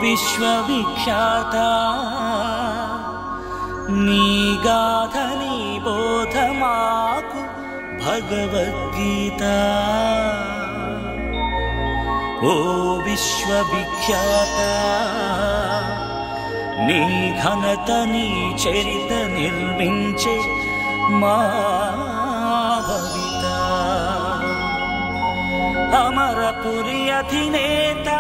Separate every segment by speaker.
Speaker 1: విశ్వవిఖ్యాత నీ గాథని బోధ మాకు భగవద్గీత ఓ విశ్వవిఖ్యాత నీ ఘనత నీ చరిత నిర్మించే మా భవిత అమరపురి అధినేత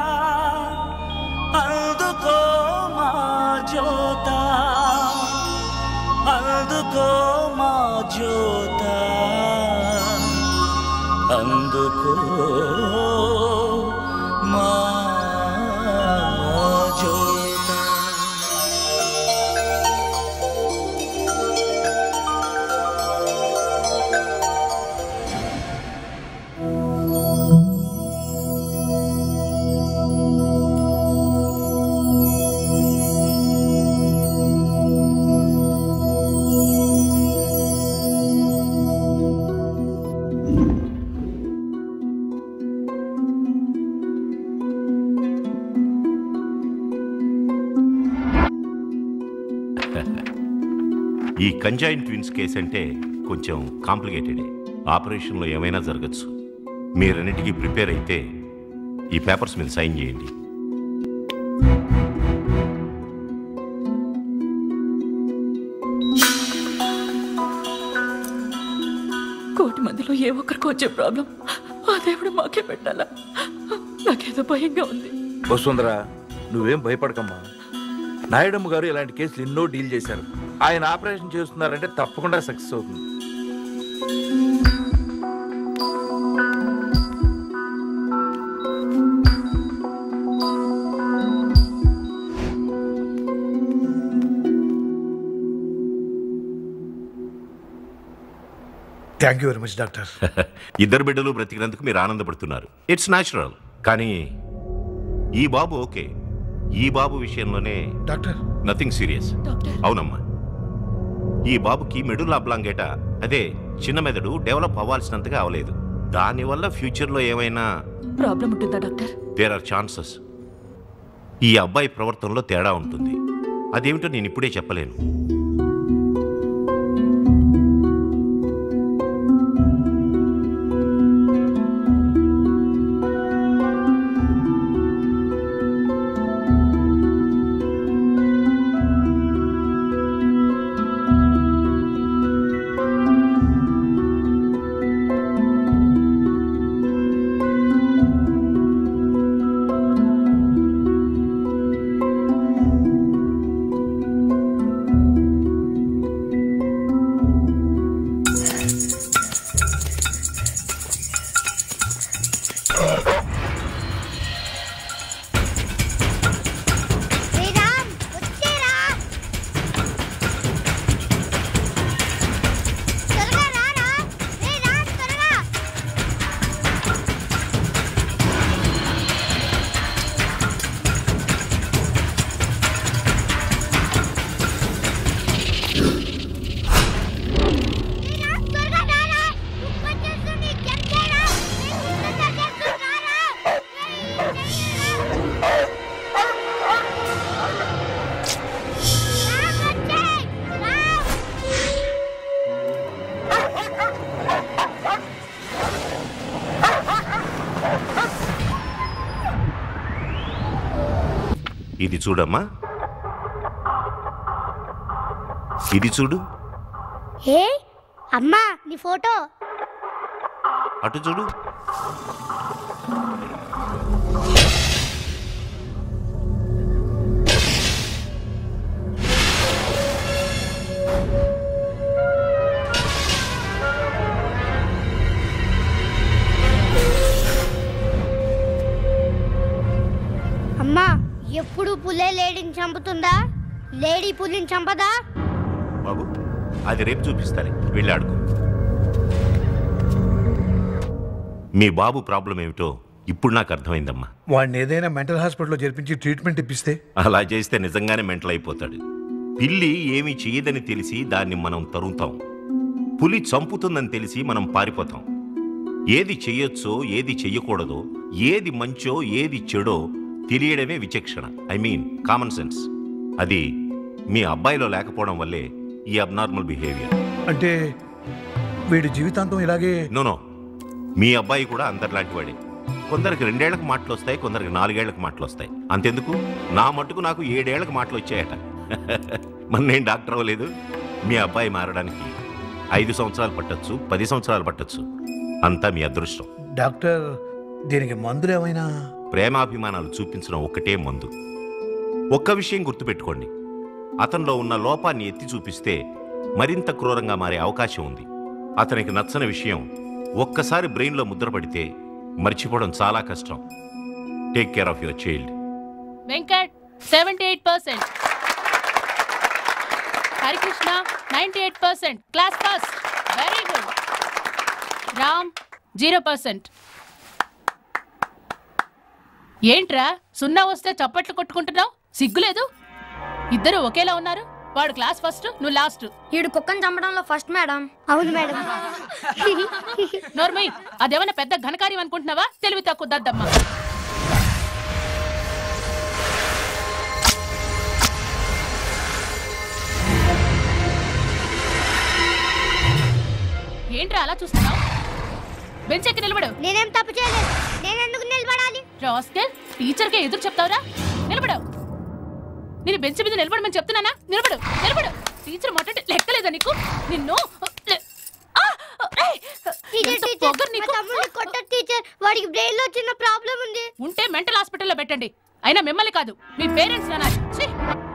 Speaker 1: అందుకో మా జ్యోత అందుకో మా జ్యోత అందుకో మా జ్యోత
Speaker 2: ఈ కంజైన్ ట్విన్స్ కేసు అంటే కొంచెం కాంప్లికేటెడే ఆపరేషన్లో ఏమైనా జరగచ్చు మీరన్నిటికీ ప్రిపేర్ అయితే ఈ పేపర్స్ మీద సైన్ చేయండి
Speaker 3: కోటి మందిలో ఏ ఒక్కరికి వచ్చే ప్రాబ్లం ఆ దేవుడు మాకే పెట్టాలా నాకేదో భయంగా ఉంది
Speaker 4: వసుంధరా నువ్వేం భయపడకమ్మా నాయుడమ్మ గారు ఇలాంటి కేసులు ఎన్నో డీల్ చేశారు ఆయన ఆపరేషన్ చేస్తున్నారంటే తప్పకుండా సక్సెస్ అవుతుంది
Speaker 5: thank you very much doctor
Speaker 2: ఇద్దరు బిడ్డలు బ్రతికినందుకు మీరు ఆనందపడుతున్నారు ఇట్స్ న్యాచురల్ కానీ ఈ బాబు ఓకే ఈ బాబు విషయంలోనే
Speaker 5: డాక్టర్
Speaker 2: నథింగ్ సీరియస్
Speaker 3: డాక్టర్
Speaker 2: అవునమ్మా ఈ బాబుకి మెడుల్ అబ్లాంగేట అదే చిన్న మెదడు డెవలప్ అవ్వాల్సినంతగా అవలేదు దానివల్ల ఫ్యూచర్లో ఏమైనా
Speaker 3: ప్రాబ్లం ఉంటుందా డాక్టర్
Speaker 2: దేర్ ఆర్ ఛాన్సెస్ ఈ అబ్బాయి ప్రవర్తనలో తేడా ఉంటుంది అదేమిటో నేను ఇప్పుడే చెప్పలేను
Speaker 6: శ్రీరామ్ వచ్చేరా త్వరగా రారా శ్రీరామ్ త్వరగా శ్రీరామ్ త్వరగా రారా కుక్క వచ్చేస్తుంది చెప్తారా
Speaker 2: ఇది చూడమ్మా ఇది చూడు
Speaker 6: ఏ అమ్మా నీ ఫోటో
Speaker 2: అటు చూడు
Speaker 6: అమ్మా ఎప్పుడు పులే లేడీని చంపుతుందా లేడీ పులిని చంపదా
Speaker 2: బాబు అది రేపు చూపిస్తాను వెళ్ళి ఆడుకో మీ బాబు ప్రాబ్లం ఏమిటో ఇప్పుడు నాకు అర్థమైందమ్మా
Speaker 5: వాడిని ఏదైనా మెంటల్ హాస్పిటల్లో చేర్పించి ట్రీట్మెంట్ ఇప్పిస్తే
Speaker 2: అలా చేస్తే నిజంగానే మెంటల్ అయిపోతాడు పిల్లి ఏమీ చేయదని తెలిసి దాన్ని మనం తరుముతాం పులి చంపుతుందని తెలిసి మనం పారిపోతాం ఏది చెయ్యొచ్చో ఏది చెయ్యకూడదో ఏది మంచో ఏది చెడో తెలియడమే విచక్షణ ఐ మీన్ కామన్ సెన్స్ అది మీ అబ్బాయిలో లేకపోవడం వల్లే ఈ అబ్నార్మల్ బిహేవియర్
Speaker 5: అంటే వీడి జీవితాంతం ఇలాగే
Speaker 2: నో మీ అబ్బాయి కూడా అందరిలాంటి వాడే కొందరికి రెండేళ్లకు మాటలు వస్తాయి కొందరికి నాలుగేళ్లకు మాటలు వస్తాయి అంతెందుకు నా మట్టుకు నాకు ఏడేళ్లకు మాటలు వచ్చాయట మరి నేను డాక్టర్ అవ్వలేదు మీ అబ్బాయి మారడానికి ఐదు సంవత్సరాలు పట్టొచ్చు పది సంవత్సరాలు పట్టొచ్చు అంతా మీ అదృష్టం
Speaker 5: డాక్టర్ దీనికి మందులు ఏమైనా
Speaker 2: ప్రేమాభిమానాలు చూపించడం ఒక్కటే మందు ఒక్క విషయం గుర్తుపెట్టుకోండి అతనిలో ఉన్న లోపాన్ని ఎత్తి చూపిస్తే మరింత క్రూరంగా మారే అవకాశం ఉంది అతనికి నచ్చని విషయం ఒక్కసారి బ్రెయిన్లో ముద్రపడితే మర్చిపోవడం చాలా కష్టం take care of your child
Speaker 7: Venkat seventy eight percent Harikrishna ninety eight percent class first very good Ram zero percent ఏంట్రా సున్నా వస్తే చప్పట్లు కొట్టుకుంటున్నావు సిగ్గులేదు ఇద్దరు ఒకేలా ఉన్నారు వాడు క్లాస్ ఫస్ట్ నువ్వు లాస్ట్
Speaker 6: ఈడు కుక్కని చంపడంలో ఫస్ట్ మేడం అవును మేడం
Speaker 7: నోర్మయ్ అదేమన్నా పెద్ద ఘనకార్యం అనుకుంటున్నావా తెలివి తక్కువ దద్దమ్మ ఏంట్రా అలా చూస్తున్నావు బెంచ్ ఎక్కి నిలబడు
Speaker 6: నేనేం తప్పు చేయలేదు నేను ఎందుకు నిలబడాలి
Speaker 7: రాస్కెల్ టీచర్కే ఎదురు చెప్తావురా నిలబడు నేను బెంచ్ మీద నిలబడమని చెప్తున్నానా నిలబడు నిలబడు టీచర్ మాట లెక్కలేదా నీకు నిన్ను లే- ఆ! ఏయ్!
Speaker 6: టీచర్
Speaker 7: ఎంత
Speaker 6: టీచర్
Speaker 7: పొగరు
Speaker 6: మా
Speaker 7: నీకు?
Speaker 6: తమ్ముడిని కొట్టదు టీచర్ వాడికి బ్రెయిన్ లో చిన్న ప్రాబ్లం ఉంది
Speaker 7: ఉంటే మెంటల్ హాస్పిటల్లో పెట్టండి అయినా మిమ్మల్ని కాదు మీ పేరెంట్స్ నానాలి ఛీ!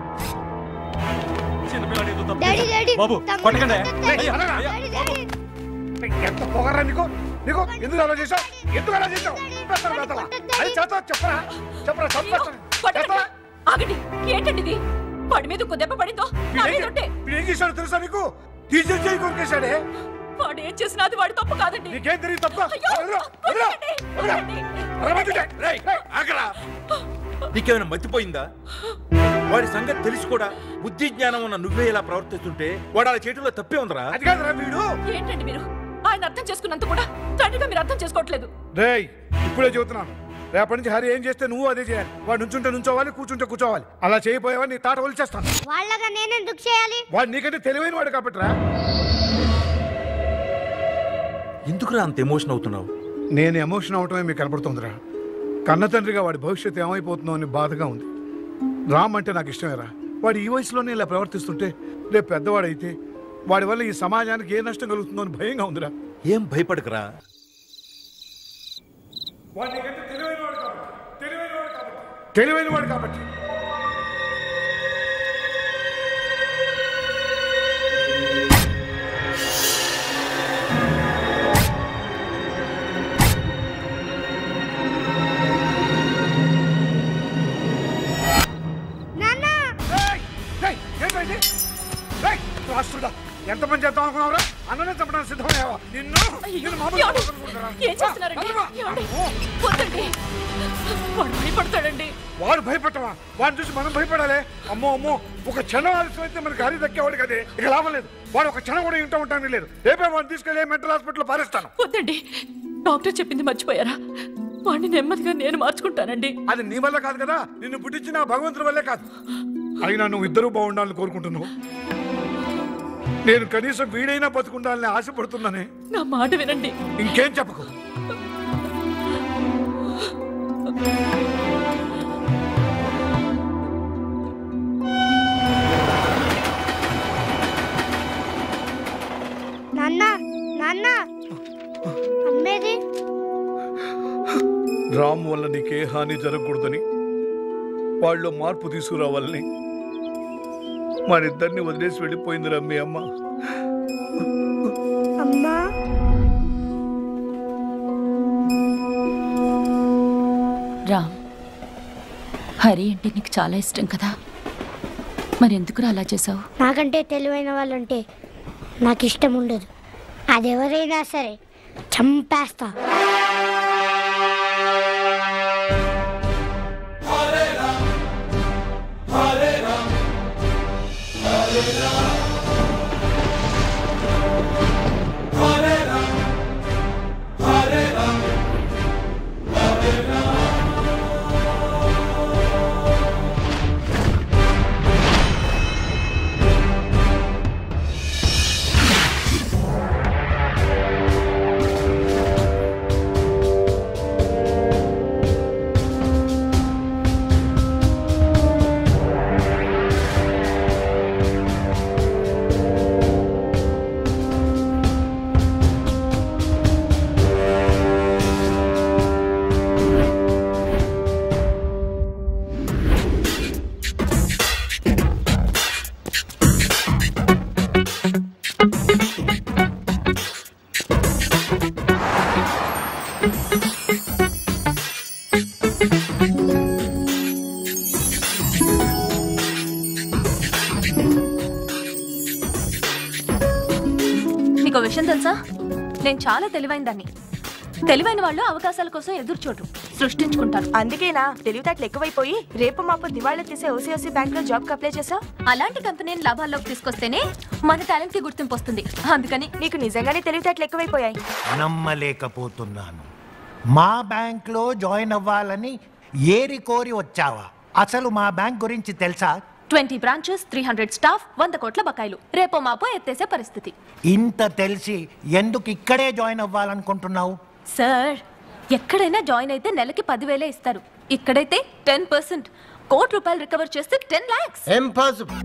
Speaker 6: డాడీ డాడీ
Speaker 8: బాబు,
Speaker 6: తమ్ముడిని
Speaker 8: కొట్టకండి.
Speaker 6: కొట్టొద్దు, డాడీ.
Speaker 8: అయ్యో,
Speaker 6: డాడీ, డాడీ.
Speaker 5: ఎంత పొగరా నీకు నీకు ఎందుకు అలా చేసావు ఎందుకు అలా చేసావు చంపేస్తాను వేతలా. అది చేస్తావు చెప్పరా చెప్పరా చంపేస్తాను
Speaker 3: పట్టండి.
Speaker 5: చేస్తావా?
Speaker 3: ఆగండి ఏంటండి ఇది వాడి మీద ఒక దెబ్బ పడిందో నా మీద ఉంటే
Speaker 5: వీడు ఏం చేశాడు తెలుసా నీకు టీచర్ చేయి కొరికేశాడే
Speaker 3: వాడు ఏం చేసినా అది వాడి తప్పు కాదండి
Speaker 5: నీకేం తెలియదు తప్ప
Speaker 3: అయ్యో, వదలండి, వదలండి.
Speaker 4: రేయ్, ఆగరా నీకేమైనా మతిపోయిందా వాడి సంగతి తెలిసి కూడా బుద్ధి జ్ఞానం ఉన్న నువ్వే ఇలా ప్రవర్తిస్తుంటే వాడు అలా చేయటంలో తప్పే ఉందరా
Speaker 5: అది కాదురా వీడు
Speaker 3: ఏంటండి మీరు ఆయన అర్థం చేసుకున్నంత కూడా తండ్రిగా మీరు అర్థం చేసుకోవట్లేదు
Speaker 5: రేయ్ ఇప్పుడే చెబుతున్నాను రేపటి నుంచి హరి ఏం చేస్తే నువ్వు అదే చేయాలి వాడు నుంచుంటే నుంచోవాలి కూర్చుంటే కూర్చోవాలి అలా చేయబోయేవా నీ తాట వలిచేస్తాను
Speaker 6: వాళ్ళగా నేనెందుకు చేయాలి
Speaker 5: వాడు నీకంటే తెలివైన వాడు కాబట్టి రా
Speaker 4: ఎందుకురా అంత ఎమోషన్ అవుతున్నావు
Speaker 5: నేను ఎమోషన్ అవటమే మీకు కనపడుతుందిరా కన్న తండ్రిగా వాడి భవిష్యత్తు ఏమైపోతుందో అని బాధగా ఉంది రామ్ అంటే నాకు ఇష్టమేరా వాడు ఈ వయసులోనే ఇలా ప్రవర్తిస్తుంటే రేపు పెద్దవాడైతే వాడి వల్ల ఈ సమాజానికి ఏ నష్టం కలుగుతుందో అని భయంగా ఉందిరా
Speaker 4: ఏం భయపడకరా
Speaker 5: వాడు నీకంటే తెలివైనవాడు కాబట్టి తెలివైనవాడు కాబట్టి తెలివైనవాడు కాబట్టి
Speaker 6: నాన్న
Speaker 5: ఏయ్! ఏయ్! ఏంటండి ఏయ్! రాష్ట్రుడా ఎంత పని చేద్దాం అనుకున్నావురా అన్ననే చెప్పడానికి సిద్ధమయ్యావా నిన్ను నిన్ను మామూలు
Speaker 3: ఏమండి?
Speaker 5: అనుకుంటున్నారా?
Speaker 3: ఏం చేస్తున్నారండి
Speaker 5: అమ్మా!
Speaker 3: ఏమండి?
Speaker 5: అమ్మో!
Speaker 3: వద్దండి వాడు భయపడతాడండి
Speaker 5: వాడు భయపడటమా వాడిని చూసి మనం భయపడాలి అమ్మో అమ్మో ఒక క్షణం ఆలస్యం అయితే మనకి హరి దక్కేవాడు కదే ఇక లాభం లేదు వాడు ఒక క్షణం కూడా ఇంటూ ఉంటాను లేదు రేపే వాడిని తీసుకెళ్ళి మెంటల్ హాస్పిటల్ పారేస్తాను
Speaker 3: వద్దండి డాక్టర్ చెప్పింది మర్చిపోయారా వాడిని నెమ్మదిగా నేను మార్చుకుంటానండి
Speaker 5: అది నీ వల్ల కాదు కదా నిన్ను పుట్టించిన ఆ భగవంతుడి వల్లే కాదు అయినా నువ్వు ఇద్దరూ బాగుండాలని కోరుకుంటున్నావు నేను కనీసం వీడైనా బతుకుండాలని ఆశపడుతున్నానే
Speaker 3: నా మాట వినండి
Speaker 5: ఇంకేం చెప్పకు
Speaker 6: నాన్న నాన్న అమ్మేది
Speaker 5: రామ్ వల్ల నీకే హాని జరగకూడదని వాళ్ళు మార్పు తీసుకురావాలని మనిద్దరిని వదిలేసి వెళ్ళిపోయిందిరా మీ అమ్మ
Speaker 6: అమ్మా
Speaker 3: రామ్ హరి అంటే నీకు చాలా ఇష్టం కదా మరెందుకురా అలా చేసావు
Speaker 6: నాకంటే తెలివైన వాళ్ళంటే నాకు ఇష్టం ఉండదు అదెవరైనా సరే చంపేస్తా
Speaker 8: నీకు విషయం తెలుసా నేను చాలా తెలివైన దాన్ని తెలివైన వాళ్ళు అవకాశాల కోసం ఎదురు చూడరు సృష్టించుకుంటారు
Speaker 9: అందుకేనా తెలివితేటలు ఎక్కువైపోయి రేపు మాపు దివాళా తీసే ఓసీఓసీ బ్యాంక్ లో జాబ్ కి అప్లై చేసా
Speaker 8: అలాంటి కంపెనీని లాభాల్లోకి తీసుకొస్తేనే మన టాలెంట్ కి గుర్తింపు వస్తుంది అందుకని
Speaker 9: నీకు నిజంగానే తెలివితేటలు ఎక్కువైపోయాయి
Speaker 10: నమ్మలేకపోతున్నాను మా బ్యాంక్లో జాయిన్ అవ్వాలని ఏరి కోరి వచ్చావా అసలు మా బ్యాంక్ గురించి తెలుసా
Speaker 8: twenty branches three hundred staff వంద కోట్ల బకాయిలు రేపో మాపో ఎత్తేసే పరిస్థితి
Speaker 10: ఇంత తెలిసి ఎందుకు ఇక్కడే జాయిన్ అవ్వాలనుకుంటున్నావు
Speaker 8: సార్ ఎక్కడైనా జాయిన్ అయితే నెలకి పదివేలే ఇస్తారు ఇక్కడైతే టెన్ పర్సెంట్ కోటి రూపాయలు రికవర్ చేస్తే టెన్ లాక్స్
Speaker 11: ఇంపాసిబుల్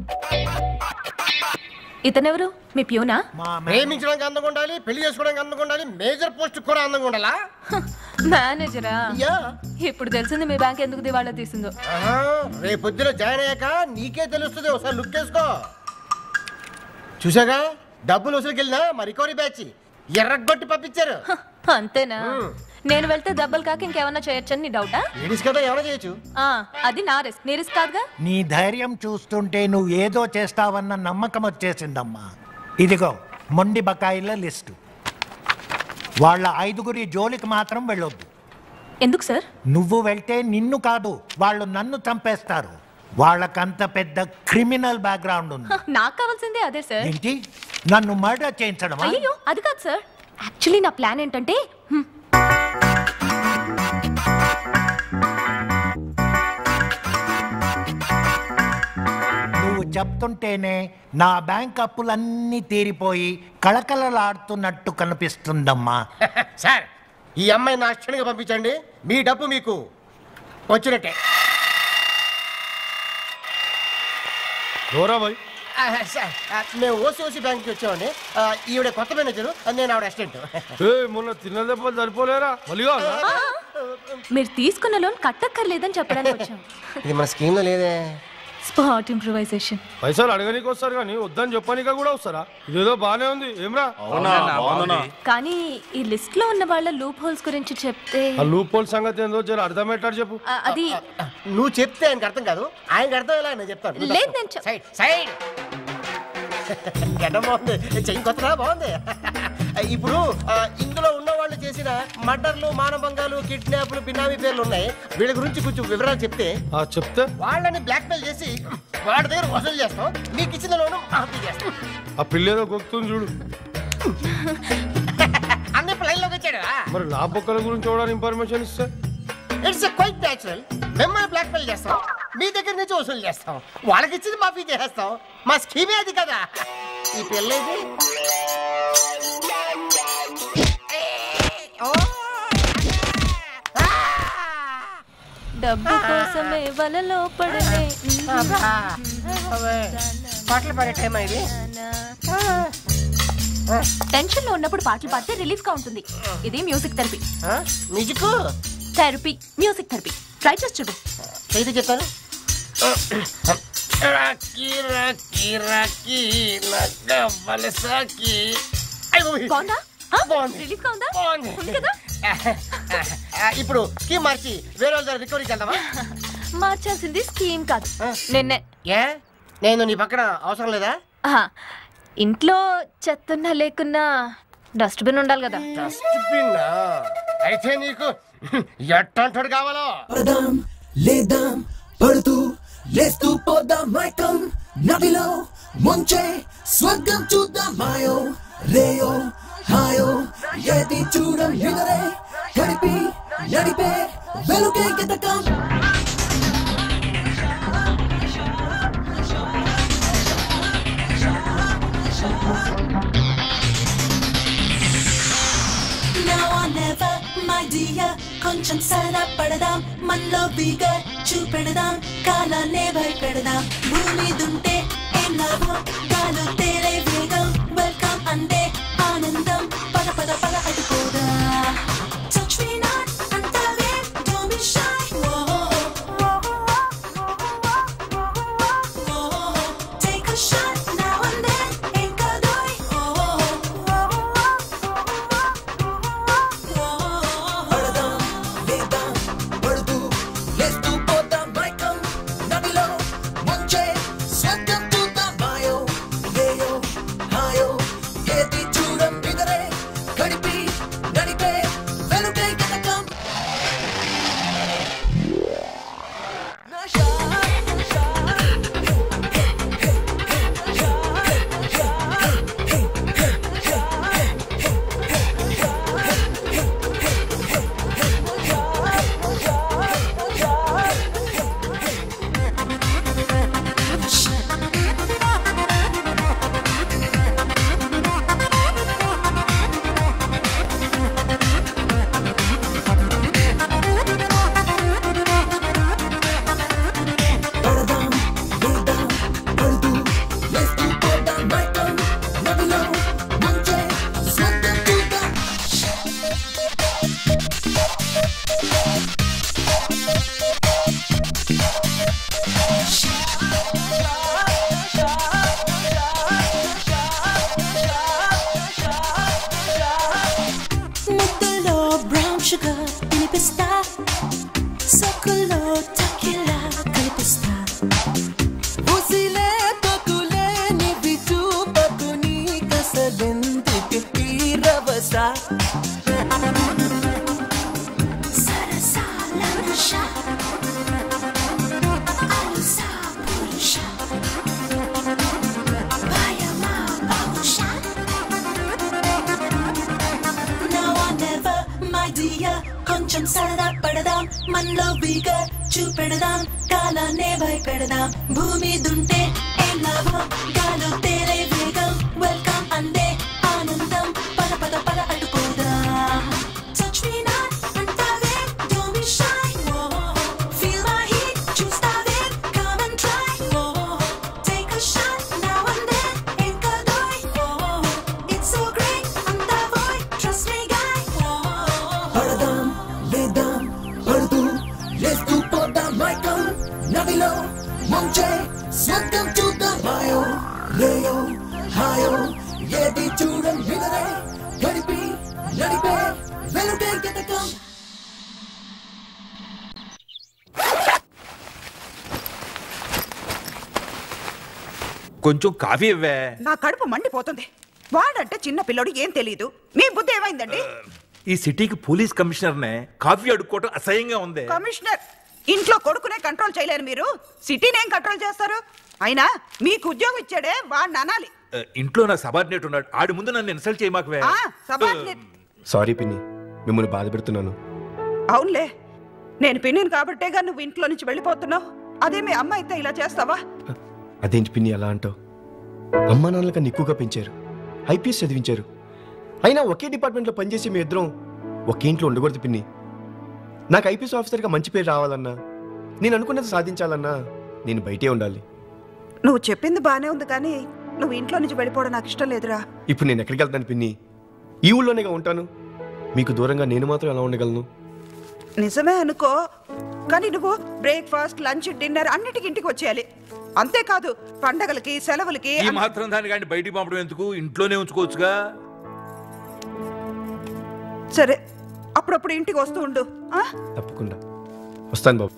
Speaker 8: ఇతనెవరు మీ ప్యూనా
Speaker 11: ప్రేమించడానికి అందంగా ఉండాలి పెళ్లి చేసుకోవడానికి అందంగా ఉండాలి మేజర్ పోస్ట్ కూడా అందంగా ఉండాలా
Speaker 8: మేనేజరా ఇప్పుడు తెలిసింది మీ బ్యాంక్ ఎందుకు దివాళా తీసిందో
Speaker 11: ఆహా, రేపు పొద్దున జాయిన్ అయ్యాక నీకే తెలుస్తుంది ఒకసారి లుక్ వేసుకో చూసాగా డబ్బులు వసూలుకెళ్ళినా మా రికవరీ బ్యాచ్ ఎర్రగొట్టి పంపించారు
Speaker 8: అంతేనా నేను వెళ్తే దెబ్బలు కాక ఇంకేమన్నా చేయొచ్చని నీ డౌటా
Speaker 11: లేడీస్ కదా ఎవరైనా చేయొచ్చు
Speaker 8: ఆ, అది నా రిస్క్ నీ రిస్క్ కాదుగా
Speaker 10: నీ ధైర్యం చూస్తుంటే నువ్వు ఏదో చేస్తావన్న నమ్మకం వచ్చేసిందమ్మా ఇదిగో మొండి బకాయిల లిస్టు వాళ్ళ ఐదుగురి జోలికి మాత్రం వెళ్ళొద్దు
Speaker 8: ఎందుకు సార్
Speaker 10: నువ్వు వెళ్తే నిన్ను కాదు వాళ్ళు నన్ను చంపేస్తారు వాళ్ళకంత పెద్ద క్రిమినల్ బ్యాక్గ్రౌండ్ ఉంది
Speaker 8: హ, నాకు కావాల్సిందే అదే సార్
Speaker 10: ఏంటి నన్ను మర్డర్ చేయించడమా
Speaker 8: అయ్యో అది కాదు సార్ యాక్చువల్లీ నా ప్లాన్ ఏంటంటే హ్మ్,
Speaker 10: నువ్వు చెప్తుంటేనే నా బ్యాంక్ అప్పులన్నీ తీరిపోయి కళకళలాడుతున్నట్టు కనిపిస్తుందమ్మా
Speaker 11: సార్ ఈ అమ్మాయి నా క్షణంగా పంపించండి మీ డబ్బు మీకు వచ్చినట్టే
Speaker 12: దూరా బాయ్
Speaker 11: ఆ, సార్ ఆ, మేము ఓసి ఓసి బ్యాంక్కి వచ్చామండి ఆ, ఈవిడ కొత్త మేనేజరు నేను ఆవిడ అసిస్టెంట్
Speaker 12: ఏ మొన్న తిన్న దెబ్బలు సరిపోలేరా మళ్ళీ కావాలా
Speaker 8: మీరు తీసుకున్న లోన్ కట్టక్కర్లేదని చెప్పడానికి వచ్చాం
Speaker 11: ఇది మన స్కీమ్లో లేదే
Speaker 8: స్పాట్ ఇంప్రూవైజేషన్
Speaker 12: పైసలు అడగనీకి వస్తారు కానీ వద్దని చెప్పనీక కూడా వస్తారా ఇదేదో బానే ఉంది ఏమ్రా
Speaker 8: కానీ ఈ లిస్ట్ లో ఉన్న వాళ్ళ లూప్ హోల్స్ గురించి చెప్తే
Speaker 12: ఆ లూప్ హోల్ సంగతి ఏందో జర అర్థమయ్యేటాడు చెప్పు
Speaker 8: ఆ, అది
Speaker 11: నువ్వు చెప్తే ఆయనకి అర్థం కాదు ఆయనకి అర్థం ఎలా నేను చెప్తాను
Speaker 8: లేదు నేను చెప్-
Speaker 11: సైడ్ సైడ్ గడ్డ బాగుంది చెయ్యి కొత్తగా బాగుంది ఇప్పుడు ఆ, ఇందులో ఉన్న వాళ్ళు చేసిన మర్డర్లు మానభంగాలు కిడ్నాప్లు బినామీ పేర్లు ఉన్నాయి వీళ్ళ గురించి కొంచెం వివరాలు చెప్తే
Speaker 12: ఆ చెప్తే
Speaker 11: వాళ్ళని బ్లాక్మెయిల్ చేసి వాడి దగ్గర వసూలు చేస్తాం మీకు ఇచ్చిన లోను మాఫీ చేస్తాం
Speaker 12: ఆ పిల్లేదో గొక్కుతుంది చూడు
Speaker 11: అన్ని లైన్లోకి వచ్చాడు
Speaker 12: మరి నా బొక్కల గురించి చూడడానికి ఇన్ఫర్మేషన్ ఇస్తే
Speaker 11: ఇట్స్ క్వైట్ న్యాచురల్ మిమ్మల్ని బ్లాక్మెయిల్ చేస్తాం మీ దగ్గర నుంచి వసూలు చేస్తాం వాళ్ళకి ఇచ్చింది మాఫీ చేస్తాం మా స్కీమే అది కదా ఈ పిల్ల ఇది
Speaker 8: డబ్బు కోసమే వలలో పడలే
Speaker 11: పాటలు పాడే టైం ఇది
Speaker 8: టెన్షన్ లో ఉన్నప్పుడు పాటలు పాడితే రిలీఫ్ గా ఉంటుంది ఇది music therapy
Speaker 11: music
Speaker 8: therapy music therapy try చేసి చూడు
Speaker 11: అయితే చెప్తాను రాకీ రాకీ రాకీ నగ్గ వలసకి
Speaker 8: బాగుందా రిలీఫ్ గా ఉందా ఉంది కదా
Speaker 11: ఇప్పుడు స్కీమ్ మార్చి వేరే వాళ్ళ దగ్గర రికవరీకి వెళ్దామా
Speaker 8: మార్చాల్సింది స్కీమ్ కాదు నిన్నే
Speaker 11: ఏ నేను నీ పక్కన అవసరం లేదా
Speaker 8: ఆహా, ఇంట్లో చెత్తన్నా లేకున్నా డస్ట్బిన్ ఉండాలి కదా
Speaker 11: డస్ట్బిన్ అయితే నీకు ఎట్టంటాడు కావాలో
Speaker 13: పడదాం లేదాం పడుతూ లేస్తూ పోదాం మైకం నదిలో ముంచే స్వర్గం చూద్దాం మాయో రేయో హాయో ఏది చూడం ఎగరే గడిపి నడిపే వెలుగే గతకం
Speaker 14: Now or never, my dear కొంచెం సరపడదాం మనలో బిగర్ చూపెడదాం కాలాన్నే భయపెడదాం భూమి దుంటే ఏం లాభం గాలు తేలే వేగం వెల్కమ్ అందే ఆనందం పద పద పద అటుకోదా Touch me not అంటావే don't be shy Take a shot now and then ain't kadoy
Speaker 13: పడదాం లేదాం పడుతూ లేస్తూ పోదాం మైకం నదిలో ముంచే స్వర్గం చూద్దాం మాయో
Speaker 14: కొంచెం సరదా పడదాం మనలో విగా చూపెడదాం కాలాన్నే భయపెడదాం భూమి దుంటే ఏం లాభం గాలు తేలే వేగం వెల్కమ్ అందే ఆనందం పద పద పద అటుపోదాం Touch me not అంటావే don't be shy Feel my heat చూస్తావే come and try Take a shot now and then ఏం కాదోయ్ It's so great అంతా boy trust me guy
Speaker 13: పడదాం లేదాం పడుతూ లేస్తూ పోదాం మైకం నదిలో ముంచే స్వర్గం చూద్దాం మాయో లేయో హాయో ఏది చూడం వినరే గడిపి నడిపే వెలుగే గతకం
Speaker 4: కొంచెం కాఫీ ఇవ్వే
Speaker 15: నా కడుపు మండిపోతుంది వాడంటే చిన్న పిల్లడు ఏం తెలియదు మీ బుద్ధి ఏమైందండి
Speaker 4: ఈ సిటీకి పోలీస్ కమిషనర్నే కాఫీ అడుక్కోవటం అసహ్యంగా ఉంది
Speaker 15: కమిషనర్ ఇంట్లో కొడుకునే కంట్రోల్ చేయలేరు మీరు సిటీని ఏం కంట్రోల్ చేస్తారు అయినా మీకు ఉద్యోగం ఇచ్చాడే వాడిని అనాలి
Speaker 4: ఆ, ఇంట్లో నా సబార్డినేట్ ఉన్నాడు ఆడి ముందు నన్ను ఇన్సల్ట్ చేయమాకవే
Speaker 15: ఆ, subordinate.
Speaker 16: సారీ పిన్ని మిమ్మల్ని బాధ పెడుతున్నాను
Speaker 15: అవునులే నేను పిన్నిని కాబట్టేగా నువ్వు ఇంట్లో నుంచి వెళ్ళిపోతున్నావు అదే మీ అమ్మ అయితే ఇలా చేస్తావా
Speaker 16: అదేంటి పిన్ని అలా అంటావు అమ్మా నాన్నల కన్నా ఎక్కువగా పెంచారు ఐపీఎస్ చదివించారు అయినా ఒకే డిపార్ట్మెంట్లో పనిచేసి మీ ఇద్దరం ఒకే ఇంట్లో ఉండకూడదు పిన్ని నాకు ఐపీఎస్ ఆఫీసర్గా మంచి పేరు రావాలన్నా నేను అనుకున్నది సాధించాలన్నా నేను బయటే ఉండాలి
Speaker 15: నువ్వు చెప్పింది బానే ఉంది కానీ నువ్వు ఇంట్లో నుంచి వెళ్ళిపోవడం నాకు ఇష్టం లేదురా
Speaker 16: ఇప్పుడు నేను ఎక్కడికి వెళ్తాను పిన్ని ఈ ఊళ్ళోనేగా ఉంటాను మీకు దూరంగా నేను మాత్రం ఎలా ఉండగలను
Speaker 15: నిజమే అనుకో కానీ నువ్వు బ్రేక్ఫాస్ట్ లంచ్ డిన్నర్ అన్నిటికి ఇంటికి వచ్చేయాలి అంతేకాదు పండగలకి సెలవులకి
Speaker 4: ఈ మాత్రం దాన్ని కానీ బయటికి పంపడం ఎందుకు ఇంట్లోనే ఉంచుకోవచ్చుగా
Speaker 15: సరే అప్పుడప్పుడు ఇంటికి వస్తూ ఉండు ఆ?
Speaker 16: తప్పకుండా వస్తాను బాబు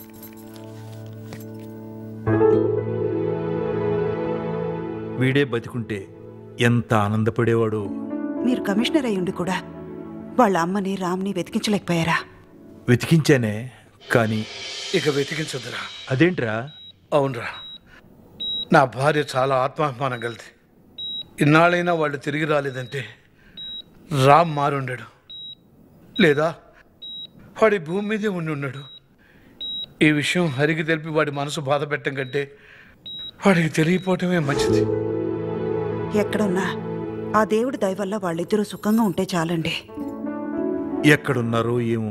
Speaker 4: వీడే బతికుంటే ఎంత ఆనందపడేవాడు
Speaker 15: మీరు కమిషనర్ అయ్యుండి కూడా వాళ్ళ అమ్మని రామ్ని వెతికించలేకపోయారా
Speaker 4: వెతికించానే కానీ
Speaker 5: ఇక వెతికించదురా
Speaker 4: అదేంట్రా
Speaker 5: అవునరా నా భార్య చాలా ఆత్మాభిమానం గలది ఇన్నాళ్ళైనా వాళ్ళు తిరిగి రాలేదంటే రామ్ మారుండాడు లేదా వాడి భూమి మీదే ఉండి ఉన్నాడు ఈ విషయం హరికి తెలిపి వాడి మనసు బాధ పెట్టడం కంటే వాడికి తెలియపోవటమే మంచిది
Speaker 15: ఎక్కడున్నా ఆ దేవుడి దయ వల్ల వాళ్ళిద్దరూ సుఖంగా ఉంటే చాలండి
Speaker 4: ఎక్కడున్నారో ఏమో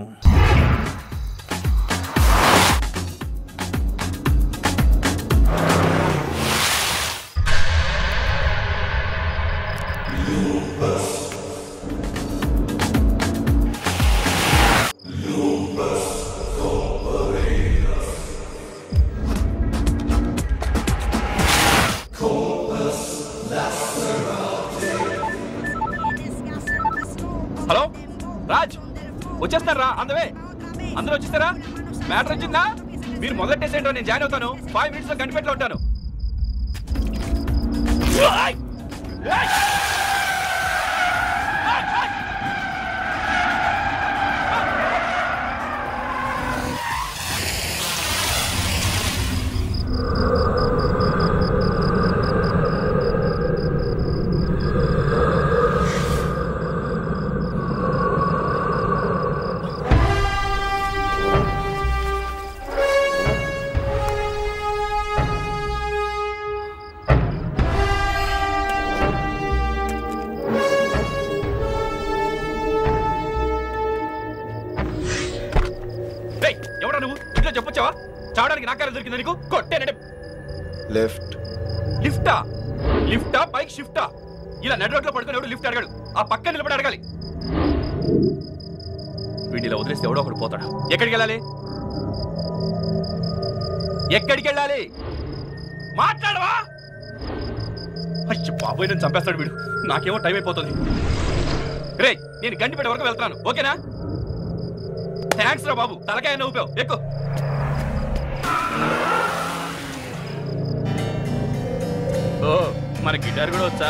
Speaker 17: హలో రాజ్ వచ్చేస్తారా అందవే అందరూ వచ్చేస్తారా మ్యాటర్ వచ్చిందా మీరు మొదలెట్టేసేంటో నేను జాయిన్ అవుతాను ఫైవ్ మినిట్స్ లో కనిపెట్లో ఉంటాను ఏయ్! ఏయ్! ఏయ్, ఎవడా నువ్వు ఇంట్లో చెప్పొచ్చావా చావడానికి నా కారు దొరికింది నీకు కొట్టేనంటే
Speaker 16: లెఫ్ట్
Speaker 17: లిఫ్టా లిఫ్టా బైక్ షిఫ్టా ఇలా నడు రోడ్లో పడుకుని ఎవడు లిఫ్ట్ అడగాడు ఆ పక్క నిలబడి అడగాలి వీడిని ఇలా వదిలేస్తే ఎవడో ఒకడు పోతాడు ఎక్కడికి వెళ్ళాలి ఎక్కడికి వెళ్ళాలి మాట్లాడవా అయ్య బాబోయ్ నేను చంపేస్తాడు వీడు నాకేమో టైం అయిపోతుంది రే నేను గంటిపేట వరకు వెళ్తాను ఓకేనా థ్యాంక్స్ రా బాబు తలకాయ ఊపావు ఎక్కువ ఓ మన గిటార్ కూడా వచ్చా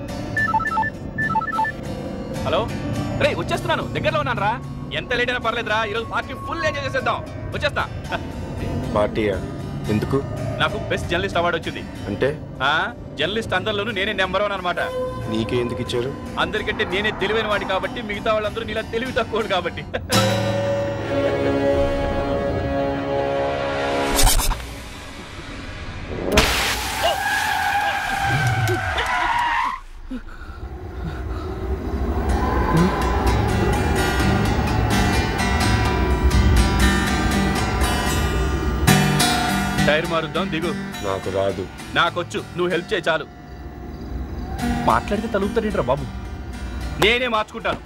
Speaker 17: హలో రే వచ్చేస్తున్నాను దగ్గరలో ఉన్నాను రా ఎంత లేట్ అయినా పర్లేదురా ఈరోజు పార్టీ ఫుల్ ఎంజాయ్ చేసేద్దాం వచ్చేస్తా
Speaker 16: పార్టీయా ఎందుకు
Speaker 17: నాకు బెస్ట్ జర్నలిస్ట్ అవార్డు వచ్చింది
Speaker 16: అంటే
Speaker 17: ఆ జర్నలిస్ట్ అందరిలోనూ నేనే నెంబర్ వన్ అనమాట
Speaker 16: నీకే ఎందుకు ఇచ్చారు
Speaker 17: అందరికంటే నేనే తెలివైన వాడి కాబట్టి మిగతా వాళ్ళందరూ నీలా తెలివి తక్కువ కాబట్టి టైర్ మారుద్దాం దిగు
Speaker 16: నాకు రాదు
Speaker 17: నాకొచ్చు నువ్వు హెల్ప్ చేయి చాలు మాట్లాడితే తలుపుతాడేంట్రా బాబు నేనే మార్చుకుంటాను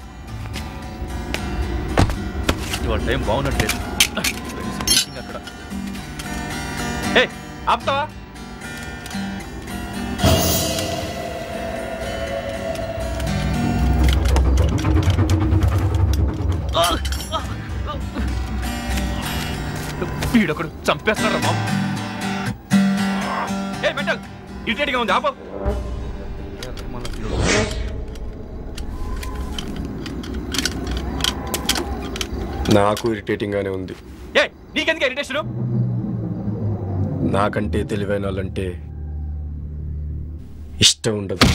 Speaker 17: ఇవాళ టైం బాగున్నట్లేదు Meeting అక్కడ ఏ ఆపుతావా వీడొకడు చంపేస్తారా బాబు ఏ మెంటల్ ఇరిటేట్గా ఉంది ఆప
Speaker 16: నాకు ఇరిటేటింగ్ గానే ఉంది
Speaker 17: ఏ నీకెందుకు ఇరిటేషన్
Speaker 16: నాకంటే తెలివైన వాళ్ళంటే ఇష్టం ఉండదు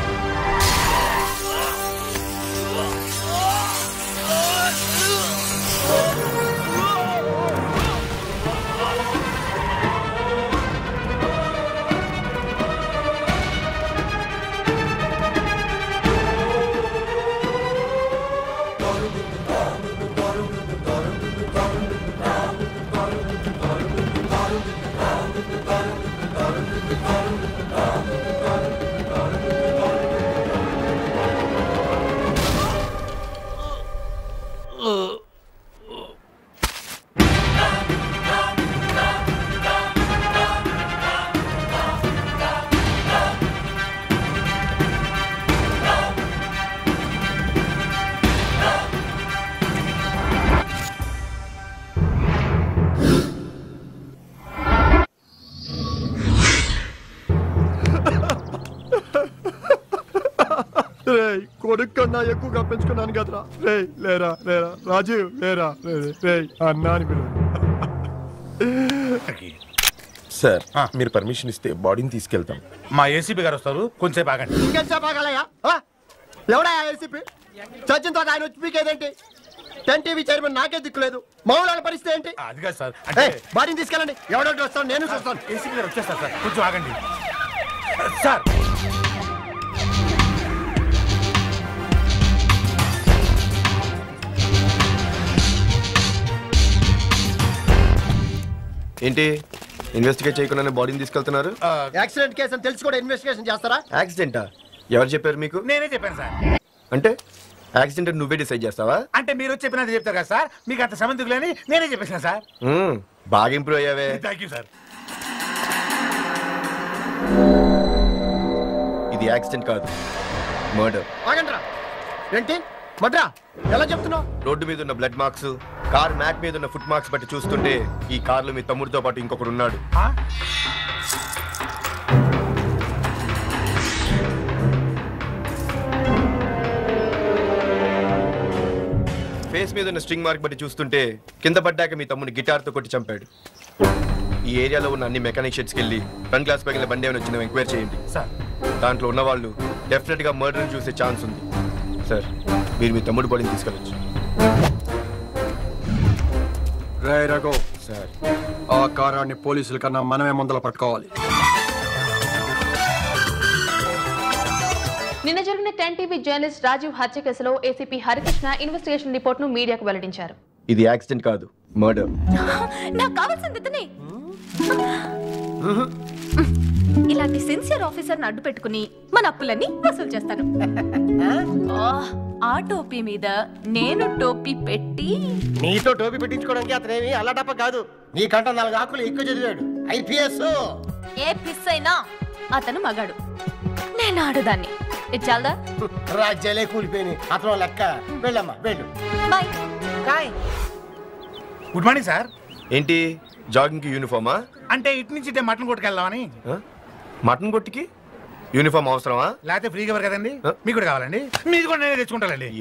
Speaker 18: రే కొడుకు కన్నా ఎక్కువగా పెంచుకున్నాను కదరా రే లేరా లేరా రాజీవ్ లేరా రే రే అన్నా అని పిలువు
Speaker 4: సార్ మీరు పర్మిషన్ ఇస్తే బాడీని తీసుకెళ్తాం మా ఏసీపీ గారు వస్తారు కొంచెంసేపు ఆగండి
Speaker 11: ఇంకెంతసేపు ఆగాలయ్యా ఆ? ఎవడా ఏసీపీ చచ్చిన తర్వాత ఆయన వచ్చి పీకేదేంటి టెన్ టీవీ చైర్మన్ నాకే దిక్కులేదు మౌలాల పరిస్థితి ఏంటి
Speaker 4: అది కాదు సార్
Speaker 11: ఏయ్, బాడీని తీసుకెళ్ళండి ఎవడో వస్తాను నేను చూస్తాను
Speaker 4: ఏసీపీ గారు వచ్చేస్తారు సార్ కొంచెం ఆగండి సార్
Speaker 16: ఏంటి ఇన్వెస్టిగేట్ చేయకుండానే బాడీని తీసుకెళ్తున్నారు
Speaker 11: యాక్సిడెంట్ కేసు అని తెలిసి కూడా ఇన్వెస్టిగేషన్ చేస్తారా
Speaker 16: యాక్సిడెంటా ఎవరు చెప్పారు మీకు
Speaker 4: నేనే చెప్పాను సార్
Speaker 16: అంటే యాక్సిడెంట్ నువ్వే డిసైడ్ చేస్తావా
Speaker 4: అంటే మీరు చెప్పినది చెప్తారు కదా సార్ మీకు అంత సంబంధికులు అని నేనే చెప్పేసాను సార్
Speaker 16: మ్మ్, బాగా ఇంప్రూవ్ అయ్యావే
Speaker 4: థ్యాంక్ యూ సార్
Speaker 16: ఇది యాక్సిడెంట్ కాదు మర్డర్
Speaker 11: ఆగండ్రా ఏంటి మడ్రా ఎలా చెప్తున్నావు
Speaker 16: రోడ్డు మీద ఉన్న బ్లడ్ మార్క్స్ కార్ మ్యాట్ మీద ఉన్న ఫుట్ మార్క్స్ బట్టి చూస్తుంటే ఈ కార్లో మీ తమ్ముడితో పాటు ఇంకొకడు ఉన్నాడు ఫేస్ మీద ఉన్న స్ట్రింగ్ మార్క్ బట్టి చూస్తుంటే కింద పడ్డాక మీ తమ్ముని గిటార్తో కొట్టి చంపాడు ఈ ఏరియాలో ఉన్న అన్ని మెకానిక్ షెడ్స్కి వెళ్ళి ఫ్రంట్ క్లాస్ పగిలిన బండి ఏమైనా వచ్చిందో ఎంక్వైరీ చేయండి
Speaker 4: సార్
Speaker 16: దాంట్లో ఉన్న వాళ్ళు డెఫినెట్ గా మర్డర్ చూసే ఛాన్స్ ఉంది సార్ మీరు మీ తమ్ముడు బాడీని తీసుకెళ్ళచ్చు
Speaker 18: రే రఘు సార్ ఆ కారాన్ని పోలీసుల కన్నా మనమే ముందల పట్టుకోవాలి
Speaker 7: నిన్న జరిగిన టెన్ టీవీ జర్నలిస్ట్ రాజీవ్ హత్య కేసులో ఏసీపీ హరికృష్ణ ఇన్వెస్టిగేషన్ రిపోర్ట్ ను మీడియాకు వెల్లడించారు
Speaker 16: ఇది యాక్సిడెంట్ కాదు మర్డర్
Speaker 8: నాకు కావాల్సింది ఇతనే ఇలాంటి సిన్సియర్ ఆఫీసర్ని అడ్డు పెట్టుకుని మన అప్పులన్నీ వసూలు చేస్తాను ఆ, ఆ టోపీ మీద నేను టోపీ పెట్టి
Speaker 11: నీతో టోపీ పెట్టించుకోవడానికి అతనేమి అల్లటప్ప కాదు నీకంట నాలుగు ఆకులు ఎక్కువ చదివాడు ఐపీఎస్
Speaker 8: ఏ పిస్ అయినా అతను మగాడు నేను ఆడదాన్ని ఇచ్చాల్దా
Speaker 11: రాజ్యాలే కూలిపోయినాయి అతను లెక్క వెళ్ళమ్మా వెళ్ళు
Speaker 8: బాయ్
Speaker 15: కాయ్
Speaker 4: గుడ్ మార్నింగ్ సార్
Speaker 16: ఏంటి జాగింగ్ కి యూనిఫామా
Speaker 4: అంటే ఇటు నుంచి ఇటే మటన్ కొట్టుకెళ్దామని
Speaker 16: మటన్ కొట్టికి యూనిఫామ్ అవసరమా
Speaker 4: లేకపోతే ఫ్రీగా ఇవ్వరు కదండి మీకు కూడా కావాలండి మీది కూడా నేనే తెచ్చుకుంటానండి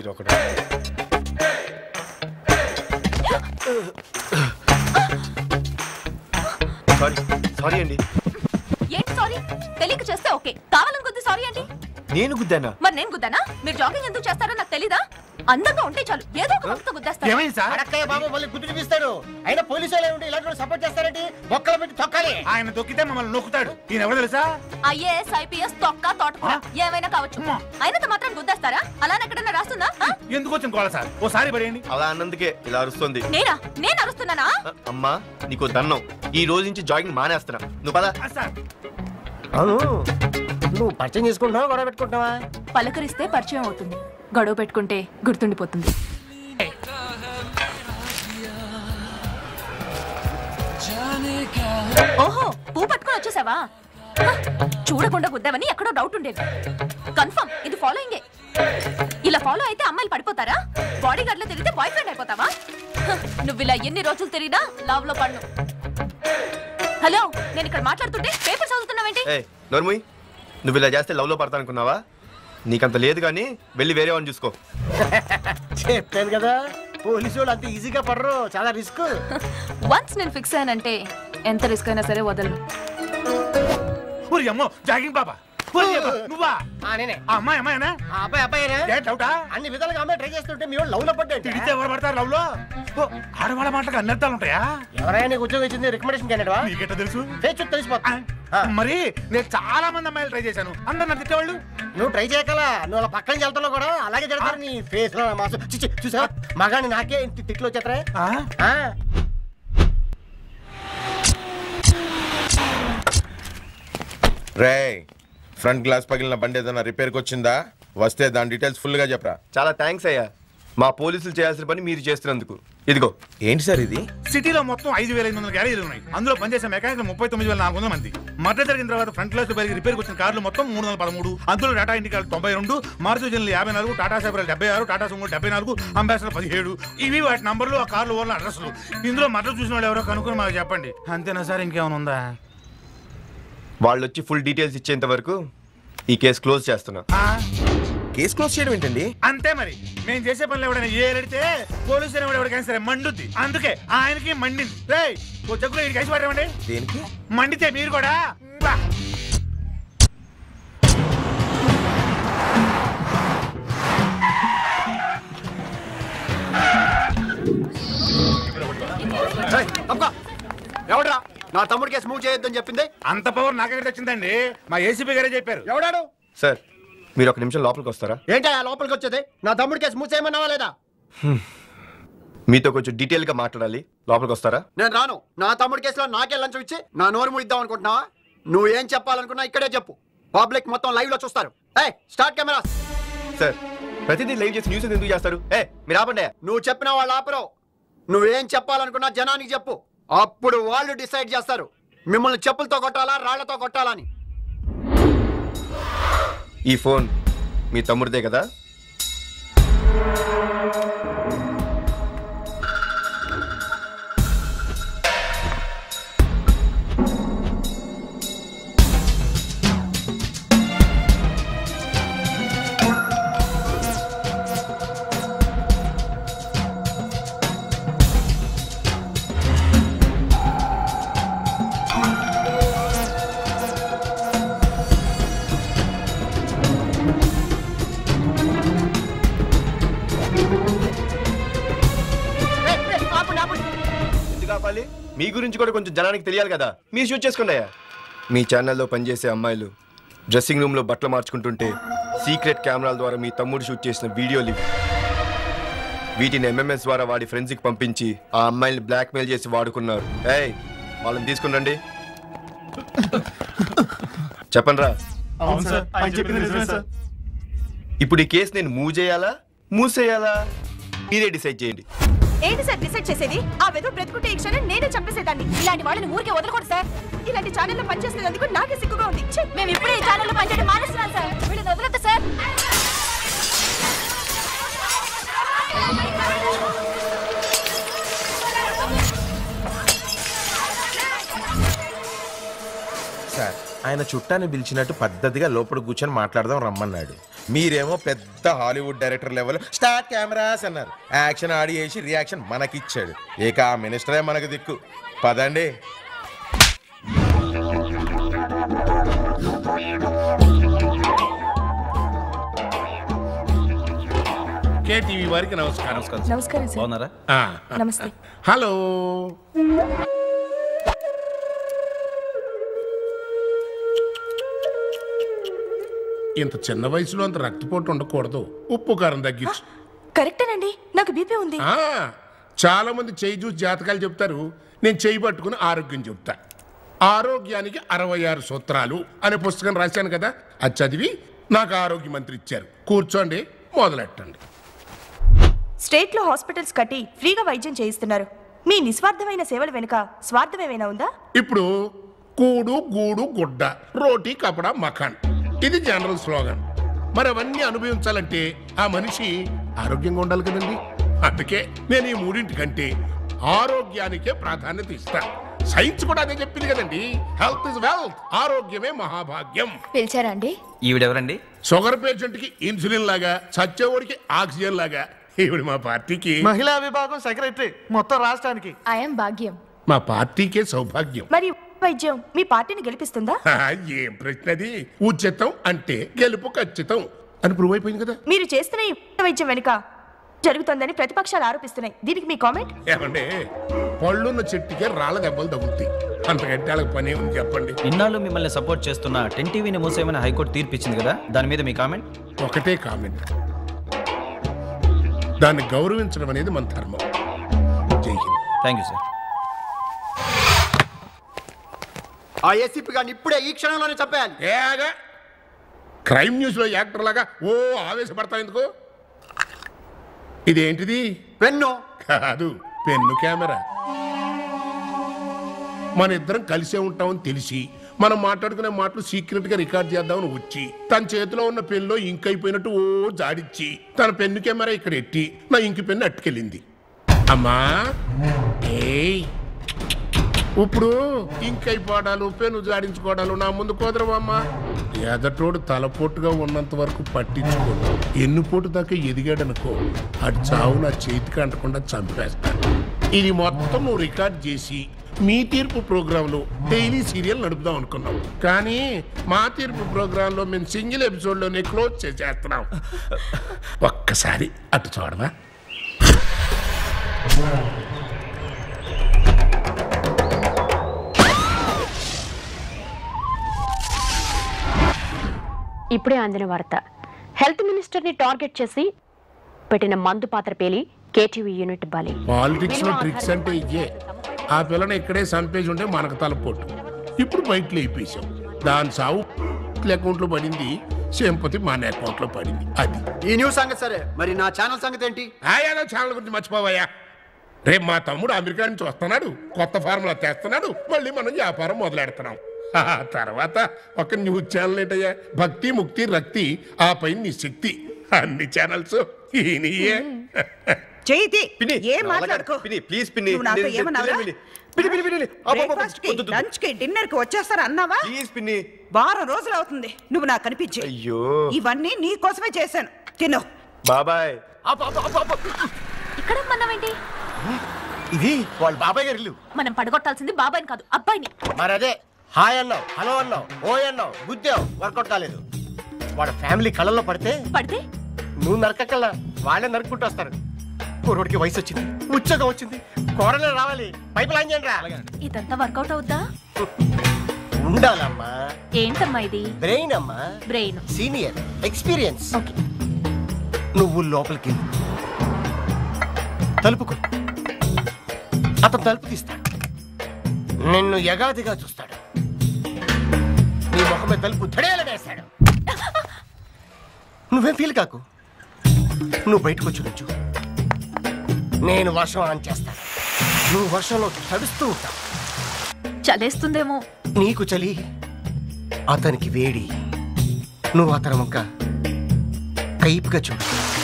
Speaker 16: సారీ సారీ అండి
Speaker 8: ఏంటి సారీ తెలియక చేస్తే ఓకే కావాలని కొద్ది సారీ అండి
Speaker 16: నేను గుద్దానా
Speaker 8: మరి నేను గుద్దానా మీరు జాగింగ్ ఎందుకు చేస్తారో నాకు తెలీదా అందంగా ఉంటే చాలు ఏదో ఒక మొక్కతో గుద్దేస్తారు
Speaker 11: సార్ అడక్కయ్య బాబు మళ్ళీ గుర్తు చూపిస్తాడు అయినా పోలీసు వాళ్ళు ఏమిటి ఇలాంటి వాళ్ళు సపోర్ట్ చేస్తారంటే బొక్కల పెట్టి తొక్కాలి
Speaker 19: ఆయన దొక్కితే మమ్మల్ని నొక్కుతాడు ఈయన ఎవరు తెలుసా
Speaker 8: ఐఏఎస్ ఐపీఎస్ తొక్క తోటకూర ఏమైనా కావచ్చు అయినంత మాత్రం గుద్దేస్తారా అలా ఎక్కడన్నా రాస్తుందా ఆ?
Speaker 19: ఎందుకు వచ్చిన గోళ సార్ ఓసారి పడేయండి
Speaker 16: అలా అన్నందుకే ఇలా అరుస్తుంది
Speaker 8: నేనా నేను అరుస్తున్నానా
Speaker 16: అమ్మా నీకు దన్నం ఈ రోజు నుంచి జాగింగ్ మానేస్తున్నా నువ్వు పద
Speaker 11: అవును నువ్వు పరిచయం చేసుకుంటున్నావా గొడవ పెట్టుకుంటున్నావా
Speaker 8: పలకరిస్తే పరిచయం అవుతుంది గొడవ పెట్టుకుంటే గుర్తుండిపోతుంది ఓహో పూ పట్టుకొని వచ్చేసావా హ, చూడకుండా గుద్దావని ఎక్కడో డౌట్ ఉండేది కన్ఫర్మ్ ఇది ఫాలోయింగే ఇలా ఫాలో అయితే అమ్మాయిలు పడిపోతారా బాడీ గార్డ్ లో తిరిగితే బాయ్ ఫ్రెండ్ అయిపోతావా హ, నువ్వు ఇలా ఎన్ని రోజులు తిరిగినా లవ్ లో పడ్ను హలో నేను ఇక్కడ మాట్లాడుతుంటే పేపర్ చదువుతున్నావేంటి
Speaker 16: ఏ నోర్ముయ్ నువ్వు ఇలా చేస్తే లవ్లో పడతా అనుకున్నావా నీకంత లేదు కానీ వెళ్ళి వేరే వాడిని చూసుకో
Speaker 11: చెప్పాను కదా పోలీసు వాళ్ళు అంత ఈజీగా పడరు చాలా రిస్క్
Speaker 8: వన్స్ నేను ఫిక్స్ అయ్యానంటే ఎంత రిస్క్ అయినా సరే వదలను
Speaker 19: ఊరి అమ్మో జాగింగ్ బాబా ఊరి అబ్బా, నువ్వా
Speaker 11: నేనే
Speaker 19: ఆ అమ్మాయి అమ్మాయినా
Speaker 11: ఆ అబ్బాయి అబ్బాయినా
Speaker 19: ఏ డౌటా
Speaker 11: అన్ని విధాలుగా అమ్మాయి ట్రై చేస్తుంటే మీ వాళ్ళు లవ్ లో పడ్డా
Speaker 19: తిడితే ఎవరు పడతారు లవ్ లో ఓ, ఆడవాళ్ళ మాటలకు అన్ని అర్థాలు ఉంటాయా
Speaker 11: ఎవరైనా నీకు ఉద్యోగం ఇచ్చింది రికమెండేషన్ క్యాండిడేట్
Speaker 19: నీకెట్ట తెలుసు
Speaker 11: ఫేస్ చూసి తెలిసిపోతా
Speaker 19: మరి నేను చాలా మంది అమ్మాయిలు ట్రై చేశాను అందరు నన్ను తిట్టేవాళ్ళు
Speaker 11: నువ్వు ట్రై చేయకలా నువ్వు అలా పక్కన వెళ్తున్నావు కూడా అలాగే జరుగుతారు నీ ఫేస్ లో మాసు చిచి చూసా మగాని నాకే ఇంత తిట్లు వచ్చేతరా ఆ.
Speaker 20: రే ఫ్రంట్ గ్లాస్ పగిలిన బండి ఏదైనా రిపేర్కి వచ్చిందా వస్తే దాని డీటెయిల్స్ ఫుల్గా చెప్పరా
Speaker 16: చాలా థ్యాంక్స్ అయ్యా మా పోలీసులు చేయాల్సిన పని మీరు చేస్తున్నందుకు ఇదిగో
Speaker 20: ఏంటి సార్ ఇది
Speaker 19: సిటీలో మొత్తం ఐదు వేల ఐదు వందల గ్యారేజీలు ఉన్నాయి అందులో పనిచేసే మెకానిక్ ముప్పై తొమ్మిది వేల నాలుగు వందల మంది మర్డర్ జరిగిన తర్వాత ఫ్రంట్ క్లాస్ పెరిగి రిపేర్కి వచ్చిన కార్లు మొత్తం మూడు వందల పదమూడు అందులో టాటా ఇండికాలు తొంభై రెండు మారుతి జనరల్ యాభై నాలుగు టాటా సైబర్ డెబ్బై ఆరు టాటా సుమో డెబ్బై నాలుగు అంబాసిడర్ పదిహేడు ఇవి వాటి నంబర్లు ఆ కార్లు ఓన్ల అడ్రస్లు ఇందులో మర్డర్ చూసిన వాళ్ళు ఎవరో కనుక్కొని మాకు చెప్పండి అంతేనా సార్ ఇంకేమైనా ఉందా
Speaker 16: వాళ్ళు వచ్చి ఫుల్ డీటెయిల్స్ ఇచ్చేంత వరకు ఈ కేసు క్లోజ్ చేస్తున్నా
Speaker 20: కేసు క్లోజ్ చేయడం ఏంటండి
Speaker 19: అంతే మరి మేము చేసే పనులు ఎవడైనా ఏరెడితే పోలీసు ఎవరికైనా సరే మండుద్ది అందుకే ఆయనకి మండింది రేయ్ ఓ జగ్గులో ఇది కలిసి పడమండి
Speaker 20: దేనికి
Speaker 19: మండితే మీరు కూడా బా.
Speaker 16: ఎవడరా నా తమ్ముడి కేసు మూవ్ చేయొద్దని చెప్పింది
Speaker 19: అంత పవర్ నాకెక్కడ వచ్చిందండి మా ఏసీపీ గారే చెప్పారు
Speaker 11: ఎవడాడు
Speaker 16: సార్ మీరు ఒక నిమిషం లోపలికి వస్తారా
Speaker 11: ఏంటా లోపలికి వచ్చేది నా తమ్ముడి కేసు మూసేయమన్నావా లేదా
Speaker 16: మీతో కొంచెం డీటెయిల్ గా మాట్లాడాలి లోపలికి వస్తారా
Speaker 21: నేను రాను నా తమ్ముడి కేసులో నాకే లంచం ఇచ్చి నా నోరు ముడిద్దాం అనుకుంటున్నావా నువ్వు ఏం చెప్పాలనుకున్నా ఇక్కడే చెప్పు పబ్లిక్ మొత్తం లైవ్ లో చూస్తారు ఏ స్టార్ట్ కెమెరా
Speaker 16: సార్ ప్రతిదీ లైవ్ చేసి న్యూస్ ఎందుకు చేస్తారు ఏ మీరు ఆపండి
Speaker 21: నువ్వు చెప్పిన వాళ్ళు ఆపరు నువ్వేం చెప్పాలనుకున్నా జనానికి చెప్పు అప్పుడు వాళ్ళు డిసైడ్ చేస్తారు మిమ్మల్ని చెప్పులతో కొట్టాలా రాళ్లతో కొట్టాలని
Speaker 16: ఈ ఫోన్ మీ తమ్ముడిదే కదా ఎందుకు ఆపాలి మీ గురించి కూడా కొంచెం జనానికి తెలియాలి కదా మీరు షూట్ చేసుకోండి అయ్యా మీ ఛానల్లో పనిచేసే అమ్మాయిలు డ్రెస్సింగ్ రూమ్లో బట్టలు మార్చుకుంటుంటే సీక్రెట్ కెమెరాల ద్వారా మీ తమ్ముడు షూట్ చేసిన వీడియోలు ఇవి వీటిని ఎంఎంఎస్ ద్వారా వాడి ఫ్రెండ్స్కి పంపించి ఆ అమ్మాయిని బ్లాక్మెయిల్ చేసి వాడుకున్నారు ఏయ్ వాళ్ళని తీసుకురండి చెప్పండి రా
Speaker 13: అవును సార్ ఆయన చెప్పింది నిజమే సార్
Speaker 16: ఇప్పుడు ఈ కేసు నేను మూవ్ చేయాలా మూసేయాలా మీరే డిసైడ్ చేయండి
Speaker 8: ఏంటి సార్ డిసైడ్ చేసేది ఆ వెధవ బ్రతుకుంటే ఈ క్షణం నేనే చంపేసేదాన్ని ఇలాంటి వాళ్ళని ఊరికే వదలకూడదు సార్ ఇలాంటి ఛానల్లో పనిచేస్తున్నందుకు నాకే సిగ్గుగా ఉంది ఛీ, మేము ఇప్పుడే ఈ ఛానల్లో పనిచేయడం మానేస్తున్నాం సార్ వీళ్ళని వదలొద్దు సార్
Speaker 20: సార్ ఆయన చుట్టాన్ని పిలిచినట్టు పద్ధతిగా లోపల కూర్చొని మాట్లాడదాం రమ్మన్నాడు మీరేమో పెద్ద Hollywood director level start cameras అన్నారు యాక్షన్ ఆడి వేసి రియాక్షన్ మనకిచ్చాడు ఇక ఆ మినిస్టరే మనకు దిక్కు పదండి
Speaker 19: కే
Speaker 1: కేటీవీ వారికి నమస్కారం
Speaker 9: నమస్కారం సార్
Speaker 17: బాగున్నారా
Speaker 1: ఆ,
Speaker 9: నమస్తే
Speaker 1: హలో ఇంత చిన్న వయసులో అంత రక్తపోటు ఉండకూడదు ఉప్పు కారం తగ్గించు
Speaker 9: కరెక్టేనండి నాకు బీపీ ఉంది
Speaker 1: ఆ, చాలా మంది చేయి చూసి జాతకాలు చెప్తారు నేను చేయి పట్టుకుని ఆరోగ్యం చెప్తా ఆరోగ్యానికి అరవై ఆరు సూత్రాలు అనే పుస్తకం రాశాను కదా అది చదివి నాకు ఆరోగ్య మంత్రి ఇచ్చారు కూర్చోండి మొదలెట్టండి
Speaker 9: స్టేట్ లో హాస్పిటల్స్ కట్టి ఫ్రీగా వైద్యం చేయిస్తున్నారు మీ నిస్వార్థమైన సేవల వెనుక స్వార్థం ఏమైనా ఉందా
Speaker 1: ఇప్పుడు కూడు గూడు గుడ్డ రోటీ కపడా మఖాన్ ఇది జనరల్ స్లోగన్ మరి అవన్నీ అనుభవించాలంటే ఆ మనిషి ఆరోగ్యంగా ఉండాలి కదండి అందుకే నేను ఈ మూడింటికంటే ఆరోగ్యానికే ప్రాధాన్యత ఇస్తా సైన్స్ కూడా అదే చెప్పింది కదండి హెల్త్ ఇస్ వెల్త్ ఆరోగ్యమే మహాభాగ్యం
Speaker 9: పిలిచారా అండి
Speaker 17: ఈవిడెవరండి
Speaker 1: షుగర్ పేషెంట్ కి ఇన్సులిన్ లాగా చచ్చేవాడికి ఆక్సిజన్ లాగా ఈవిడ మా పార్టీకి
Speaker 18: మహిళా విభాగం సెక్రటరీ మొత్తం రాష్ట్రానికి
Speaker 9: ఐఎమ్ భాగ్యం
Speaker 1: మా పార్టీకే సౌభాగ్యం
Speaker 9: మరి వైద్యం మీ పార్టీని గెలిపిస్తుందా
Speaker 1: హా, ఏం ప్రశ్న అది ఉచితం అంటే గెలుపు ఖచ్చితం అని ప్రూవ్ అయిపోయింది కదా
Speaker 9: మీరు చేస్తున్న ఈ వైద్యం వెనుక జరుగుతోందని ప్రతిపక్షాలు ఆరోపిస్తున్నాయి దీనికి మీ కామెంట్
Speaker 1: ఏమండి పళ్ళున్న చెట్టుకే రాళ్ళ దెబ్బలు తగులుతాయి అంతకంటే వాళ్ళకి పని ఉంది చెప్పండి
Speaker 17: ఇన్నాళ్ళు మిమ్మల్ని సపోర్ట్ చేస్తున్న టెన్ టీవీని మూసేయమని హైకోర్టు తీర్పు ఇచ్చింది కదా దాని మీద మీ కామెంట్
Speaker 1: ఒకటే కామెంట్ దాన్ని గౌరవించడం అనేది మన ధర్మం Jai Hind
Speaker 17: thank you sir
Speaker 21: ఆ ఏసీపీ గారిని ఇప్పుడే ఈ క్షణంలోనే చంపేయాలి
Speaker 1: ఏగా క్రైమ్ న్యూస్ లో యాక్టర్ లాగా ఓ ఆవేశపడతావు ఎందుకు ఇదేంటిది
Speaker 21: పెన్ను
Speaker 1: కాదు పెన్ను కెమెరా మన ఇద్దరం కలిసే ఉంటామని తెలిసి మనం మాట్లాడుకునే మాటలు సీక్రెట్ గా రికార్డ్ చేద్దామని వచ్చి తన చేతిలో ఉన్న పెన్నులో ఇంక్ అయిపోయినట్టు ఓ జాడిచ్చి తన పెన్ను కెమెరా ఇక్కడ ఎట్టి నా ఇంకి పెన్ను అట్టుకెళ్ళింది అమ్మా ఏయ్ ఇప్పుడు ఇంక్ అయిపోవడాలు పెన్ను జాడించుకోవడాలు నా ముందు కుదరవమ్మా ఎదటోడు తలపోటుగా ఉన్నంత వరకు పట్టించుకోడు ఎన్నుపోటు దాకా ఎదిగాడనుకో అటు చావు నా చేతికి అంటకుండా చంపేస్తాను ఇది మొత్తం నువ్వు రికార్డ్ చేసి మీ తీర్పు ప్రోగ్రాంలో డైలీ సీరియల్ నడుపుదాం అనుకున్నాం కానీ మా తీర్పు ప్రోగ్రాంలో మేము సింగిల్ ఎపిసోడ్లోనే క్లోజ్ చేసేస్తున్నాం ఒక్కసారి అటు చూడవా
Speaker 22: ఇప్పుడే అందిన వార్త హెల్త్ మినిస్టర్ని టార్గెట్ చేసి పెట్టిన మందు పాత్ర పేలి కేటీవీ యూనిట్ బాలి
Speaker 1: పాలిటిక్స్ లో ట్రిక్స్ అంటే ఇయ్యే ఆ పిల్లని ఇక్కడే చంపేసి ఉంటే మనకు తలపోటు ఇప్పుడు బయటలో అయిపోయాం దాని సావు అకౌంట్ లో పడింది సింపతి మన అకౌంట్ లో పడింది అది
Speaker 21: ఈ న్యూస్ సంగతి సరే మరి నా ఛానల్ సంగతి ఏంటి
Speaker 1: ఆయాదో ఛానల్ గురించి మర్చిపోవయ్యా రేపు మా తమ్ముడు అమెరికా నుంచి వస్తున్నాడు కొత్త ఫార్ములా తెస్తున్నాడు మళ్ళీ మనం వ్యాపారం మొదలెడుతున్నాం ఆ తర్వాత ఒక న్యూస్ ఛానల్ ఏంటయ్యా భక్తి ముక్తి రక్తి ఆ పైన నీ శక్తి అన్ని ఛానల్స్ ఈయనయే
Speaker 15: చేయితి ఏం
Speaker 16: నా వల్ల
Speaker 15: మాట్లాడుకో
Speaker 16: కాదు. పిన్ని, please పిన్ని.
Speaker 15: నువ్వు నాతో
Speaker 16: నేను- నేను
Speaker 15: ఏమన్నావురా?
Speaker 16: పిన్ని, పిన్ని, పిన్ని, పిన్ని. అబ్బో, అబ్బో,
Speaker 15: బ్రేక్ఫాస్ట్ కి
Speaker 16: వద్దు, వద్దు.
Speaker 15: లంచ్ కి డిన్నర్ కి వచ్చేస్తారు అన్నావా
Speaker 16: ప్లీజ్ పిన్ని
Speaker 15: వారం రోజులు అవుతుంది నువ్వు నాకు కనిపించి
Speaker 16: అయ్యో
Speaker 15: ఇవన్నీ నీ కోసమే చేశాను తిను
Speaker 16: బాబాయ్
Speaker 8: ఇక్కడ మన్నావేంటి
Speaker 11: ఇది వాళ్ళ బాబాయ్ గారి ఇల్లు
Speaker 8: మనం పడగొట్టాల్సింది బాబాయ్ని కాదు అబ్బాయిని
Speaker 11: మరి అదే హాయ్ అన్నావు హలో అన్నావు ఓ అన్నావు గుద్దావు వర్కౌట్ కాలేదు వాడు ఫ్యామిలీ కళ్ళల్లో పడితే
Speaker 8: పడితే
Speaker 11: నువ్వు నరకక్కల్లా వాళ్ళే నరుక్కుంటూ వస్తారు కుర్రోడికి వయసు వచ్చింది ఉచ్చగా వచ్చింది కోడలే రావాలి పైపు లాంగ్ చేయండి రా
Speaker 8: ఇదంతా వర్కౌట్ అవుద్దా
Speaker 11: ఉండాలమ్మా
Speaker 8: ఏంటమ్మా ఇది
Speaker 11: బ్రెయిన్ అమ్మా
Speaker 8: బ్రెయిన్
Speaker 11: సీనియర్ ఎక్స్పీరియన్స్ నువ్వు లోపలికి వెళ్ళు. తలుపుకు అతను తలుపు తీస్తాడు నిన్ను యగాదిగా చూస్తాడు నీ ముఖమే తలుపు ధడేల వేస్తాడు నువ్వేం ఫీల్ కాకు నువ్వు బయటకు వచ్చి నుంచు నేను వర్షం ఆన్ చేస్తాను నువ్వు వర్షంలో తడుస్తూ ఉంటావు
Speaker 8: చలేస్తుందేమో
Speaker 11: నీకు చలి అతనికి వేడి నువ్వు అతని వంక కైపుగా చూడు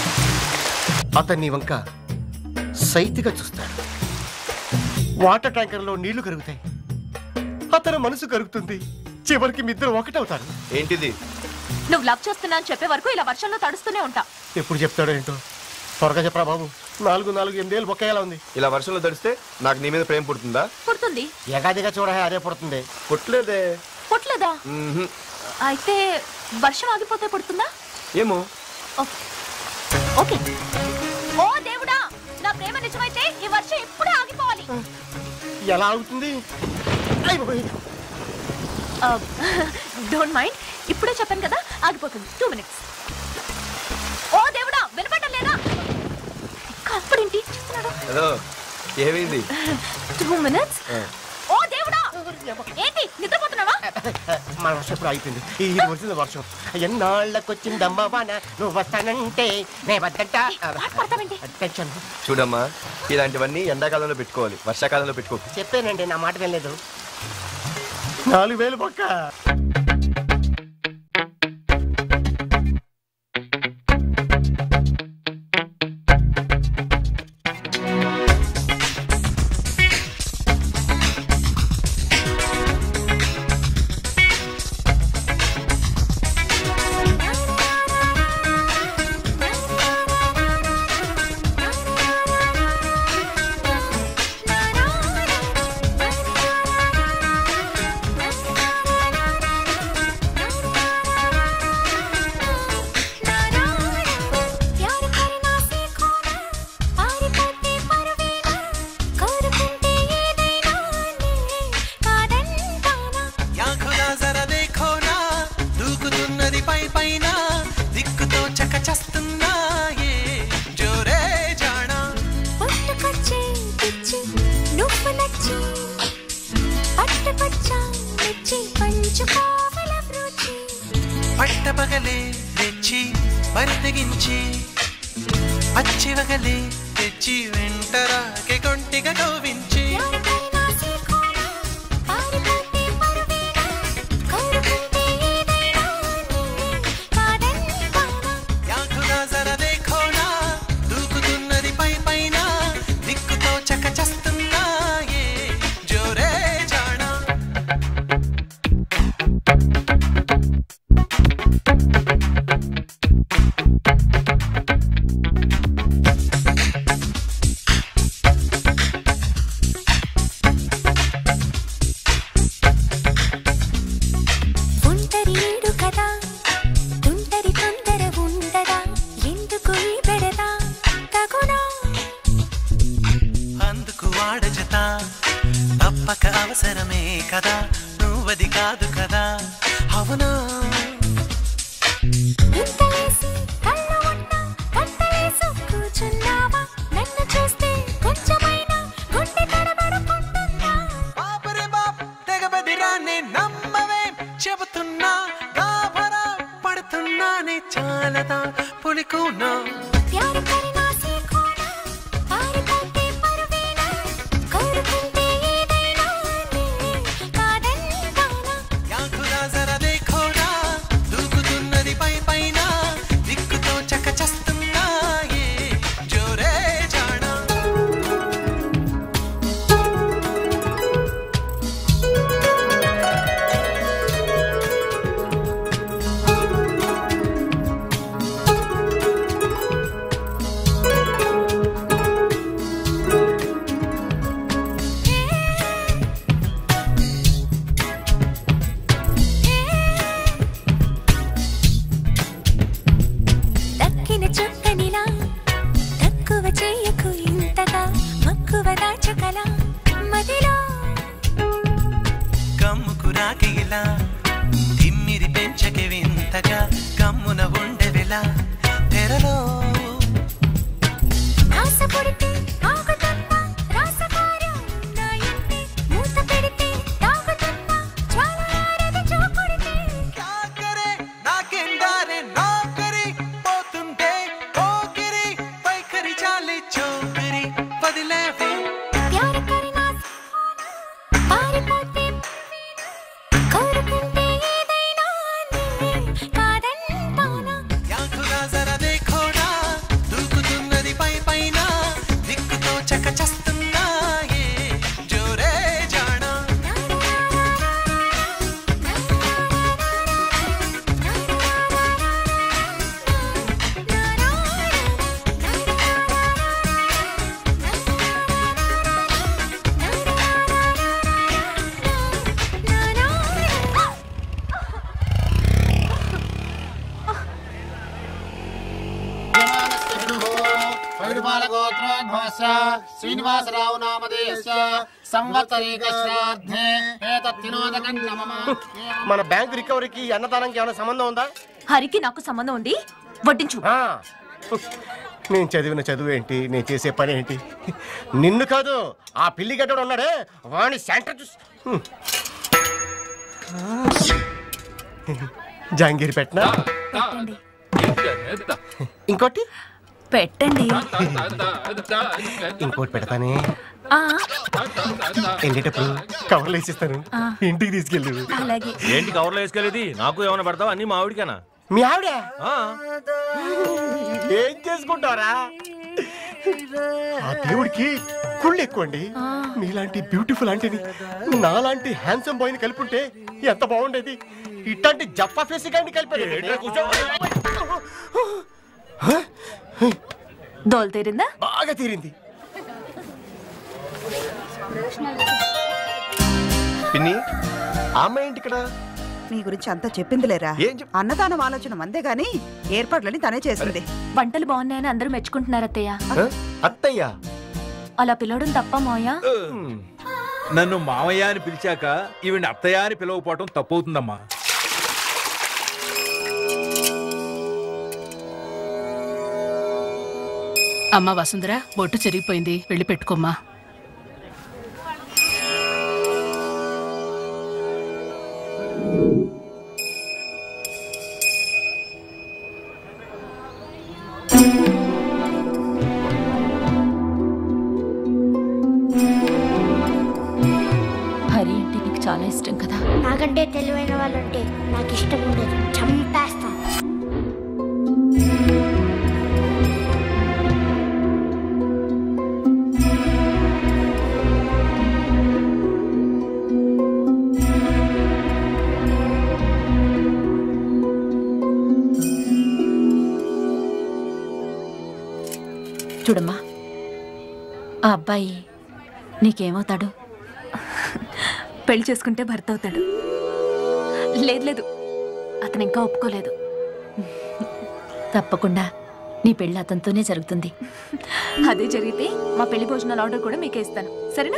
Speaker 11: అతన్ని వంక సైతిగా చూస్తాడు వాటర్ ట్యాంకర్లో నీళ్లు కరుగుతాయి అతని మనసు కరుగుతుంది చివరికి మీ ఇద్దరు ఒకటవుతారు
Speaker 16: ఏంటిది
Speaker 8: నువ్వు లవ్ చేస్తున్నా అని చెప్పే వరకు ఇలా వర్షంలో తడుస్తూనే ఉంటా
Speaker 11: ఎప్పుడు చెప్తాడో ఏంటో త్వరగా చెప్పరా బాబు నాలుగు నాలుగు ఎనిమిదేళ్ళు బొక్కయ్యేలా ఉంది
Speaker 16: ఇలా వర్షంలో తడిస్తే నాకు నీ మీద ప్రేమ పుడుతుందా
Speaker 8: పుడుతుంది
Speaker 11: ఎగాదిగా చూడ అదే పుడుతుంది
Speaker 16: పుట్టలేదే
Speaker 8: పుట్టలేదా
Speaker 16: మ్మ్హ్.
Speaker 8: అయితే వర్షం ఆగిపోతే పుడుతుందా
Speaker 16: ఏమో
Speaker 8: ఓకే ఓకే నిజమైతే ఈ వర్షం ఎప్పుడూ ఆగిపోవాలి
Speaker 11: ఎలా అవుతుంది
Speaker 8: డోంట్ మైండ్ ఇప్పుడే చెప్పాను కదా ఆగిపోతుంది టూ మినిట్స్ ఓ దేవుడా వినపడడం లేదా ఇంకా అప్పుడేంటి చూస్తున్నాడు
Speaker 16: హలో ఏమైంది
Speaker 11: టూ మినిట్స్
Speaker 8: ఓ దేవుడా ఏంటి నిద్రపోతున్నావా
Speaker 11: మన వర్షం ఇప్పుడు అయిపోయింది ఈ వచ్చింది వర్షం ఎన్నాళ్ళకొచ్చిందమ్మా వాన నువ్వు వస్తానంటే నే వద్దంట టెన్షన్
Speaker 16: చూడమ్మా ఇలాంటివన్నీ ఎండాకాలంలో పెట్టుకోవాలి వర్షాకాలంలో పెట్టుకో
Speaker 11: చెప్పానండి నా మాట వినలేదు నాలుగు వేలు పక్క
Speaker 14: యాఖులా జర దేఖో నా దూకుతున్నది పై పైన దిక్కుతో చకచస్తున్నా ఏ జోరే జానా
Speaker 6: పుట్టుకొచ్చే పిచ్చి నువ్వు నచ్చి పట్టుకొచ్చా మెచ్చి పంచుకోవల రుచి
Speaker 14: పట్టపగలే తెచ్చి బరితెగించి పచ్చివగలే తెచ్చి వెంటరాకే కొంటిగా కౌవించి యాఖులా జర దేఖో నా దూకుతున్నది పై పైన దిక్కుతో చకచస్తున్నా ఏ జోరే జానా
Speaker 6: ఒంటరి ఏడు కదా తుంటరి తొందర ఉండదా ఎందుకు ఈ బెడదా తగునా
Speaker 14: అందుకు వాడజత తప్పక అవసరమే కదా నువ్వది కాదు కదా అవునా
Speaker 6: ఇంతలేసి కళ్ళు ఉన్నా గంటలేసి కూర్చున్నావా నన్ను చూస్తే కొంచెమైనా గుండె తడబడుకుంటుందా
Speaker 14: బాబరే బాబ్ తెగబదిరానే నమ్మవే చెబుతున్నా గాభరా పడుతున్నానే చాలదా పులికున్నా
Speaker 6: ప్యారు కరినా సీకోనా పారిపోతే పరువేనా కోరుకుంటే ఏదైనా నే కాదంటానా
Speaker 14: యాకులా జర దేఖోనా దూకుతున్నది పై పైన దిక్కుతో చకచస్తున్నా ఏ జోరే జానా
Speaker 6: దక్కిన చుక్కనిలా తక్కువ చేయకు ఇంతగా మక్కువ దాచకలా మదిలో
Speaker 14: కమ్ముకు రాకి ఇలా తిమ్మిరి పెంచకి వింతగా కమ్మున ఉండెవెలా తెరలో
Speaker 6: ఆశ పుడితే ఆగుతున్నా రాసకార్యం నా ఇంటి మూత పెడితే తాగుతున్నా జ్వాల ఆరదు చూపుడితే
Speaker 14: కాకరే నాకెందారే నాకరి పోతుంటే పోకిరి పైకరి చాలే చోకరి వదిలేవే
Speaker 6: ప్యారు కరినా పారిపోతే కోరుకుంటే ఏదైనా నే కాదంటానా
Speaker 14: యాకులా జర దేఖోనా
Speaker 21: పరిపాలగోత్రోద్భవస్య శ్రీనివాసరావు నామధేయస్య సంవత్సరీక శ్రాద్ధే ఏతత్తినోదకం మమ
Speaker 11: మన బ్యాంక్ రికవరీకి అన్నదానంకి ఏమైనా సంబంధం ఉందా
Speaker 8: హరికి నాకు సంబంధం ఉంది వడ్డించు
Speaker 11: ఆ, నేను చదివిన చదువు ఏంటి నేను చేసే పని ఏంటి నిన్ను కాదు ఆ పిల్లి గడ్డడు ఉన్నాడే వాణ్ణి సెంటర్ చూసి హ్మ్. జాంగీర్ పెట్టనా ఇంకోటి
Speaker 8: పెట్టండి
Speaker 11: ఇంకోటి పెడతానే
Speaker 8: ఆ,
Speaker 11: వెళ్ళేటప్పుడు కవర్లు వేసిస్తాను
Speaker 8: ఆ.
Speaker 11: ఇంటికి తీసుకెళ్ళు
Speaker 8: అలాగే
Speaker 2: ఏంటి కవర్లో వేసుకెళ్ళేది నాకు ఏమైనా పెడతావా అన్ని మా ఆవిడికేనా
Speaker 11: మీ ఆవిడ ఏం చేసుకుంటారా ఆ దేవుడికి కుళ్ళు ఎక్కువ అండి మీలాంటి బ్యూటిఫుల్ ఆంటీని నాలాంటి హ్యాండ్సమ్ బాయ్ని కలిపుంటే ఎంత బాగుండేది ఇట్లాంటి జప్పా ఫేసి గాని కలిపారు
Speaker 8: దోలు తీరిందా
Speaker 11: బాగా తీరింది పిన్ని ఆ అమ్మాయి ఏంటి ఇక్కడ
Speaker 15: నీ గురించి అంతా చెప్పిందిలేరా అన్నదానం ఆలోచన మందే గాని ఏర్పాట్లని తనే చేసింది
Speaker 8: వంటలు బాగున్నాయని అందరూ మెచ్చుకుంటున్నారు అత్తయ్య
Speaker 11: అత్తయ్య
Speaker 8: అలా పిలవడం తప్ప మోయా
Speaker 4: నన్ను మామయ్య అని పిలిచాక ఈవిడ అత్తయ్య అని పిలవకపోవటం తప్పవుతుందమ్మా
Speaker 7: అమ్మ వసుంధర బొట్టు చెరిగిపోయింది వెళ్ళి పెట్టుకోమ్మా
Speaker 8: హరి అంటే నీకు చాలా ఇష్టం కదా
Speaker 3: నాకంటే తెలివైన వాళ్ళంటే నాకు ఇష్టం ఉండదు చంపేస్తాం
Speaker 8: చూడమ్మా ఆ అబ్బాయి నీకేమవుతాడు పెళ్లి చేసుకుంటే భర్త అవుతాడు లేదు లేదు అతను ఇంకా ఒప్పుకోలేదు తప్పకుండా నీ పెళ్లి అతనితోనే జరుగుతుంది అదే జరిగితే మా పెళ్లి భోజనాల ఆర్డర్ కూడా మీకే ఇస్తాను సరేనా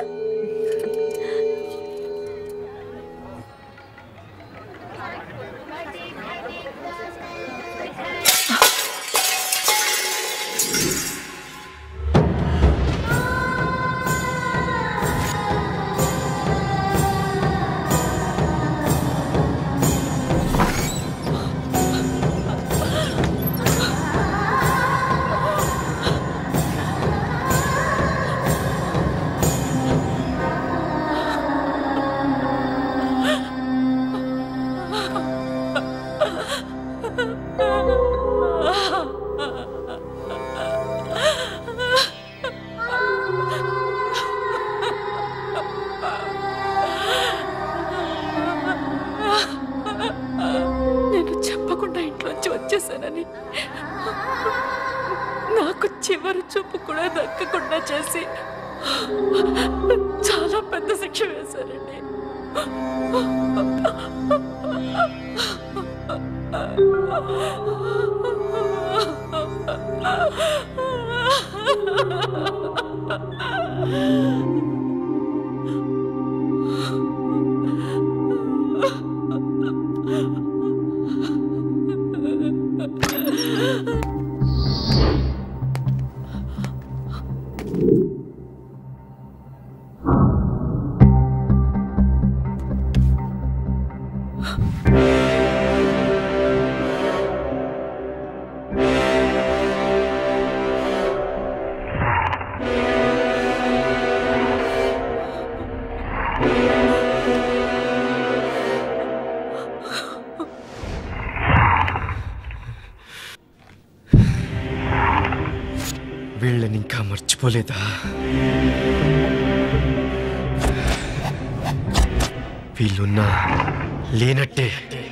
Speaker 23: నేను చెప్పకుండా ఇంట్లోంచి వచ్చేసానని నాకు చివరి చూపు కూడా దక్కకుండా చేసి చాలా పెద్ద శిక్ష వేశారండి
Speaker 16: వీళ్ళని ఇంకా మర్చిపోలేదా వీళ్ళున్నా లేనట్టే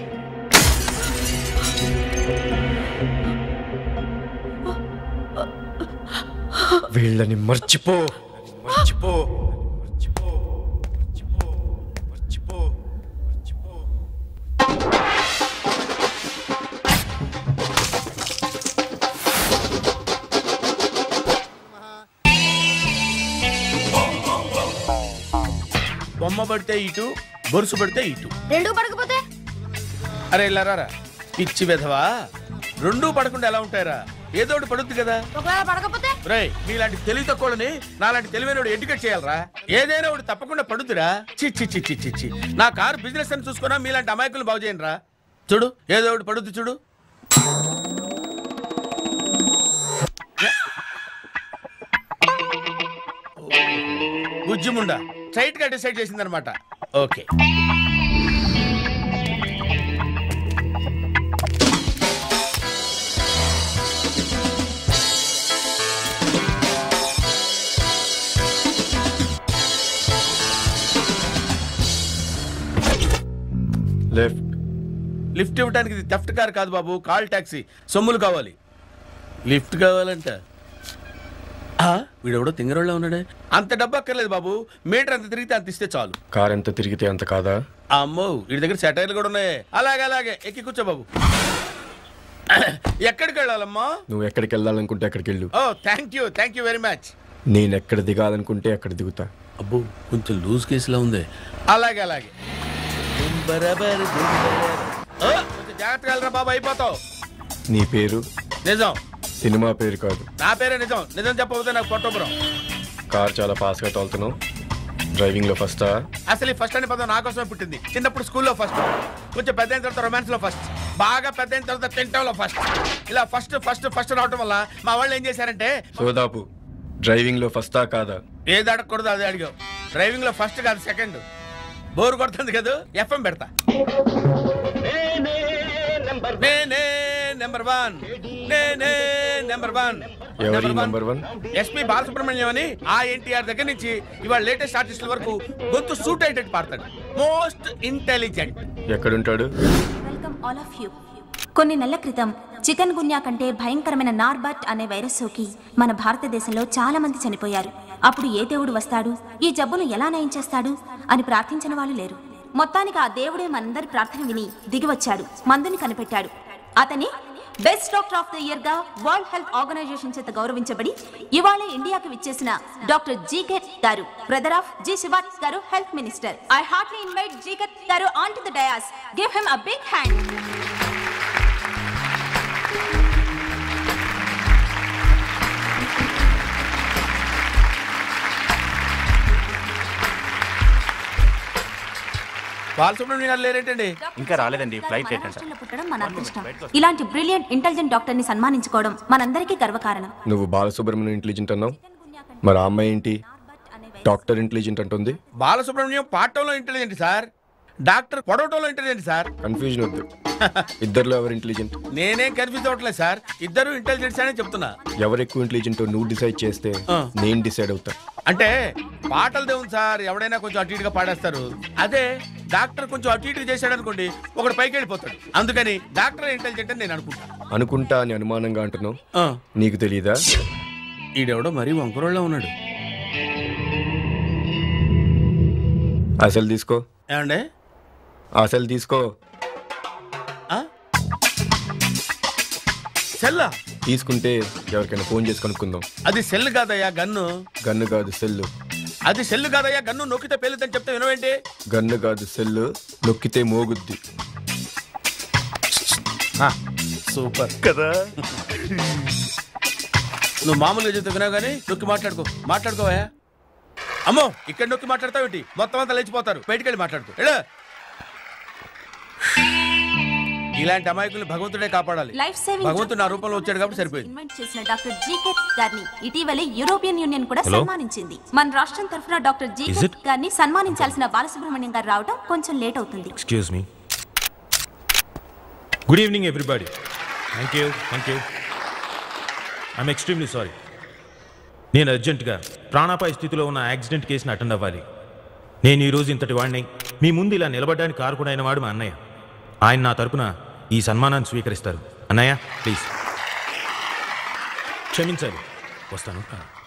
Speaker 16: వీళ్ళని మర్చిపో మర్చిపో
Speaker 5: పడితే ఇటు బొరుసు పడితే ఇటు
Speaker 3: రెండు పడకపోతే
Speaker 5: అరే ఇల్లారా పిచ్చి వెధవా రెండూ పడకుండా ఎలా ఉంటాయరా ఏదో ఒకటి పడుద్ది కదా
Speaker 3: ఒకవేళ పడకపోతే
Speaker 5: రే మీలాంటి తెలివి తక్కువని నాలాంటి తెలివైన ఎడ్యుకేట్ చేయాలరా ఏదైనా ఒకటి తప్పకుండా పడుద్దిరా చి చి చి చి చి చి నా కారు బిజినెస్ అని చూసుకున్నా మీలాంటి అమాయకులు బాగు చేయండి రా చూడు ఏదో ఒకటి పడుద్ది చూడు బుజ్జిముండా స్ట్రైట్ గా డిసైడ్ చేసిందనమాట ఓకే
Speaker 16: లెఫ్ట్
Speaker 5: లిఫ్ట్ ఇవ్వడానికి ఇది థెఫ్ట్ కార్ కాదు బాబు కాల్ టాక్సీ సొమ్ములు కావాలి లిఫ్ట్ కావాలంట ఆ, వీడెవడో తింగరోళ్ళ ఉన్నాడే అంత డబ్బు అక్కర్లేదు బాబు మీటర్ అంత తిరిగితే అంత ఇస్తే చాలు
Speaker 16: కార్ ఎంత తిరిగితే అంత కాదా
Speaker 5: అమ్మో వీడి దగ్గర సెటైర్లు కూడా ఉన్నాయి అలాగే అలాగే ఎక్కి కూర్చో బాబు ఎక్కడికి వెళ్ళాలమ్మా
Speaker 16: నువ్వు ఎక్కడికి వెళ్ళాలనుకుంటే అక్కడికి వెళ్ళు
Speaker 5: ఓ thank you thank you very much
Speaker 16: నేను ఎక్కడ దిగాలనుకుంటే అక్కడ దిగుతా
Speaker 5: అబ్బో కొంచెం లూజ్ కేసులా ఉంది అలాగే అలాగే దుంబరబర్ దుంబరబర్. ఓ, కొంచెం జాగ్రత్తగా వెళ్ళరా బాబు అయిపోతావు
Speaker 16: నీ పేరు
Speaker 5: నిజం
Speaker 16: సినిమా పేరు కాదు
Speaker 5: నా పేరే నిజం నిజం చెప్పకపోతే నాకు పొట్టపురం
Speaker 16: కార్ చాలా ఫాస్ట్గా తోలుతున్నావు డ్రైవింగ్లో ఫస్టా
Speaker 5: అసలు ఈ ఫస్ట్ అనే పదం నా కోసమే పుట్టింది చిన్నప్పుడు స్కూల్లో ఫస్ట్ కొంచెం పెద్ద అయిన తర్వాత రొమాన్స్ లో ఫస్ట్ బాగా పెద్ద అయిన తర్వాత తింటంలో ఫస్ట్ ఇలా ఫస్ట్ ఫస్ట్ ఫస్ట్ రావడం వల్ల మా వాళ్ళు ఏం చేశారంటే
Speaker 16: సోదాపు డ్రైవింగ్లో ఫస్టా కాదా
Speaker 5: ఏది అడగకూడదు అది అడిగావు డ్రైవింగ్ లో ఫస్ట్ కాదు సెకండ్ బోర్ కొడుతుంది కదా ఎఫ్ఎం పెడతా నేనే నెంబర్ వన్ నేనే నెంబర్ వన్
Speaker 16: ఎవరి నెంబర్ వన్
Speaker 5: ఎస్పి బాలసుబ్రహ్మణ్యం అని ఆ ఎన్టీఆర్ దగ్గర నుంచి ఇవాళ లేటెస్ట్ ఆర్టిస్టుల వరకు గొంతు సూట్ అయ్యేటట్టు పాడతాడు మోస్ట్ ఇంటెలిజెంట్
Speaker 16: ఎక్కడుంటాడు
Speaker 8: వెల్కమ్ ఆల్ ఆఫ్ యూ కొన్ని నెలల క్రితం చికెన్ గున్యా కంటే భయంకరమైన నార్బట్ అనే వైరస్ సోకి మన భారతదేశంలో చాలా మంది చనిపోయారు అప్పుడు ఏ దేవుడు వస్తాడు ఈ జబ్బును ఎలా నయం చేస్తాడు అని ప్రార్థించిన వాళ్ళు లేరు మొత్తానికి ఆ దేవుడే మనందరి ప్రార్థన విని దిగి వచ్చాడు మందుని కనిపెట్టాడు అతని best doctor of the year గా వరల్డ్ హెల్త్ ఆర్గనైజేషన్ చేత గౌరవించబడి ఇవాళ ఇండియాకి విచ్చేసిన డాక్టర్ జీకే గారు బ్రదర్ ఆఫ్ జి శివాజ్ గారు health minister I heartily invite GK గారు on to the dais give him a big hand
Speaker 5: Balasubrahmanyam గారు లేరేంటండి
Speaker 17: ఇంకా రాలేదండి ఫ్లైట్ లేట్ అంట
Speaker 8: రాష్ట్రంలో పుట్టడం మన అదృష్టం ఇలాంటి బ్రిలియంట్ ఇంటెలిజెంట్ డాక్టర్ ని సన్మానించుకోవడం మనందరికీ గర్వకారణం
Speaker 16: నువ్వు బాలసుబ్రహ్మణ్యం ఇంటెలిజెంట్ అన్నావు మరి ఆ అమ్మాయి ఏంటి డాక్టర్ ఇంటెలిజెంట్ అంటుంది
Speaker 5: బాలసుబ్రహ్మణ్యం పాడటంలో ఇంటెలిజెంట్ సార్ డాక్టర్ పొడవటంలో ఇంటెలిజెంట్ సార్
Speaker 16: కన్ఫ్యూజన్ వద్దు ఇద్దరిలో ఎవరు ఇంటెలిజెంట్
Speaker 5: నేనేం కన్ఫ్యూజ్ అవ్వట్లేదు సార్ ఇద్దరు ఇంటెలిజెంట్స్ అనే చెప్తున్నా
Speaker 16: ఎవరు ఎక్కువ ఇంటెలిజెంట్ నువ్వు డిసైడ్ చేస్తే
Speaker 5: ఆ.
Speaker 16: నేను డిసైడ్ అవుతా
Speaker 5: అంటే పాటలు దేవుని సార్ ఎవడైనా కొంచెం అటు ఇటుగా పాడేస్తారు అదే డాక్టర్ కొంచెం అటు ఇటుగా చేశాడు అనుకోండి ఒకడు పైకి వెళ్ళిపోతాడు అందుకని డాక్టర్ ఇంటెలిజెంట్ అని నేను అనుకుంటా
Speaker 16: అనుకుంటా అని అనుమానంగా అంటున్నావు
Speaker 5: ఆ.
Speaker 16: నీకు తెలీదా
Speaker 5: ఈడెవడో మరీ వంకరోళ్ళ ఉన్నాడు
Speaker 16: అసలు తీసుకో
Speaker 5: ఏమండే
Speaker 16: అసలు తీసుకో
Speaker 5: సెల్లా
Speaker 16: తీసుకుంటే ఎవరికైనా ఫోన్ చేసి కనుక్కుందాం
Speaker 5: అది సెల్ కాదయ్యా గన్ను
Speaker 16: గన్ను కాదు సెల్లు
Speaker 5: అది సెల్ కాదయ్యా గన్ను నొక్కితే పేలుద్దని చెప్తే వినవేంటి
Speaker 16: గన్ను కాదు సెల్లు నొక్కితే మోగుద్ది
Speaker 5: సూపర్ కదా నువ్వు మామూలుగా చెప్తే వినావు కానీ నొక్కి మాట్లాడుకో మాట్లాడుకోవా అమ్మో ఇక్కడ నొక్కి మాట్లాడతావేంటి మొత్తం అంతా లేచిపోతారు బయటికి వెళ్ళి మాట్లాడుకో వెళ్ళు. ఇలాంటి అమాయకుల్ని భగవంతుడే కాపాడాలి
Speaker 8: లైఫ్ సేవింగ్
Speaker 5: భగవంతుడు నా రూపంలో వచ్చాడు కాబట్టి సరిపోయింది
Speaker 8: ఇన్వెంట్ చేసిన డాక్టర్ జీకే గారిని ఇటీవలే యూరోపియన్ యూనియన్ కూడా
Speaker 2: Hello?
Speaker 8: సన్మానించింది మన రాష్ట్రం తరఫున డాక్టర్
Speaker 2: Is
Speaker 8: జీకే
Speaker 2: it?
Speaker 8: గారిని సన్మానించాల్సిన బాలసుబ్రహ్మణ్యం గారు రావడం కొంచెం లేట్ అవుతుంది
Speaker 2: excuse me good evening everybody thank you thank you I'm extremely sorry నేను అర్జెంటుగా ప్రాణాపాయ స్థితిలో ఉన్న యాక్సిడెంట్ కేసుని అటెండ్ అవ్వాలి నేను ఈరోజు ఇంతటి వాడిని మీ ముందు ఇలా నిలబడడానికి కారకుడైన వాడు మా అన్నయ్య ఆయన నా తరపున ఈ సన్మానాన్ని స్వీకరిస్తారు అన్నయ్య ప్లీజ్ క్షమించాలి వస్తాను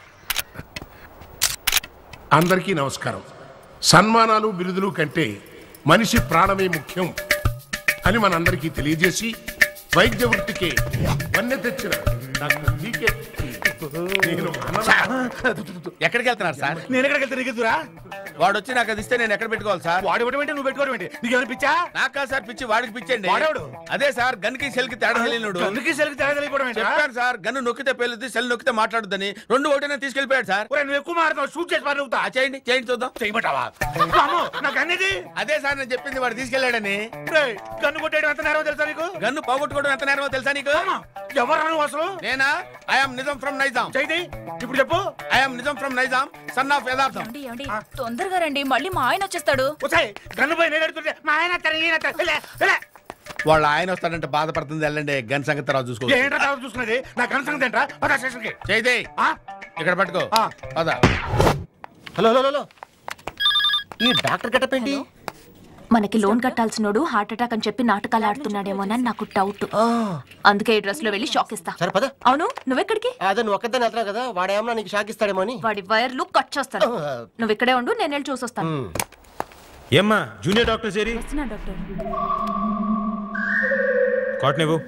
Speaker 1: అందరికీ నమస్కారం సన్మానాలు బిరుదులు కంటే మనిషి ప్రాణమే ముఖ్యం అని మనందరికీ తెలియజేసి వైద్య వృత్తికి వన్నె తెచ్చిన డాక్టర్ జీకే
Speaker 5: ఎక్కడికి వెళ్తున్నారు సార్
Speaker 19: నేను ఎక్కడికి వెళ్తే నీకు ఎదురా
Speaker 5: వాడు వచ్చి నాకు అది ఇస్తే నేను ఎక్కడ పెట్టుకోవాలి సార్
Speaker 19: వాడు ఇవ్వడం ఏంటి నువ్వు పెట్టుకోవడం ఏంటి నీకు ఏమైనా పిచ్చా
Speaker 5: నాకు కాదు సార్ పిచ్చి వాడికి పిచ్చండి
Speaker 19: వాడెవడు?
Speaker 5: అదే సార్ గన్ కి సెల్ కి తేడా తెలియనుడు
Speaker 19: గన్నుకి సెల్కి తేడా తెలియకపోవడం ఏంట్రా?
Speaker 5: చెప్పాను సార్ గన్ను నొక్కితే పేలుద్ది సెల్ నొక్కితే మాట్లాడుద్దని రెండు ఒకటేనే తీసుకెళ్ళిపోయాడు సార్
Speaker 19: ఒరేయ్, నువ్వు ఎక్కువ మారుతావు షూట్ చేసి పారు
Speaker 5: ఆ, చేయండి చేయండి చూద్దాం
Speaker 19: చేయమంటావా అమ్మో నాకు అన్నది
Speaker 5: అదే సార్ నేను చెప్పింది వాడు తీసుకెళ్ళాడని
Speaker 19: గన్ను కొట్టేయడం ఎంత నేరమో తెలుసా నీకు
Speaker 5: గన్ను పోగొట్టుకోవడం ఎంత నేరమో తెలుసా నీకు
Speaker 19: ఎవరు నువ్వు అసలు
Speaker 5: నేనా ఐఎమ్ నిజం ఫ్రమ్ నైజాం
Speaker 19: చైతి ఇప్పుడు చెప్పు
Speaker 5: ఐఎమ్ నిజం ఫ్రమ్ నైజాం సన్ ఆఫ్ యదార్థం
Speaker 8: ఏమండి, ఏమండి? తొందరగా రండి మళ్ళీ మా ఆయన వచ్చేస్తాడు
Speaker 19: వచ్చాయి గన్ను పోయి నేను ఎడుతుంటే మా ఆయన అత్తారు, ఈయన అత్తారు. లే, లే.
Speaker 5: వాళ్ళ ఆయన వస్తాడంటే బాధపడుతుంది వెళ్ళండి గన్ సంగతి తర్వాత చూసుకో
Speaker 19: ఏంట్రా తర్వాత చూసుకునేది నా కనసం ఏంట్రా పద స్టేషన్కి
Speaker 5: చేయితే ఇక్కడ పట్టుకో పద
Speaker 11: హలో హలో హలో ఈ డాక్టర్ గెటప్ ఏంటి
Speaker 8: మనకి లోన్ కట్టాల్సినోడు హార్ట్ అటాక్ అని చెప్పి నాటకాలు ఆడుతున్నాడేమోనని నాకు డౌట్ అందుకే ఈ డ్రెస్ లో వెళ్ళి షాక్ ఇస్తా
Speaker 11: సరే పద
Speaker 8: అవును నువ్వెక్కడికి
Speaker 11: అదే నువ్వు ఒక్కదాన్ని వెళ్తున్నావు కదా వాడేమన్నా నీకు షాక్ ఇస్తాడేమో అని
Speaker 8: వాడి వైర్లు కట్ చేస్తాను నువ్వు ఇక్కడే ఉండు నేను వెళ్ళి చూసొస్తాను
Speaker 2: ఏమ్మా జూనియర్ డాక్టర్ సేరి
Speaker 8: డాక్టర్
Speaker 2: కాటన్ ఇవ్వు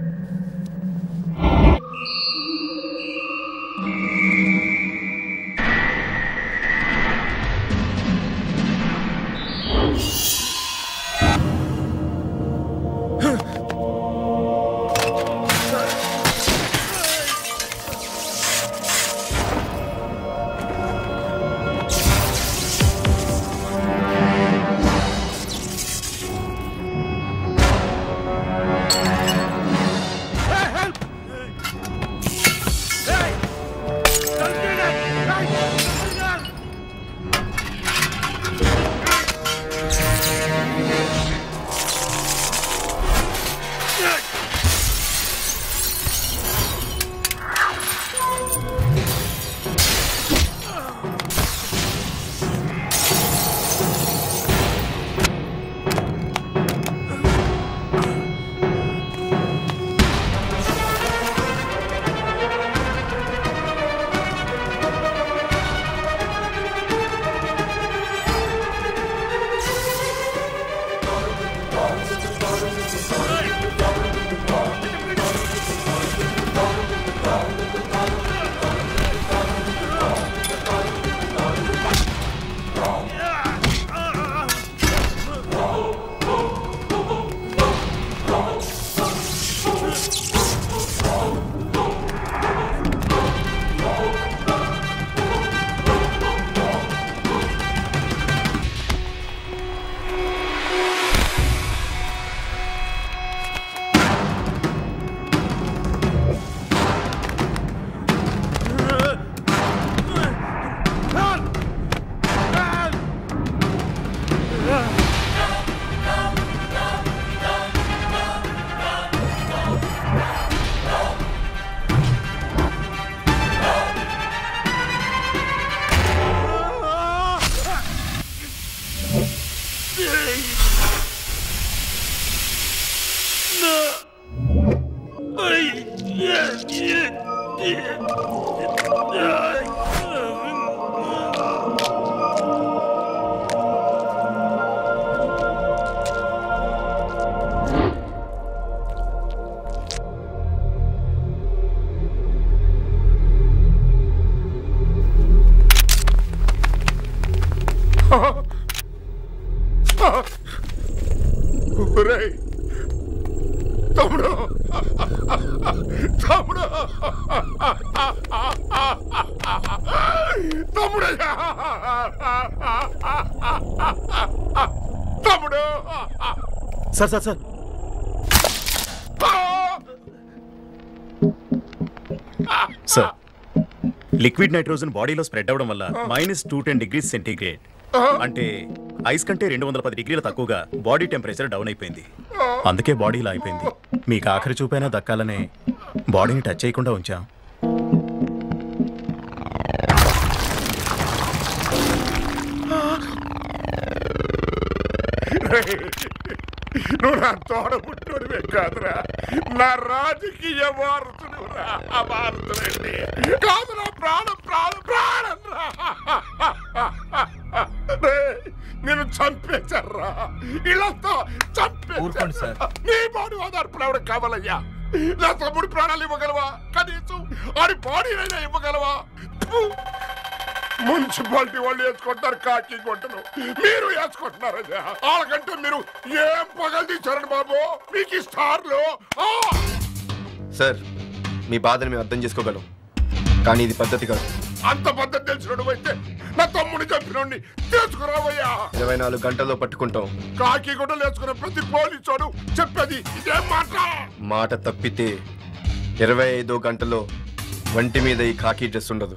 Speaker 1: ఒరేయ్ తమ్ముడు తమ్ముడు తమ్ముడు తమ్ముడు
Speaker 10: sir sir sir sir liquid nitrogen బాడీలో స్ప్రెడ్ అవ్వడం వల్ల minus two ten degrees centigrade అంటే ఐస్ కంటే రెండు వందల పది డిగ్రీల తక్కువగా బాడీ టెంపరేచర్ డౌన్ అయిపోయింది అందుకే బాడీ ఇలా అయిపోయింది మీకు ఆఖరి చూపైనా దక్కాలనే బాడీని టచ్ చేయకుండా ఉంచాం
Speaker 1: నువ్వు నా తోడ పుట్టుడివే కాదురా నా రాజకీయ వారసుడురా వారసుడండి కాదు నా ప్రాణం ప్రాణం ప్రాణం రా రేయ్, నేను చంపేశారా ఇళ్ళంతా చంపేశారు నీ బాడు ఆధార్పులు ఎవరికి కావాలయ్యా నా తమ్ముడి ప్రాణాలు ఇవ్వగలవా కనీసం ఆడి బాడీనైనా ఇవ్వగలవా ఫు! మున్సిపాలిటీ వాళ్ళు వేసుకుంటారు కాకి గుంటలు మీరు వేసుకుంటున్నారయ్యా వాళ్ళకంటే మీరు ఏం పగలు తీశారండి బాబు మీకు ఈ స్టార్లు ఆ!
Speaker 16: సార్ మీ బాధను మేము అర్థం చేసుకోగలం కానీ ఇది పద్ధతి కాదు
Speaker 1: అంత పద్ధతి తెలిసినోడు అయితే నా తమ్ముడిని చంపినోడిని తీసుకురావయ్యా
Speaker 16: ఇరవై నాలుగు గంటల్లో పట్టుకుంటాం
Speaker 1: కాకి గుడ్డలు వేసుకున్న ప్రతి పోలీసోడు చెప్పేది ఇదేం మాట
Speaker 16: మాట తప్పితే ఇరవై ఐదో గంటలో వంటి మీద ఈ కాకి డ్రెస్ ఉండదు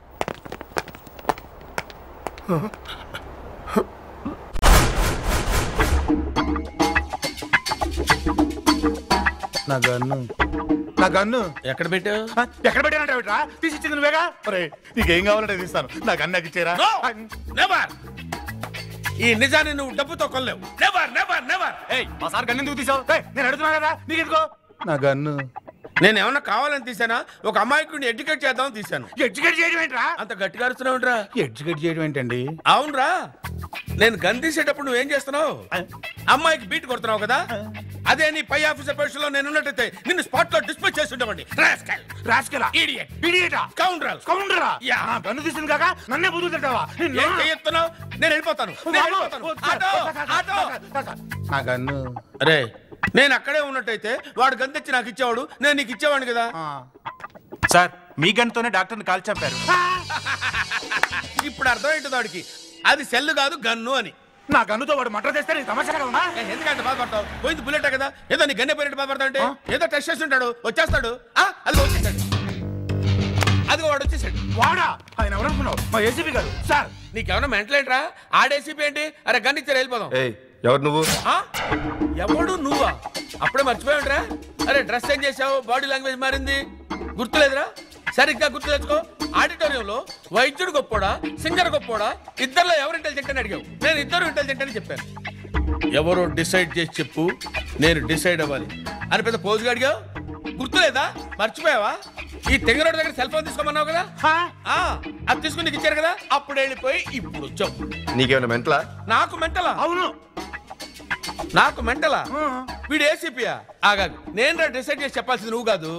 Speaker 19: నా గన్ను నా గన్ను
Speaker 5: ఎక్కడ పెట్టావు
Speaker 19: ఎక్కడ పెట్టానంటే తీసి ఇచ్చింది నువ్వేగా ఒరే నీకేం కావాలంటే తీస్తాను నా గన్ను నాకు ఇచ్చేరా
Speaker 5: నెవర్ ఈ నిజాన్ని నువ్వు డబ్బుతో కొనలేవు నెవర్ నెవర్ నెవర్
Speaker 19: ఏయ్ మా సార్ గన్ను ఎందుకు తీసావు ఏయ్, నేను అడుగుతున్నా కదా నీకు ఎందుకో నా గన్ను
Speaker 5: నేను ఏమన్నా కావాలని తీసానా ఒక అమాయకుడిని ఎడ్యుకేట్ చేద్దామని తీశాను
Speaker 19: ఎడ్యుకేట్ చేయడం ఏంట్రా
Speaker 5: అంత గట్టిగా అరుస్తున్నావుంట్రా
Speaker 19: ఎడ్యుకేట్ చేయడం ఏంటండి
Speaker 5: అవునరా నేను గన్ తీసేటప్పుడు నువ్వేం చేస్తున్నావు అమ్మాయికి బీట్ కొడుతున్నావు కదా అదే నీ పై ఆఫీసర్ పొజిషన్ లో నేను ఉన్నట్టయితే నిన్ను స్పాట్ లో డిస్పాచ్ చేసి ఉండవండి
Speaker 19: రాస్కెలా
Speaker 5: ఇడియట్
Speaker 19: ఇడియటా
Speaker 5: కౌంటరల్
Speaker 19: కౌంటరా
Speaker 5: యా.
Speaker 19: నా గన్ను తీసింది కాక నన్నే బుద్ధులు తింటావా నిన్ను-
Speaker 5: ఏం చెయ్యొస్తున్నావు నేను వెళ్ళిపోతాను నేను వెళ్ళిపోతాను ఆటో ఆటో
Speaker 19: నా గన్ను
Speaker 5: అరే నేను అక్కడే ఉన్నట్టయితే వాడు గన్ తెచ్చి నాకు ఇచ్చేవాడు నేను నీకు ఇచ్చేవాడిని కదా
Speaker 19: సార్ మీ గన్తోనే డాక్టర్ని కాల్ చంపారు
Speaker 5: ఇప్పుడు అర్థం ఏంటి వాడికి అది సెల్ కాదు గన్ను అని
Speaker 19: నా గన్నుతో వాడు మటర్ చేస్తే నీకు తమాషాగా ఉందా
Speaker 5: ఏ, ఎందుకంటే బాధపడతావు పోయింది బుల్లెట్ కదా ఏదో నీ గన్నే పోయినట్టు బాధపడతావు అంటే ఏదో టెస్ట్ చేసి ఉంటాడు వచ్చేస్తాడు ఆ, అదిగో వచ్చేసాడు అదిగో వాడు వచ్చేసాడు
Speaker 19: వాడా ఆయన ఎవరనుకున్నావు మా ఏసీపీ గారు సార్
Speaker 5: నీకేమన్నా మెంటల్ ఏంట్రా ఆడేసిపి ఏంటి అరే గన్ ఇచ్చారు వెళ్ళిపోదాం
Speaker 16: ఏయ్ ఎవరు నువ్వు
Speaker 5: ఆ? ఎవడు నువ్వా అప్పుడే మర్చిపోయావుట్రా అరే డ్రెస్ చేంజ్ చేసావు బాడీ లాంగ్వేజ్ మారింది గుర్తులేదురా సరిగ్గా గుర్తు తెచ్చుకో ఆడిటోరియంలో వైద్యుడు గొప్పోడా సింగర్ గొప్పోడా ఇద్దరిలో ఎవరు ఇంటెలిజెంట్ అని అడిగావు నేను ఇద్దరు ఇంటెలిజెంట్ అని చెప్పాను ఎవరో డిసైడ్ చేసి చెప్పు నేను డిసైడ్ అవ్వాలి అని పెద్ద పోజుగా అడిగావు గుర్తులేదా మర్చిపోయావా ఈ తెంగరోడ్ దగ్గర సెల్ ఫోన్ తీసుకోమన్నావు కదా ఆ, అది తీసుకుని నీకు ఇచ్చారు కదా అప్పుడు వెళ్ళిపోయి ఇప్పుడు వచ్చావు
Speaker 16: నీకేమైనా మెంటలా
Speaker 5: నాకు మెంటలా
Speaker 19: అవును
Speaker 5: నాకు మెంటలా వీడు ఏసీపీయా ఆగాదు నేను రా డిసైడ్ చేసి చెప్పాల్సింది నువ్వు కాదు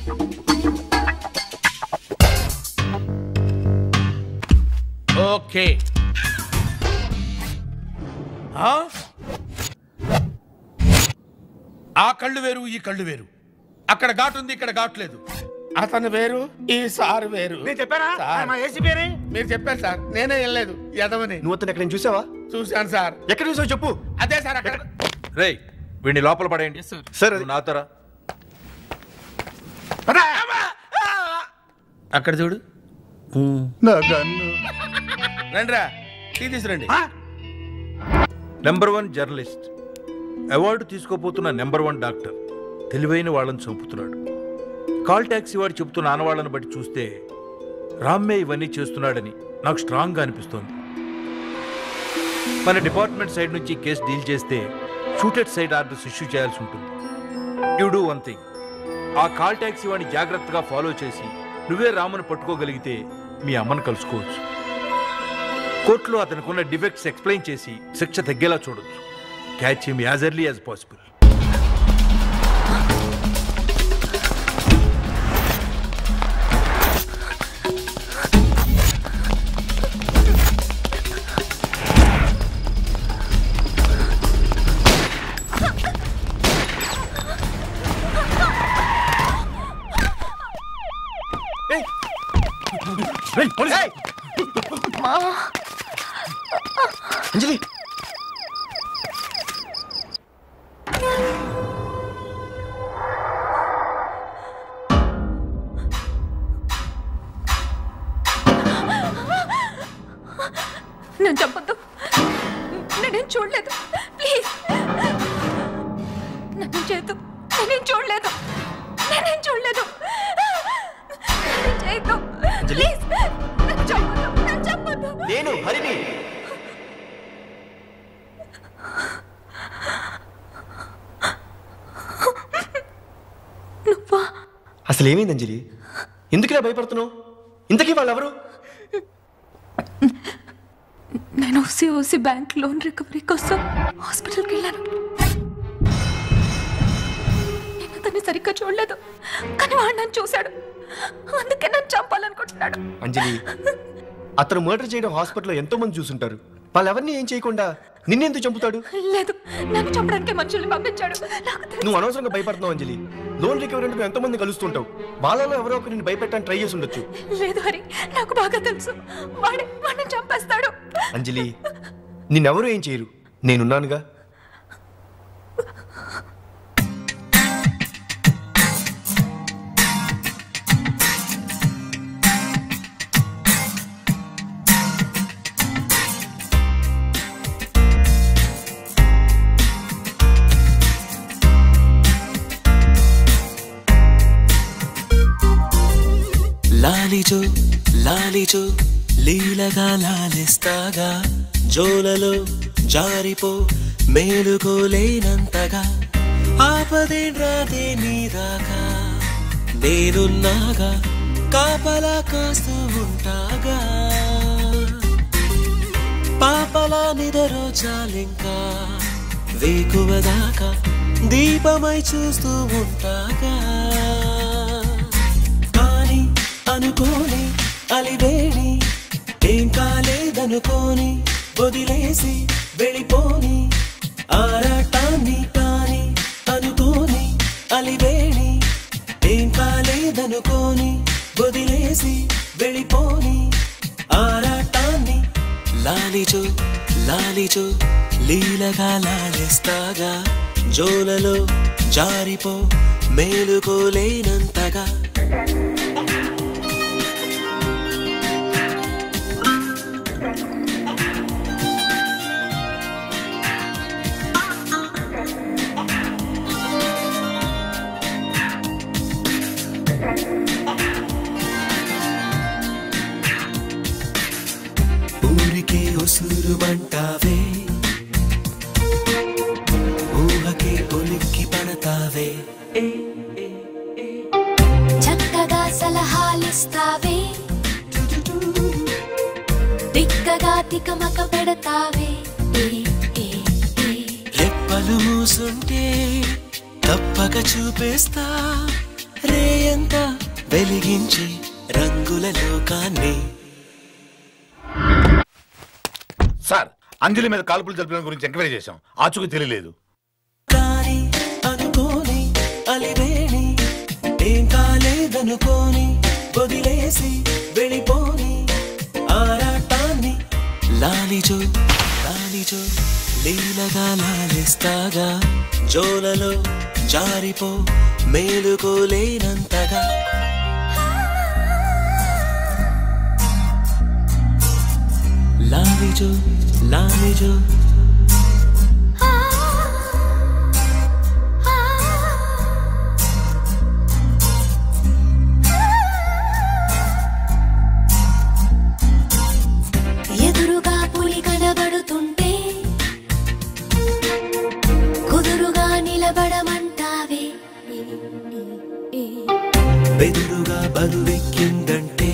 Speaker 5: ఓకే ఆ? ఆ కళ్ళు వేరు ఈ కళ్ళు వేరు అక్కడ ఘాటు ఉంది ఇక్కడ ఘాటు లేదు అతను వేరు ఈ సార్ వేరు
Speaker 19: నేను చెప్పానా
Speaker 5: సార్.
Speaker 19: మా ఏసీపీ అని
Speaker 5: మీరు చెప్పారు సార్ నేనే వెళ్ళలేదు ఎదవని
Speaker 16: నువ్వు అతను ఎక్కడ చూసావా
Speaker 5: చూశాను సార్
Speaker 16: ఎక్కడ చూసావు చెప్పు
Speaker 5: అదే సార్ అక్కడ
Speaker 4: రేయ్ వీడిని లోపల పడేయండి
Speaker 16: సార్
Speaker 4: నువ్వు నాతోరా
Speaker 5: అక్కడ చూడు
Speaker 19: నా గన్ను
Speaker 5: రండిరా టీ తీసురండి
Speaker 4: నెంబర్ వన్ జర్నలిస్ట్ అవార్డు తీసుకోపోతున్న నెంబర్ వన్ డాక్టర్ తెలివైన వాళ్ళని చంపుతున్నాడు కాల్ ట్యాక్సీ వాడు చెబుతున్న ఆనవాళ్ళని బట్టి చూస్తే రామ్మే ఇవన్నీ చేస్తున్నాడని నాకు స్ట్రాంగ్గా అనిపిస్తోంది మన డిపార్ట్మెంట్ సైడ్ నుంచి కేసు డీల్ చేస్తే షూటెడ్ సైడ్ ఆర్డర్స్ ఇష్యూ చేయాల్సి ఉంటుంది యూ డూ వన్ థింగ్ ఆ కాల్ ట్యాక్సీ వాడిని జాగ్రత్తగా ఫాలో చేసి నువ్వే రామును పట్టుకోగలిగితే మీ అమ్మను కలుసుకోవచ్చు కోర్టులో అతనికున్న డిఫెక్ట్స్ ఎక్స్ప్లెయిన్ చేసి శిక్ష తగ్గేలా చూడొచ్చు catch him as early as possible
Speaker 16: Anjali
Speaker 8: నన్ను చంపొద్దు నేనేం చూడలేదు ప్లీజ్ నన్ను చేయొద్దు నేనేం చూడలేదు నేనేం చూడలేదు నన్ను చేయొద్దు ప్లీజ్ నన్ను చంపొద్దు నన్ను చంపొద్దు
Speaker 16: నేను హరిని అసలు ఏమైంది అంజలి ఎందుకులా భయపడుతున్నావు ఇంతకీ వాళ్ళు ఎవరు
Speaker 23: నేను OC OC bank loan recovery కోసం హాస్పిటల్కి వెళ్ళాను నేను
Speaker 8: వాడిని సరిగ్గా చూడలేదు కానీ వాడు నన్ను చూశాడు అందుకే నన్ను చంపాలనుకుంటున్నాడు
Speaker 16: అంజలి అతను మర్డర్ చేయడం హాస్పిటల్లో ఎంతో మంది చూసుంటారు వాళ్ళెవరిని ఏం చేయకుండా నిన్నెందుకు చంపుతాడు
Speaker 8: లేదు నన్ను చంపడానికి మనుషుల్ని పంపించాడు నాకు తెలుసు.
Speaker 16: నువ్వు అనవసరంగా భయపడుతున్నావు అంజలి లోన్ రికవరీ ఎంతో మంది కలుస్తుంటావు వాళ్ళలో ఎవరో ఒకరు నిన్ను భయపెట్టడానికి ట్రై చేసి ఉండొచ్చు
Speaker 8: లేదు హరి నాకు బాగా తెలుసు వాడే వాడిని చంపేస్తాడు
Speaker 16: అంజలి నిన్నెవరూ ఏం చేయరు నేనున్నానుగా
Speaker 12: లాలిజో లాలిజో లీలగా లాలిస్తాగా జోలలో జారిపో మేలుకోలేనంతగా ఆపదేంద్రాదే నీరాగా నేనున్నాగా కాపలా కాస్తూ ఉంటాగా పాపలా నిదరో చాలింకా వేకువదాకా దీపమై చూస్తూ ఉంటాగా కానీ అనుకోని అలివేణి ఏం కాలేదనుకోని వదిలేసి వెళ్ళిపోని ఆరాటాన్ని కాని అనుకోని అలివేణి ఏం కాలేదనుకోని వదిలేసి వెళ్ళిపోని ఆరాటాన్ని లాలిజో లాలిజో లీలగా లాలిస్తాగా జోలలో జారిపో మేలుకోలేనంతగా ఊరికే ఉసురుమంటావే ఊహకే ఉలిక్కి పడతావే
Speaker 6: చక్కగా సలహాలిస్తావే దిక్కగా తికమక పెడతావే ఏ, ఏ, ఏ.
Speaker 12: రెప్పలు మూసుంటే తప్పక చూపేస్తా రేయంతా వెలిగించి రంగుల లోకాన్ని
Speaker 19: సార్ అంజలి మీద కాల్పులు జరిపిన గురించి ఎంక్వైరీ చేశాం ఆచూకీ తెలియలేదు
Speaker 12: కాని అనుకోని అలివేణి ఏం కాలేదనుకోని వదిలేసి వెళ్ళిపోని ఆరాటాన్ని లాలిజో లాలిజో లీలగా లాలిస్తాగా జోలలో జారిపో మేలుకోలేనంతగా లాలిజో లాలిజో
Speaker 6: ఎదురుగా పులి కనబడుతుంటే కుదురుగా నిలబడమంటావే
Speaker 12: బెదురుగా బరువెక్కిందంటే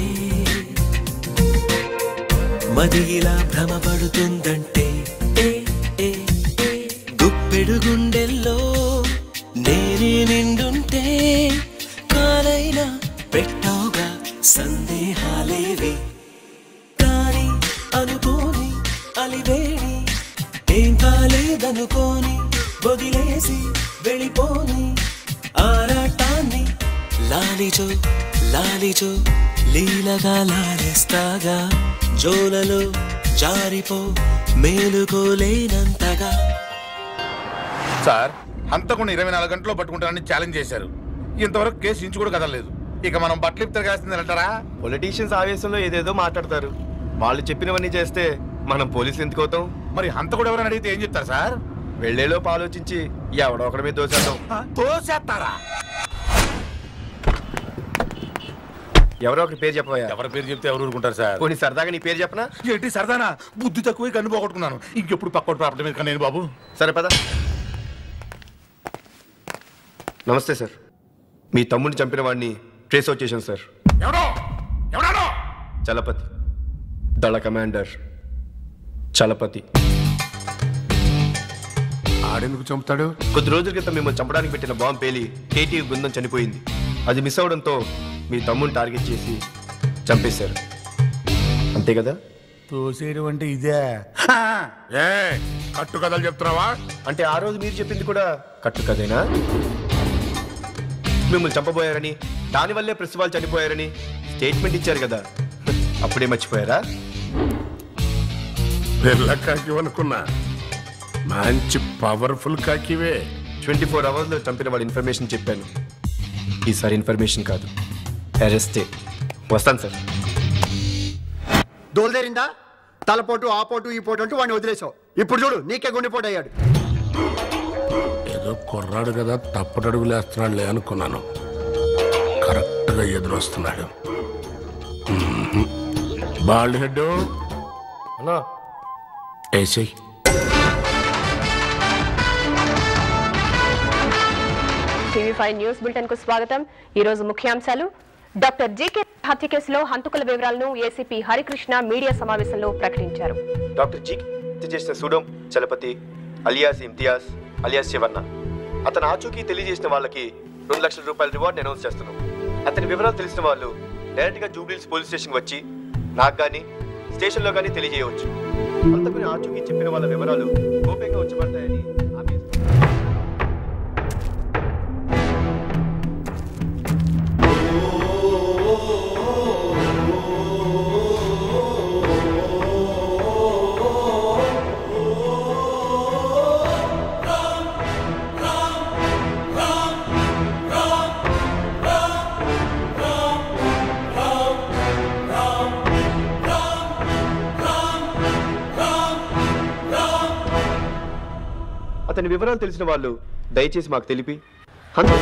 Speaker 12: మది ఇలా భ్రమపడుతుందంటే ఏ, ఏ, ఏ. గుప్పెడు గుండెల్లో నేనే నిండుంటే కాలైనా పెట్టవుగా సందేహాలేవి కానీ అనుకోని అలివేణి ఏం కాలేదనుకోని వదిలేసి వెళ్ళిపోని ఆరాటాన్ని లాలిజో లాలిజో లీలగా లాలిస్తాగా జోలలో జారిపో మేలుకోలేనంతగా
Speaker 19: సార్ హంతకుండా ఇరవై నాలుగు గంటల్లో పట్టుకుంటానని ఛాలెంజ్ చేశారు ఇంతవరకు కేసు ఇంచు కూడా కదలలేదు ఇక మనం బట్టలు తిరగాల్సింది అంటారా
Speaker 16: పొలిటీషియన్స్ ఆవేశంలో ఏదేదో మాట్లాడతారు వాళ్ళు చెప్పినవన్నీ చేస్తే మనం పోలీసులు ఎందుకు అవుతాం
Speaker 19: మరి హంత కూడా ఎవరైనా అడిగితే ఏం చెప్తారు సార్
Speaker 16: వెళ్లేలోపు ఆలోచించి ఎవడో ఒకడి మీద దోచేద్దాం
Speaker 19: తోసేస్తారా
Speaker 16: ఎవరో ఒకరి పేరు చెప్పబోయా
Speaker 19: ఎవరి పేరు చెప్తే ఎవరు ఊరుకుంటారు సార్
Speaker 16: పోనీ సరదాగా నీ పేరు చెప్పనా
Speaker 19: ఏంటి సరదానా బుద్ధి తక్కువ కన్ను పోగొట్టుకున్నాను ఇంకెప్పుడు పక్కోటి ప్రాపర్టీ మీద కన్నా బాబు
Speaker 16: సరే పద నమస్తే సార్ మీ తమ్ముడిని చంపిన వాడిని ట్రేస్ అవుట్ చేశాను సార్
Speaker 19: ఎవడో ఎవడాడో
Speaker 16: చలపతి దళ కమాండర్ చలపతి
Speaker 1: ఆడెందుకు చంపుతాడు
Speaker 16: కొద్ది రోజుల క్రితం మిమ్మల్ని చంపడానికి పెట్టిన బాంబు పేలి కేటీ బృందం చనిపోయింది అది మిస్ అవడంతో మీ తమ్ముని టార్గెట్ చేసి చంపేశారు అంతే కదా
Speaker 19: తోసేయడం అంటే ఇదే
Speaker 1: ఏ కట్టు కథలు చెప్తున్నావా
Speaker 16: అంటే ఆ రోజు మీరు చెప్పింది కూడా కట్టు కదేనా మిమ్మల్ని చంపబోయారని దానివల్లే ప్రెస్ వాళ్ళు చనిపోయారని స్టేట్మెంట్ ఇచ్చారు కదా అప్పుడే మర్చిపోయారా
Speaker 1: పిల్ల కాకి అనుకున్నా మంచి పవర్ఫుల్ కాకివే
Speaker 16: ట్వంటీ ఫోర్ అవర్స్లో చంపిన వాడి ఇన్ఫర్మేషన్ చెప్పాను ఈసారి ఇన్ఫర్మేషన్ కాదు అరెస్టే వస్తాను సార్
Speaker 21: దోల్దేరిందా తలపోటు ఆ పోటు ఈ పోటు అంటూ వాడిని వదిలేసావు ఇప్పుడు చూడు నీకే గుండెపోటు అయ్యాడు
Speaker 1: ఏదో కుర్రాడు కదా తప్పటడుగులు వేస్తున్నాడులే అనుకున్నాను కరెక్ట్గా ఎదురొస్తున్నాడు బాల్డ్ హెడ్
Speaker 16: అన్నా
Speaker 1: వేసేయి
Speaker 22: టీవీ ఫైవ్ న్యూస్ బులెటిన్ కు స్వాగతం ఈ రోజు ముఖ్యాంశాలు డాక్టర్ జీకే హత్య కేసులో హంతకుల వివరాలను ఏసీపీ హరికృష్ణ మీడియా సమావేశంలో ప్రకటించారు
Speaker 16: డాక్టర్ జీ హత్య చేసిన సూడం చలపతి అలియాస్ ఇమ్తియాజ్ అలియాస్ శివన్న అతను ఆచూకీ తెలియజేసిన వాళ్ళకి రెండు లక్షల రూపాయల రివార్డ్ అనౌన్స్ చేస్తున్నాం అతని వివరాలు తెలిసిన వాళ్ళు డైరెక్ట్ గా జూబ్లీస్ పోలీస్ స్టేషన్ వచ్చి నాకు కానీ స్టేషన్లో కానీ తెలియజేయవచ్చు అంతకుని ఆచూకీ చెప్పిన వాళ్ళ వివరాలు గోప్యంగా ఉంచబడతాయని హామీ ఇస్తున్నాం. అతని వివరాలు తెలిసిన వాళ్ళు దయచేసి మాకు తెలిపి హంత-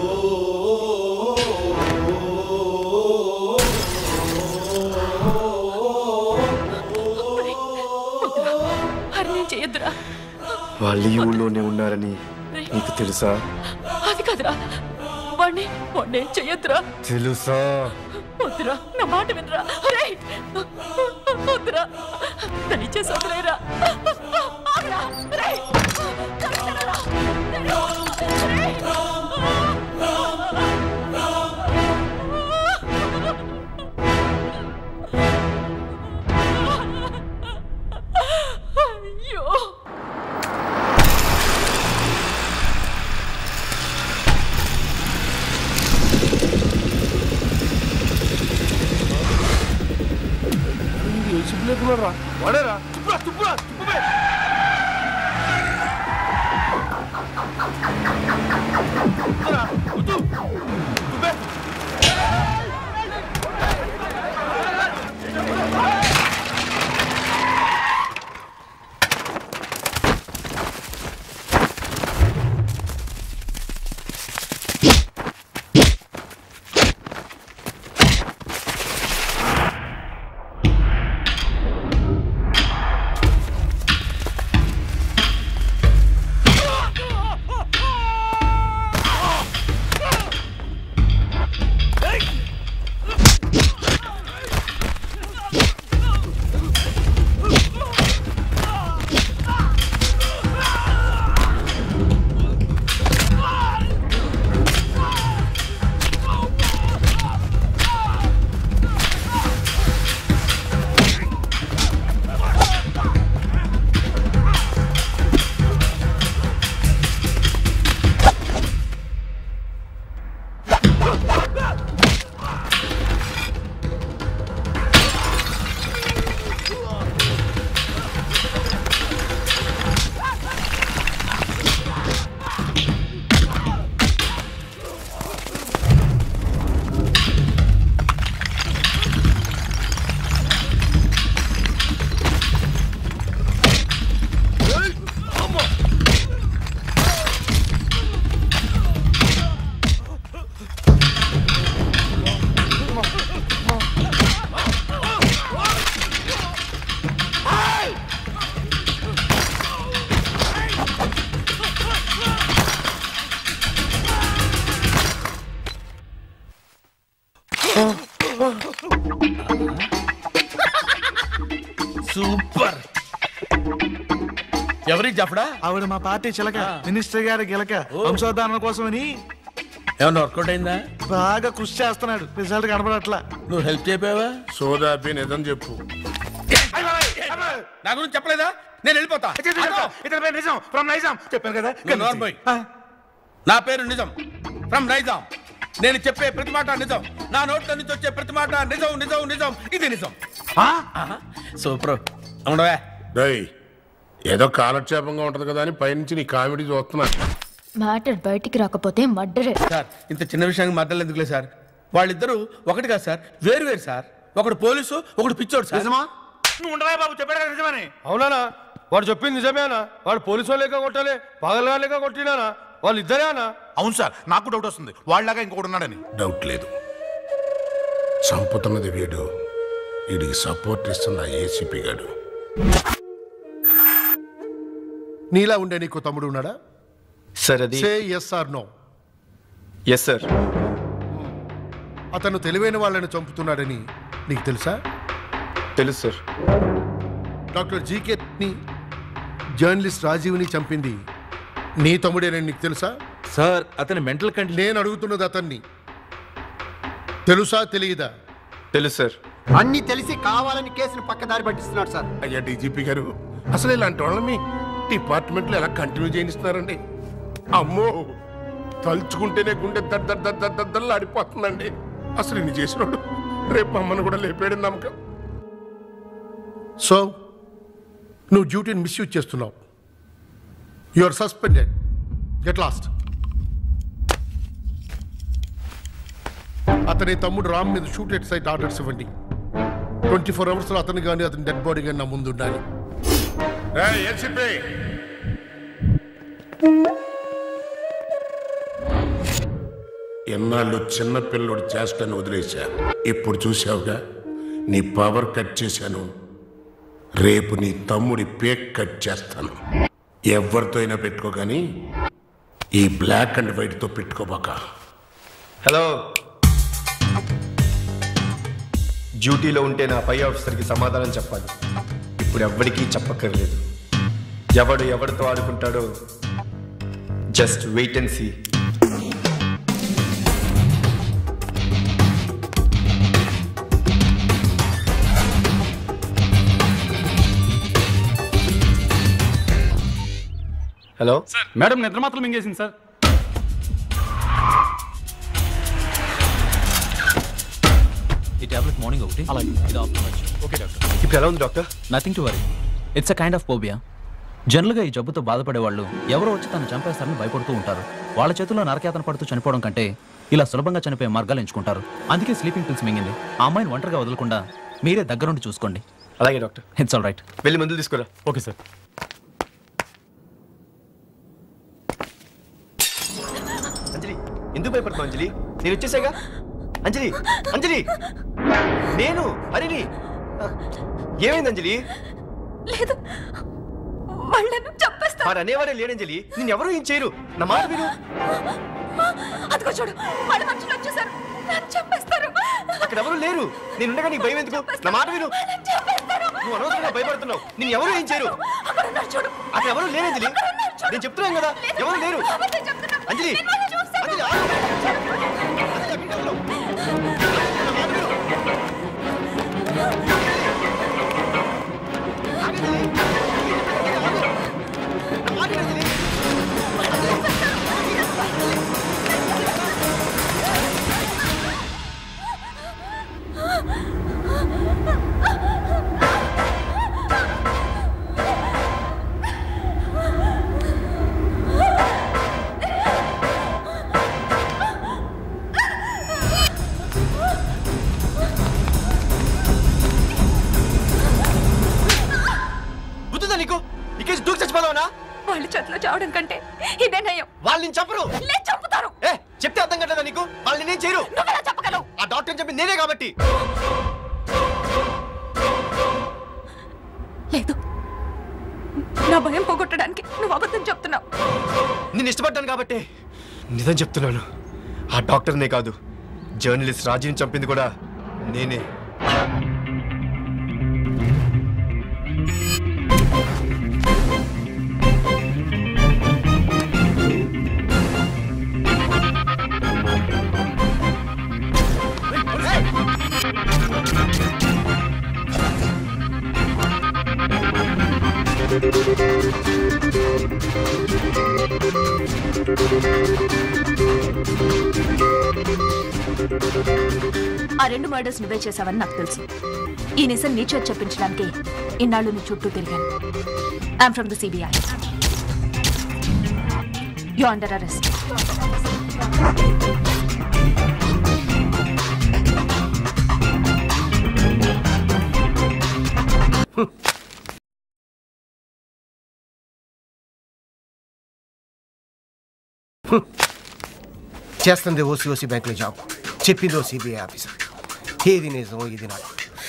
Speaker 23: హరిని చేయొద్దురా
Speaker 16: వాళ్ళు ఈ ఊళ్ళోనే ఉన్నారని నీకు తెలుసా
Speaker 23: అది కాదురా వాణ్ణి వాణ్ణి చెయ్యొద్దురా
Speaker 16: తెలుసా
Speaker 23: వద్దురా నా మాట వినరా అరే వద్దురా దయచేసి వదిలేరా ఆగురా. రేయ్. కరెక్టేనా? రేయ్. అయ్యో
Speaker 19: వాడేరా తుప్పురా తుప్పురా తుప్పుమే తుప్పురా, వద్దు. తుప్పే.
Speaker 5: సూపర్ ఎవరి జఫడా
Speaker 13: ఆవిడ మా పార్టీ చిలక మినిస్టర్ గారి గిలక వంశోద్ధారణ కోసమని
Speaker 5: ఏమన్నా వర్కౌట్ అయిందా
Speaker 13: బాగా కృషి చేస్తున్నాడు రిజల్ట్ కనబడట్లా
Speaker 5: నువ్వు హెల్ప్ చేయపోయావా
Speaker 1: సోదాపి నిజం చెప్పు
Speaker 5: నా గురించి చెప్పలేదా నేను వెళ్ళిపోతా
Speaker 19: ఇతని పేరు నిజం ఫ్రమ్ నైజాం చెప్పాను కదా
Speaker 5: నువ్వు నోర్మోయ్. నా పేరు నిజం ఫ్రమ్ నైజాం నేను చెప్పే ప్రతి మాట నిజం నా నోట్ల నుంచి వచ్చే ప్రతి మాట నిజం నిజం నిజం ఇది నిజం సూపర్ ఉండవా
Speaker 1: డేయ్ ఏదో కాలక్షేపంగా ఉంటది కదా అని పైనుంచి నీ కామెడీ చూస్తున్నా
Speaker 18: మ్యాటర్ బయటికి రాకపోతే మర్డరే
Speaker 5: సార్ ఇంత చిన్న విషయానికి మాటలు ఎందుకులే సార్ వాళ్ళిద్దరూ ఒకటి కాదు సార్ వేరు వేరు సార్ ఒకడు పోలీసు ఒకడు పిచ్చోడు సార్
Speaker 19: నువ్వు ఉండవా బాబు చెప్పాడు కదా నిజమని
Speaker 20: అవునానా వాడు చెప్పింది నిజమేనా వాడు పోలీసు వాళ్ళేక కొట్టాలి పగలగా లేక కొట్టినానా వాళ్ళు ఇద్దరేనా
Speaker 19: అవును సార్ నాకు డౌట్ వస్తుంది వాళ్ళలాగా ఇంకొకటి ఉన్నాడని
Speaker 1: డౌట్ లేదు చంపుతున్నది వీడు వీడికి సపోర్ట్ ఇస్తున్న ఏసీపీ గాడు
Speaker 24: నీలా ఉండే నీకు తమ్ముడు ఉన్నాడా
Speaker 16: సార్ అది
Speaker 24: say yes or no
Speaker 16: yes sir
Speaker 24: అతను తెలివైన వాళ్ళని చంపుతున్నాడని నీకు తెలుసా
Speaker 16: తెలుసు సార్
Speaker 24: డాక్టర్ జీకేని జర్నలిస్ట్ రాజీవ్ని చంపింది నీ తమ్ముడేనని నీకు తెలుసా
Speaker 4: సార్ అతని మెంటల్ కండిషన్
Speaker 24: నేను అడుగుతున్నది అతన్ని తెలుసా తెలియదా
Speaker 16: తెలుసు సార్
Speaker 21: అన్ని తెలిసి కావాలని కేసును పక్కదారి పట్టిస్తున్నాడు సార్
Speaker 1: అయ్యా డీజీపీ గారు అసలు ఇలాంటి వాళ్ళని డిపార్ట్మెంట్లో ఎలా కంటిన్యూ చేయనిస్తున్నారండి అమ్మో తలుచుకుంటేనే గుండె దర్ దర్ దర్ దర్ దర్దర్లు ఆడిపోతుందండి అసలు ఇన్ని చేసినాడు రేపు అమ్మను కూడా లేపాడు నమ్మకం
Speaker 24: సో నువ్వు డ్యూటీని మిస్యూజ్ చేస్తున్నావు you are suspended get lost అతని తమ్ముడు రామ్ మీద షూట్ ఎట్ సైట్ ఆర్డర్స్ ఇవ్వండి ట్వంటీ ఫోర్ అవర్స్లో అతను కానీ అతని డెడ్ బాడీ కానీ నా ముందు ఉండాలి
Speaker 1: ఏసీపీ ఎన్నాళ్ళు చిన్న పిల్లోడు చేష్టని వదిలేశా ఇప్పుడు చూసావుగా నీ పవర్ కట్ చేశాను రేపు నీ తమ్ముడి పేక్ కట్ చేస్తాను ఎవరితో అయినా పెట్టుకో కానీ ఈ బ్లాక్ అండ్ వైట్తో పెట్టుకోబాక
Speaker 16: హలో డ్యూటీలో ఉంటే నా పై ఆఫీసర్కి సమాధానం చెప్పాలి ఇప్పుడు ఎవ్వడికి చెప్పక్కర్లేదు ఎవడు ఎవరితో ఆడుకుంటాడో just wait and see hello
Speaker 17: sir madam నిద్ర మాత్రం మింగేసింది సార్
Speaker 25: ఈ టాబ్లెట్ మార్నింగ్ ఒకటి అలాగే ఇది ఆఫ్టర్నూన్ ఓకే డాక్టర్
Speaker 16: ఇప్పుడు ఎలా ఉంది doctor
Speaker 25: nothing to worry it's a kind of phobia జనరల్గా ఈ జబ్బుతో బాధపడే వాళ్ళు ఎవరో వచ్చి తను చంపేస్తారని భయపడుతూ ఉంటారు వాళ్ళ చేతుల్లో నరకేతన పడుతూ చనిపోవడం కంటే ఇలా సులభంగా చనిపోయే మార్గాలు ఎంచుకుంటారు అందుకే స్లీపింగ్ పిల్స్ మింగింది ఆ అమ్మాయిని ఒంటరిగా వదలకుండా మీరే దగ్గరుండి చూసుకోండి
Speaker 16: అలాగే డాక్టర్
Speaker 25: ఇట్స్ ఆల్ రైట్
Speaker 16: వెళ్ళి మందులు తీసుకురా
Speaker 17: ఓకే సార్
Speaker 16: అంజలి ఎందుకు భయపడుతున్నావు అంజలి నేను వచ్చేసాగా అంజలి అంజలి నేను హరిని ఏమైంది అంజలి
Speaker 8: లేదు వాళ్ళను చంపేస్తా
Speaker 16: వారు అనేవారే లేడంజలి నిన్ను ఎవరు ఏం చేయరు నా మాట విను
Speaker 8: అదిగో చూడు వాళ్ళ మనుషులు వచ్చేసారు నన్ను చంపేస్తారు
Speaker 16: అక్కడ ఎవరు లేరు నేను ఉండగా నీకు భయం ఎందుకు నా మాట విను నువ్వు అనవసరంగా భయపడుతున్నావు నిన్ను ఎవరు ఏం చేయరు
Speaker 8: అక్కడ ఉన్నారు చూడు
Speaker 16: అక్కడ ఎవరు లేరు అంజలి నేను చెప్తున్నాను కదా ఎవరు లేరు అంజలి అంజలి ఆగు. అంజలి, అక్కడ ఎవరు? నా మాట విను. ఆగండి. ఆగండి, అంజలి. బుద్ధిందా నీకు ఇక్కడ దూకి చచ్చిపోదావనా
Speaker 8: వాళ్ళ చేతిలో చావడం కంటే ఇదే నయం
Speaker 16: వాళ్ళని చంపరు
Speaker 8: లేదు చంపుతారు
Speaker 16: ఏ చెప్తే అర్థం కట్టదా నీకు వాళ్ళని నేను చేయరు
Speaker 8: నువ్వెలా చెప్పగలవు
Speaker 16: ఆ డాక్టర్ చెప్పి నేనే కాబట్టి
Speaker 8: లేదు నా భయం పోగొట్టడానికి నువ్వు అబద్ధం చెప్తున్నావు
Speaker 16: నిన్ను ఇష్టపడ్డాను కాబట్టి నిజం చెప్తున్నాను ఆ డాక్టర్నే కాదు జర్నలిస్ట్ రాజీని చంపింది కూడా నేనే
Speaker 8: ఆ రెండు మర్డర్స్ నువ్వే చేశావని నాకు తెలుసు ఈ నిజం నీ చేతి చెప్పించడానికి ఇన్నాళ్ళు నీ చుట్టూ తిరిగాను I'm from the CBI you under arrest
Speaker 11: చేస్తుంది ఓసీ ఓసీ బ్యాంకులో జాబ్ చెప్పింది ఓ సిబిఐ ఆఫీసర్ ఏది నిజం ఇది నాకు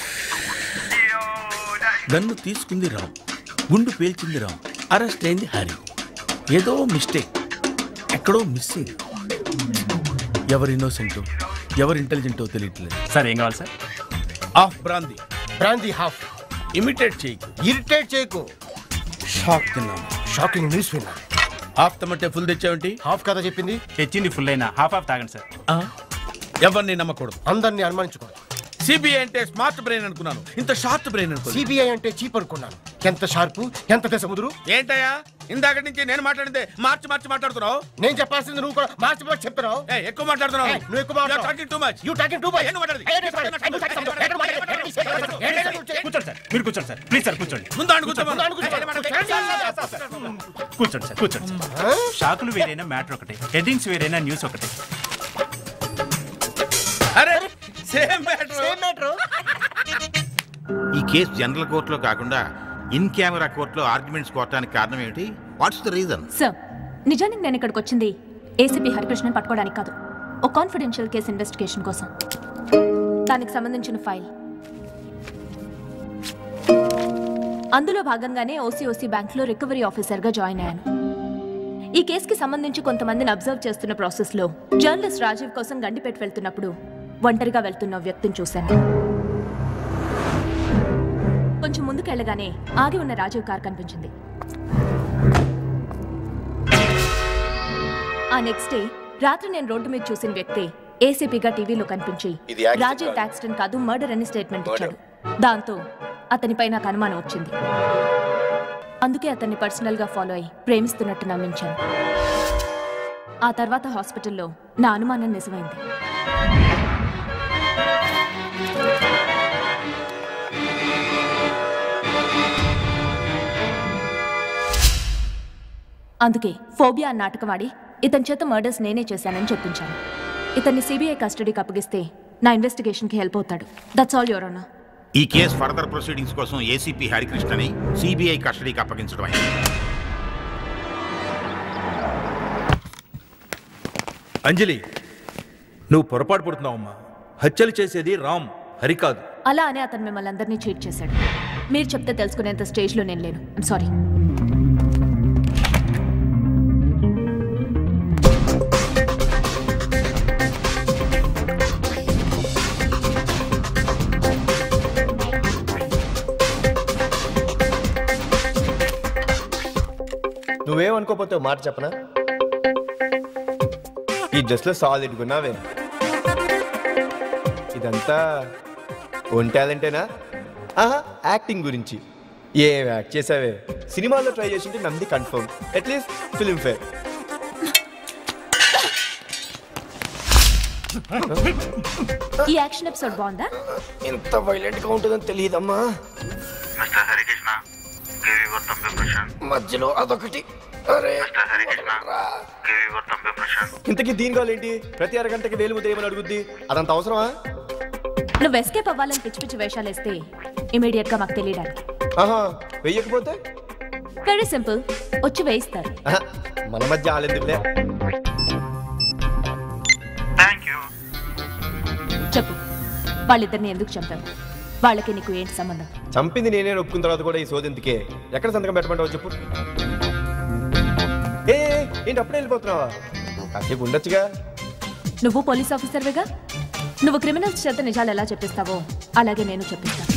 Speaker 5: గన్ను తీసుకుంది రామ్ గుండు పేల్చింది రామ్ అరెస్ట్ అయింది హరి ఏదో మిస్టేక్ ఎక్కడో మిస్సింగ్ ఎవరు ఇన్నోసెంటో ఎవరు ఇంటెలిజెంటో తెలియట్లేదు
Speaker 10: సార్ ఏం కావాలి sir
Speaker 5: half brandy
Speaker 11: brandy half
Speaker 5: imitate చేయకు
Speaker 11: ఇరిటేట్ చేయకు
Speaker 5: షాక్ తిన్నాను
Speaker 11: షాకింగ్ న్యూస్ విన్నా
Speaker 5: హాఫ్ తమంటే ఫుల్ తెచ్చావేంటి
Speaker 11: హాఫ్ కదా చెప్పింది
Speaker 10: తెచ్చింది ఫుల్ అయినా హాఫ్ హాఫ్ తాగండి సార్
Speaker 5: ఎవరిని నమ్మకూడదు
Speaker 11: అందరినీ అనుమానించకూడదు
Speaker 5: సిబిఐ అంటే స్మార్ట్ బ్రెయిన్ అనుకున్నాను ఇంత షార్ట్ బ్రెయిన్ అనుకున్నాను
Speaker 11: సిబిఐ అంటే చీప్ అనుకున్నాను ఎంత షార్పు ఎంత దశ ముదురు
Speaker 5: ఏంటయ్యా ఇందాక నుంచి నేను మాట్లాడితే మార్చి మార్చి మాట్లాడుతున్నావు
Speaker 11: నేను చెప్పాల్సింది నువ్వు కూడా మార్చి మార్చి చెప్తున్నావు
Speaker 5: ఏయ్, ఎక్కువ మాట్లాడుతున్నావు
Speaker 11: ఏయ్, నువ్వు ఎక్కువ మాట్లాడు.
Speaker 5: Talking too much
Speaker 11: you talking too much
Speaker 5: ఏంటి మాట్లాడేది?
Speaker 10: కూర్చోండి సార్ మీరు కూర్చోండి సార్ ప్లీజ్ సార్ కూర్చోండి
Speaker 5: ముందు ఆడు కూర్చో, ముందు ఆడు కూర్చో.
Speaker 10: కూర్చోండి సార్ కూర్చోండి సార్ షాకులు వేరైనా మ్యాటర్ ఒకటే హెడ్డింగ్స్ వేరైనా న్యూస్ ఒకటే
Speaker 5: అరే సేమ్ మ్యాటర్
Speaker 3: ఈ కేసు జనరల్ కోర్టులో కాకుండా ఇన్ కెమెరా కోర్టులో ఆర్గ్యుమెంట్స్ కోరటానికి కారణం ఏమిటి వాట్స్ ద రీజన్
Speaker 8: సార్ నిజానికి నేను ఇక్కడికి వచ్చింది ఏసీపీ హరికృష్ణన్ పట్టుకోవడానికి కాదు ఒక కాన్ఫిడెన్షియల్ కేసు ఇన్వెస్టిగేషన్ కోసం దానికి సంబంధించిన ఫైల్ అందులో భాగంగానే ఓసీఓసీ బ్యాంక్లో రికవరీ ఆఫీసర్గా జాయిన్ అయ్యాను ఈ కేసుకి సంబంధించి కొంతమందిని అబ్జర్వ్ చేస్తున్న ప్రాసెస్లో జర్నలిస్ట్ రాజీవ్ కోసం గండిపెట్టి వెళ్తున్నప్పుడు ఒంటరిగా వెళ్తున్న వ్యక్తిని చూశాను కొంచెం ముందుకెళ్ళగానే ఆగి ఉన్న రాజీవ్ కార్ కనిపించింది ఆ నెక్స్ట్ డే రాత్రి నేను రోడ్డు మీద చూసిన వ్యక్తి ఏసీపీగా టీవీలో కనిపించి
Speaker 16: ఇది యాక్సిడెంట్
Speaker 8: రాజీవ్
Speaker 16: కాదు.
Speaker 8: యాక్సిడెంట్ కాదు మర్డర్ అని స్టేట్మెంట్ ఇచ్చాడు దాంతో అతనిపై నాకు అనుమానం వచ్చింది అందుకే అతన్ని పర్సనల్ గా ఫాలో అయి ప్రేమిస్తున్నట్టు నమ్మించాను ఆ తర్వాత హాస్పిటల్లో నా అనుమానం నిజమైంది అందుకే ఫోబియా అన్న నాటకం ఆడి ఇతని చేత మర్డర్స్ నేనే చేశానని చెప్పించాను ఇతన్ని సిబిఐ కస్టడీకి అప్పగిస్తే నా ఇన్వెస్టిగేషన్కి హెల్ప్ అవుతాడు దట్స్ ఆల్ యువర్ అన్నా
Speaker 3: ఈ కేసు ఫర్దర్ ప్రొసీడింగ్స్ కోసం ఏసీపీ హరికృష్ణని సిబిఐ కస్టడీకి అప్పగించడం అయింది
Speaker 4: అంజలి నువ్వు పొరపాటు పడుతున్నావమ్మా హత్యలు చేసేది రామ్ హరి కాదు
Speaker 8: అలా అని అతను మిమ్మల్ని అందరినీ చీట్ చేశాడు మీరు చెప్తే తెలుసుకునేంత స్టేజ్లో నేను లేను ఐమ్ సారీ
Speaker 16: నువ్వేమనుకోపోతే ఓ మాట చెప్పనా ఈ డ్రెస్లో సాలిడ్ ఉన్నావే ఇదంతా ఓన్ టాలెంటేనా ఆహా యాక్టింగ్ గురించి ఏం యాక్ట్ చేసావే సినిమాల్లో ట్రై చేసింటే నమ్ది కన్ఫర్మ్ అట్లీస్ట్ ఫిల్మ్ ఫేర్
Speaker 8: ఈ యాక్షన్ ఎపిసోడ్ బాగుందా
Speaker 16: ఎంత వైలెంట్గా ఉంటుందని తెలియదమ్మా
Speaker 7: Mister Harikrishna give your thambi Prashanth
Speaker 16: మధ్యలో అదొకటి అరే
Speaker 7: Mister Harikrishna give your thambi Prashanth
Speaker 16: ఇంతకీ దీని కావాలేంటి ప్రతి అరగంటకి వేలు ముద్ద ఏమని అడుగుద్ది అదంత అవసరమా
Speaker 8: నువ్వు ఎస్కేప్ అవ్వాలని పిచ్చి పిచ్చి వేషాలు వేస్తే ఇమీడియట్ గా మాకు తెలియడానికి
Speaker 16: ఆహా వెయ్యకపోతే
Speaker 8: వెరీ సింపుల్ వచ్చి వేయిస్తారు
Speaker 16: ఆహా, మన మధ్య ఆలెందుకులే
Speaker 8: చెప్పు వాళ్ళిద్దరిని ఎందుకు చంపావు వాళ్ళకి నీకు ఏంటి సంబంధం
Speaker 16: చంపింది నేనే ఒప్పుకున్న తర్వాత కూడా ఈ సోదెందుకే ఎక్కడ సంతకం పెట్టమంటావు చెప్పు ఏ ఏ, ఏంటి అప్పుడే వెళ్ళిపోతున్నావా కాసేపు ఉండొచ్చుగా
Speaker 8: నువ్వు పోలీస్ ఆఫీసర్వేగా నువ్వు క్రిమినల్స్ చేత నిజాలు ఎలా చెప్పిస్తావో అలాగే నేను చెప్పిస్తాను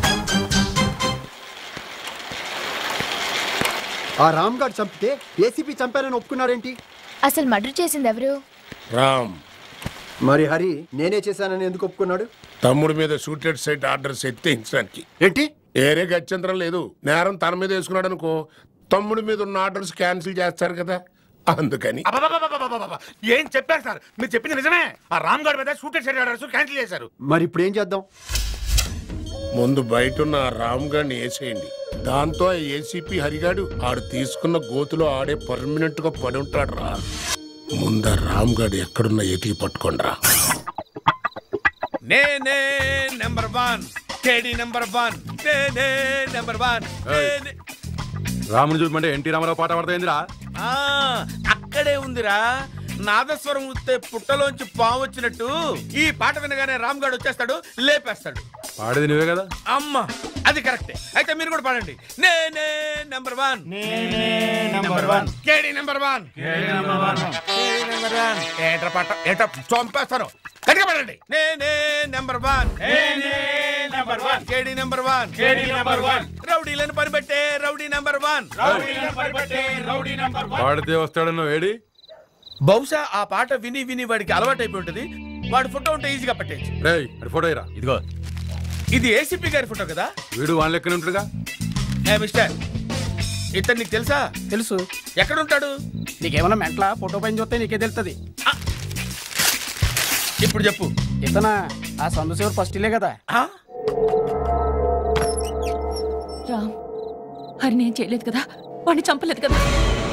Speaker 21: ఆ రామ్ గారు చంపితే ఏసీపీ చంపారని ఒప్పుకున్నారేంటి
Speaker 18: అసలు మర్డర్ చేసింది ఎవరు
Speaker 1: రామ్
Speaker 21: మరి హరి నేనే చేశానని ఎందుకు ఒప్పుకున్నాడు
Speaker 1: తమ్ముడి మీద షూటెడ్ సైట్ ఆర్డర్స్ ఎత్తేయించడానికి
Speaker 21: ఏంటి
Speaker 1: ఏరే గత్యంతరం లేదు నేరం తన మీద వేసుకున్నాడు అనుకో తమ్ముడి మీద ఉన్న ఆర్డర్స్ క్యాన్సిల్ చేస్తారు కదా అందుకని
Speaker 19: అబ్బబ్బబ్బబ్బబ్బబ్బబ్బ. ఏం చెప్పారు సార్ మీరు చెప్పింది నిజమే ఆ రామ్ గడ్ మీద షూటెడ్ షెడ్ ఆర్డర్స్ క్యాన్సిల్ చేశారు
Speaker 21: మరి ఇప్పుడు ఏం చేద్దాం
Speaker 1: ముందు బయట ఉన్న ఆ రామ్ గారిని వేసేయండి దాంతో ఆ ఏసీపీ హరిగాడు ఆడు తీసుకున్న గోతులో ఆడే పర్మనెంట్ గా పడి ఉంటాడు రా ముందు ఆ రామ్ గాడు ఎక్కడున్నా ఎతికి పట్టుకోండి రా
Speaker 5: నేనే నెంబర్ వన్ కేడి నెంబర్ వన్ నేనే నెంబర్ వన్ నేనే
Speaker 2: రాముని చూపమంటే ఎన్టీ రామారావు పాట పడతాయిందిరా
Speaker 5: ఆ, అక్కడే ఉందిరా నాదస్వరం వస్తే పుట్టలోంచి పావు వచ్చినట్టు ఈ పాట వినగానే రామ్ గడ్ వచ్చేస్తాడు లేపేస్తాడు
Speaker 2: పాడేది నువ్వే కదా
Speaker 5: అమ్మా అది కరెక్టే అయితే మీరు కూడా పాడండి నేనే నెంబర్ వన్ నెంబర్ వన్ కేడి నెంబర్ వన్ నెంబర్ వన్ ఏట్రా పాట ఏట్రా చంపేస్తాను గట్టిగా పాడండి నేనే నెంబర్ వన్ నెంబర్ వన్ కేడి నెంబర్ వన్
Speaker 17: కేడి నెంబర్ వన్.
Speaker 5: రౌడీలను పనిపెట్టే రౌడీ నెంబర్ వన్
Speaker 2: పాడితే వస్తాడన్న వేడి
Speaker 5: బహుశా ఆ పాట విని విని వాడికి అలవాటు అయిపోయి ఉంటుంది వాడి ఫోటో ఉంటే ఈజీగా పట్టేయచ్చు
Speaker 2: రేయ్ అది ఫోటో ఇరా
Speaker 25: ఇదిగో
Speaker 5: ఇది ఏసీపీ గారి ఫోటో కదా
Speaker 2: వీడు వాళ్ళ లెక్కనే ఉంటాడుగా
Speaker 5: ఏ మిస్టర్ ఇతను నీకు తెలుసా
Speaker 6: తెలుసు
Speaker 5: ఎక్కడ ఉంటాడు
Speaker 6: నీకేమన్నా మెంట్లా ఫోటో పైన చూస్తే నీకే తెలుస్తుంది
Speaker 5: ఇప్పుడు చెప్పు
Speaker 6: ఇతనా ఆ సందుశివర్ ఫస్ట్ ఇల్లే కదా
Speaker 8: రామ్ హరి నేను చేయలేదు కదా వాడిని చంపలేదు కదా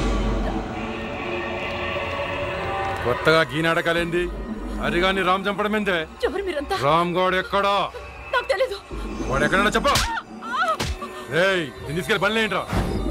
Speaker 2: కొత్తగా గీ నాటకాలేంది అరిగాని రామ్ చంపడం ఏందే
Speaker 8: ఎవరు మీరంతా
Speaker 2: రామ్ గౌడ్ ఎక్కడా
Speaker 8: నాకు తెలీదు
Speaker 2: వాడు ఎక్కడన్నా చెప్ప రేయ్ నేను తీసుకెళ్ళి పని ఏంట్రా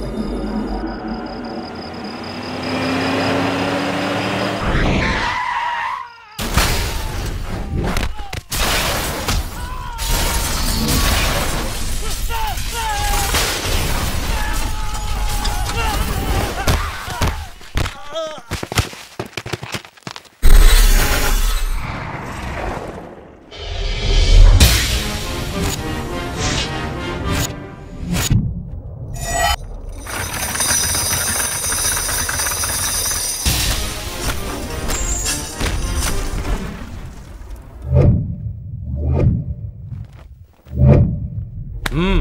Speaker 2: మ్మ్.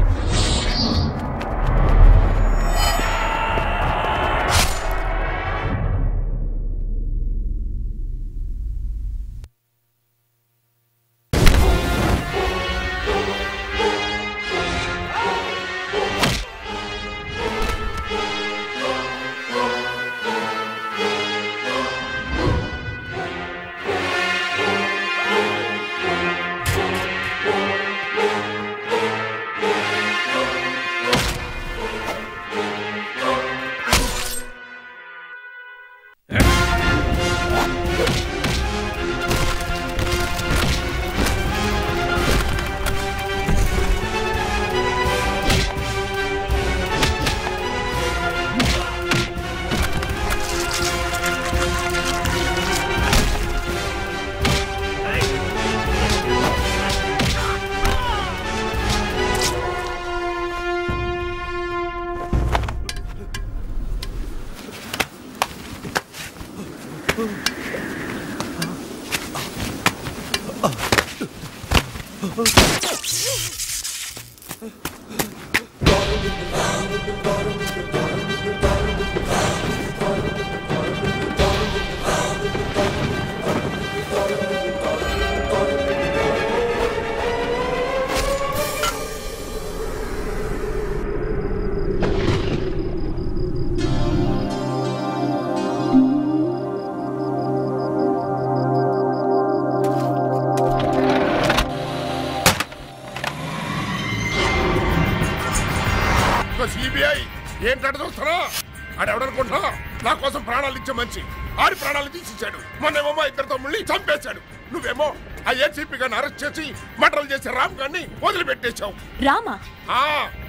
Speaker 1: సిబిఐ ఏంటంటే చూస్తారా ఆడెవడనుకుంటున్నా నా కోసం ప్రాణాలు ఇచ్చే మంచి ఆడి ప్రాణాలు తీసిచ్చాడు మొన్నేమో మా ఇద్దరు తమ్ముళ్ళని చంపేశాడు నువ్వేమో ఆ ఏసీపీ గారిని అరెస్ట్ చేసి మటలు చేసే రామ్ గారిని వదిలిపెట్టేశావు
Speaker 8: రామా
Speaker 1: ఆ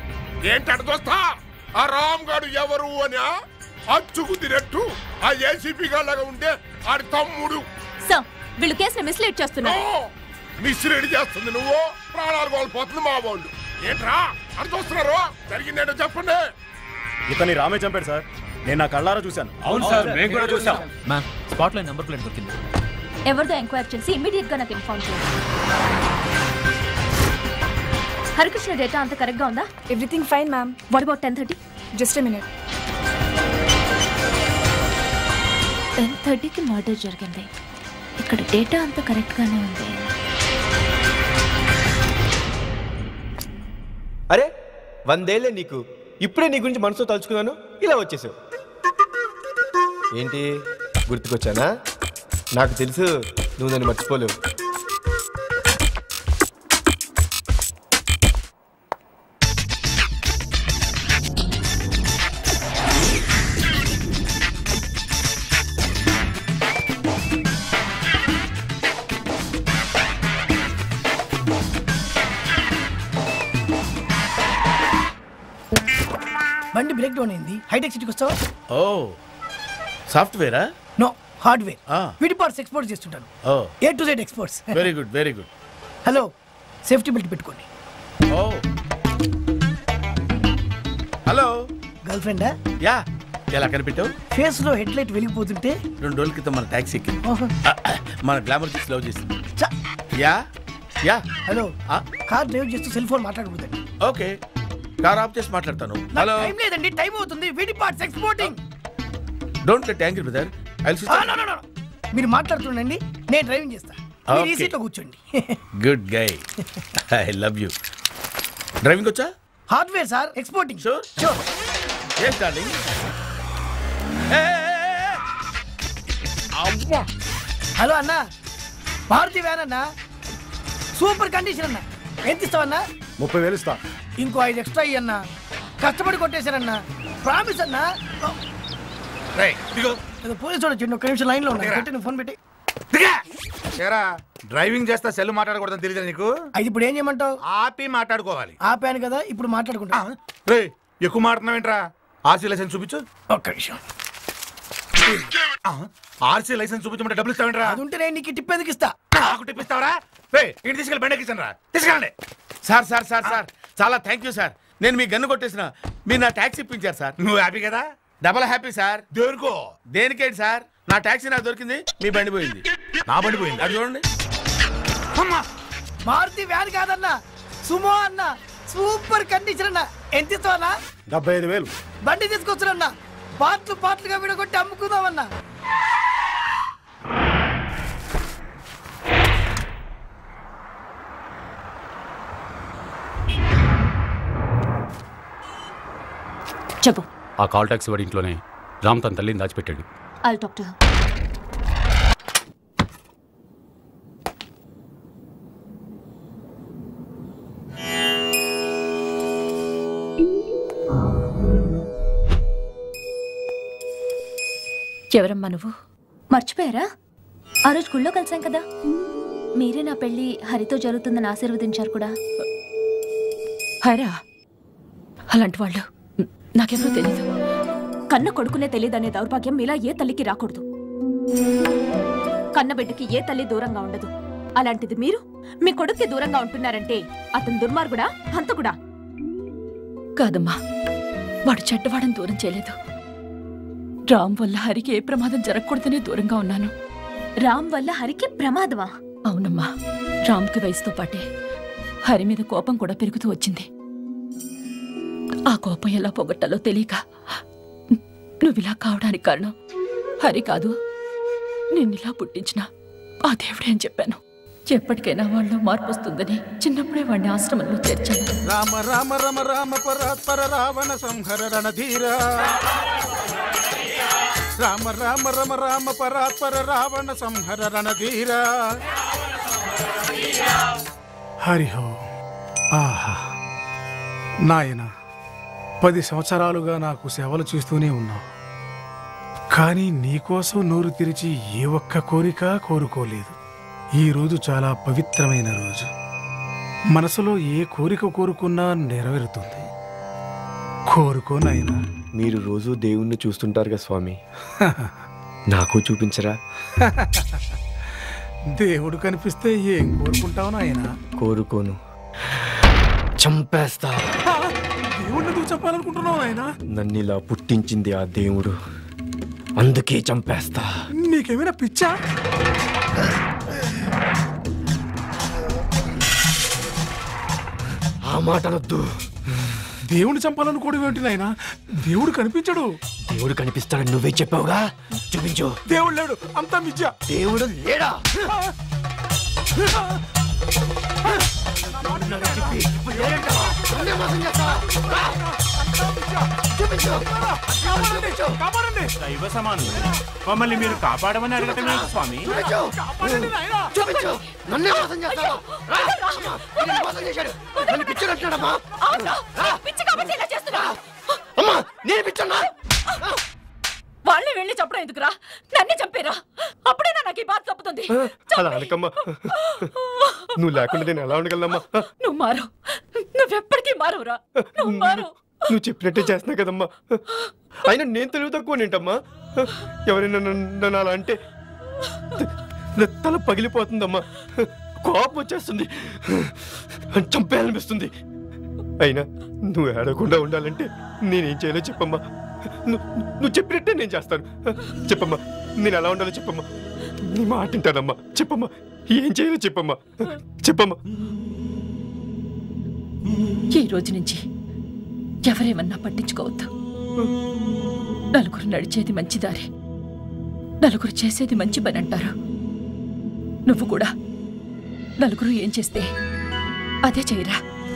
Speaker 1: ఏంటంటే చూస్తా ఆ రామ్ గారు ఎవరు అని ఆ? అచ్చుకు తినట్టు ఆ ఏసీపీ గారిలాగా ఉండే ఆడి తమ్ముడు
Speaker 8: సార్ వీళ్ళు కేసుని మిస్లీడ్ చేస్తున్నారు
Speaker 1: మిస్రీడ్ చేస్తుంది నువ్వు ప్రాణాలు కోల్పోతుంది మా వాళ్ళు ఏంట్రా అని చూస్తున్నారు జరిగిందేంటో చెప్పండి
Speaker 10: ఇతన్ని రామే చంపాడు సార్ నేను నా కళ్ళారా చూశాను
Speaker 25: మ్యామ్ స్పాట్ లో నెంబర్ ప్లేట్ దొరికింది
Speaker 8: ఎవరిదో ఎంక్వైరీ చేసి ఇమీడియట్ గా నాకు ఇన్ఫార్మ్ చేయండి హరికృష్ణ డేటా అంత కరెక్ట్ గా ఉందా
Speaker 18: everything fine ma'am
Speaker 8: what about ten thirty
Speaker 18: just minute ten థర్టీకి మర్డర్ జరిగింది ఇక్కడ డేటా అంతా కరెక్ట్గానే ఉంది
Speaker 16: అరే వందేళ్లే నీకు ఇప్పుడే నీ గురించి మనసులో తలుచుకున్నాను ఇలా వచ్చేసావు ఏంటి గుర్తుకొచ్చానా నాకు తెలుసు నువ్వు నన్ను మర్చిపోలేవు
Speaker 9: బండి బ్రేక్ డౌన్ అయింది హైటెక్ సిటీకి వస్తావా
Speaker 5: ఓ సాఫ్ట్వేరా
Speaker 9: నో హార్డ్వేర్
Speaker 5: ఆ.
Speaker 9: వీటి పార్ట్స్ ఎక్స్పోర్ట్ చేస్తుంటాను
Speaker 5: ఓ
Speaker 9: A to Z exports
Speaker 5: very good very good
Speaker 9: hello safety belt పెట్టుకోండి
Speaker 5: ఓ హలో
Speaker 9: గర్ల్ ఫ్రెండా
Speaker 5: యా ఎలా కనిపెట్టావు
Speaker 9: ఫేస్ లో హెడ్ లైట్ వెలిగిపోతుంటే
Speaker 5: రెండు రోజుల క్రితం మన ట్యాక్సీ ఎక్కింది
Speaker 9: ఓహో.
Speaker 5: మన గ్లామర్ చూసి లవ్ చేసింది yeah yeah
Speaker 9: hello car drive చేస్తూ సెల్ ఫోన్ మాట్లాడకూడదండి
Speaker 5: ఓకే కార్ ఆఫ్ చేసి మాట్లాడతాను
Speaker 9: నాకు
Speaker 5: హలో
Speaker 9: టైం లేదండి టైం అవుతుంది వీటి parts exporting
Speaker 5: don't let angry brother I
Speaker 9: మీరు మాట్లాడుతుండండి నేను డ్రైవింగ్ చేస్తా మీరు ఈ
Speaker 5: Okay.
Speaker 9: సీట్లో కూర్చోండి
Speaker 5: good guy I love you driving వచ్చా
Speaker 9: hardware sir exporting
Speaker 5: sure
Speaker 9: sure
Speaker 5: ఏ డార్లింగ్
Speaker 9: హలో అన్న మారుతి వ్యాన్ అన్న సూపర్ కండిషన్ అన్న ఎంత ఇస్తావన్నా
Speaker 24: ముప్పై వేలు ఇస్తా
Speaker 9: ఇంకో ఐదు ఎక్స్ట్రా ఇయ్యన్న కష్టపడి కొట్టేశారన్న ప్రామిస్ అన్న ఏదో పోలీసు వాడు వచ్చిండు ఒక్క నిమిషం లైన్ లో ఉన్నా
Speaker 19: దిగరా.
Speaker 9: పెట్టి నువ్వు ఫోన్ పెట్టి
Speaker 19: ఏరా డ్రైవింగ్ చేస్తా సెల్ మాట్లాడకూడదని తెలియదు నీకు
Speaker 9: అది ఇప్పుడు ఏం చేయమంటావు
Speaker 19: ఆపి మాట్లాడుకోవాలి
Speaker 9: ఆపాను కదా ఇప్పుడు మాట్లాడుకుంటా
Speaker 19: రే ఎక్కువ మాట్లాడుతున్నావేంట్రా ఆర్సీ లైసెన్స్ చూపించు
Speaker 9: ఒక్క నిమిషం
Speaker 19: ఆర్సీ లైసెన్స్ చూపించమంటే డబ్బులు ఇస్తావేంట్రా
Speaker 9: అది ఉంటే నేను నీకు టిప్ ఎందుకు ఇస్తా
Speaker 19: నాకు టిప్ ఇస్తావరా రే ఇంటి తీసుకెళ్ళి బండి ఎక్కించండి రా తీసుకెళ్ళండి
Speaker 5: సార్ సార్ సార్ సార్ చాలా థ్యాంక్ యూ సార్ నేను మీ గన్ను కొట్టేసిన మీరు నా ట్యాక్సీ ఇప్పించారు సార్
Speaker 19: నువ్వు హ్యాపీ కదా
Speaker 5: డబల్ హ్యాపీ సార్
Speaker 19: దేనికో
Speaker 5: దేనికేంటి సార్ నా ట్యాక్సీ నాకు దొరికింది మీ బండి పోయింది
Speaker 19: నా బండి పోయింది
Speaker 5: అది చూడండి
Speaker 9: మారుతి వ్యాన్ కాదన్న సుమో అన్న సూపర్ కండిషన్ అన్న ఎంత ఇస్తావన్నా
Speaker 24: డెబ్బై ఐదు వేలు
Speaker 9: బండి తీసుకొచ్చారన్న పార్ట్లు పార్ట్లుగా విడగొట్టి అమ్ముకుందామన్నా
Speaker 8: చెప్పు
Speaker 17: ఆ కాల్ ట్యాక్సీ వాడి ఇంట్లోనే రామ్ తన తల్లిని దాచిపెట్టాడు
Speaker 8: ఐల్ టాక్ టు ఎవరమ్మా నువ్వు మర్చిపోయారా ఆ రోజు గుళ్ళో కలిసాం కదా మీరే నా పెళ్లి హరితో జరుగుతుందని ఆశీర్వదించారు కూడా హరా అలాంటి వాళ్ళు నాకెవరూ తెలీదు కన్న కొడుకునే తెలియదనే దౌర్భాగ్యం మీలా ఏ తల్లికి రాకూడదు కన్న బిడ్డకి ఏ తల్లి దూరంగా ఉండదు అలాంటిది మీరు మీ కొడుక్కి దూరంగా ఉంటున్నారంటే అతను దుర్మార్గుడా హంతకుడా
Speaker 23: కాదమ్మా వాడు చెడ్డవాడని దూరం చేయలేదు రామ్ వల్ల హరికి ఏ ప్రమాదం జరగకూడదనే దూరంగా ఉన్నాను
Speaker 8: రామ్ వల్ల హరికి ప్రమాదమా
Speaker 23: అవునమ్మా రామ్కి వయసుతో పాటే హరి మీద కోపం కూడా పెరుగుతూ వచ్చింది ఆ కోపం ఎలా పోగొట్టాలో తెలియక నువ్విలా కావడానికి కారణం హరి కాదు నిన్నిలా పుట్టించిన ఆ దేవుడే అని చెప్పాను ఎప్పటికైనా వాళ్ళలో మార్పు వస్తుందని చిన్నప్పుడే వాడిని ఆశ్రమంలో చేర్చాను
Speaker 12: రామ రామ రమ రామ పరాత్పర రావణ సంహర రణధీర రామ రామ రమ రామ పరాత్పర రావణ సంహర రణధీర హరిహో ఆహా నాయన పది సంవత్సరాలుగా నాకు సేవలు చేస్తూనే ఉన్నావు కానీ నీకోసం నోరు తెరిచి ఏ ఒక్క కోరిక కోరుకోలేదు ఈ రోజు చాలా పవిత్రమైన రోజు మనసులో ఏ కోరిక కోరుకున్నా నెరవేరుతుంది కోరుకో నాయనా
Speaker 16: మీరు రోజు దేవుణ్ణి చూస్తుంటారుగా స్వామి నాకు చూపించరా
Speaker 12: దేవుడు కనిపిస్తే ఏం కోరుకుంటావు నాయనా
Speaker 16: కోరుకోను చంపేస్తా
Speaker 12: దేవుడిని నువ్వు చెప్పాలనుకుంటున్నావు నాయనా
Speaker 16: నన్ను ఇలా పుట్టించింది ఆ దేవుడు అందుకే చంపేస్తా
Speaker 12: నీకేమైనా పిచ్చా
Speaker 16: ఆ మాటలొద్దు
Speaker 12: దేవుని చంపాలనుకోవడం ఏంటి నాయన దేవుడు కనిపించడు
Speaker 16: దేవుడు కనిపిస్తాడని నువ్వే చెప్పావుగా చూపించు
Speaker 12: దేవుడు లేడు అంతా మిథ్య
Speaker 16: దేవుడు లేడా
Speaker 13: దైవ సమానులు మమ్మల్ని మీరు కాపాడమని అడగటం ఏంటి స్వామి
Speaker 16: చూపించు నన్నే మోసం చేస్తావా రా! అమ్మా, వీడిని మోసం చేశాడు నన్ను పిచ్చోడంటున్నాడమ్మా
Speaker 23: పిచ్చి కాబట్టి ఇలా చేస్తున్నా
Speaker 16: అమ్మా నేను పిచ్చోన్నా
Speaker 23: వాళ్ళని వెళ్ళి చెప్పడం ఎందుకురా నన్నే చంపేరా అప్పుడేనా నాకు ఈ బాధ తప్పుతుంది
Speaker 16: అలా అనకమ్మా నువ్వు లేకుండా నేను ఎలా ఉండగలనమ్మా
Speaker 23: నువ్వు మారు నువ్వెప్పటికీ మారురా నువ్వు మారు
Speaker 16: నువ్వు చెప్పినట్టే చేస్తున్నా కదమ్మా అయినా నేను తెలివి తక్కువ ఏంటమ్మా ఎవరైనా నన్ను నన్ను అలా అంటే త- తల పగిలిపోతుందమ్మా కోపం వచ్చేస్తుంది చంపేయాలనిపిస్తుంది అయినా నువ్వు ఏడకుండా ఉండాలంటే నేనేం చేయాలో చెప్పమ్మా నువ్వు నువ్వు చెప్పినట్టే నేను చేస్తాను చెప్పమ్మా నేను ఎలా ఉండాలో చెప్పమ్మా నీ మాట వింటానమ్మా చెప్పమ్మా ఏం చేయాలో చెప్పమ్మా చెప్పమ్మా
Speaker 23: ఈ రోజు నుంచి ఎవరేమన్నా పట్టించుకోవద్దు నలుగురు నడిచేది మంచి దారి నలుగురు చేసేది మంచి పని అంటారు నువ్వు కూడా నలుగురు ఏం చేస్తే అదే చేయరా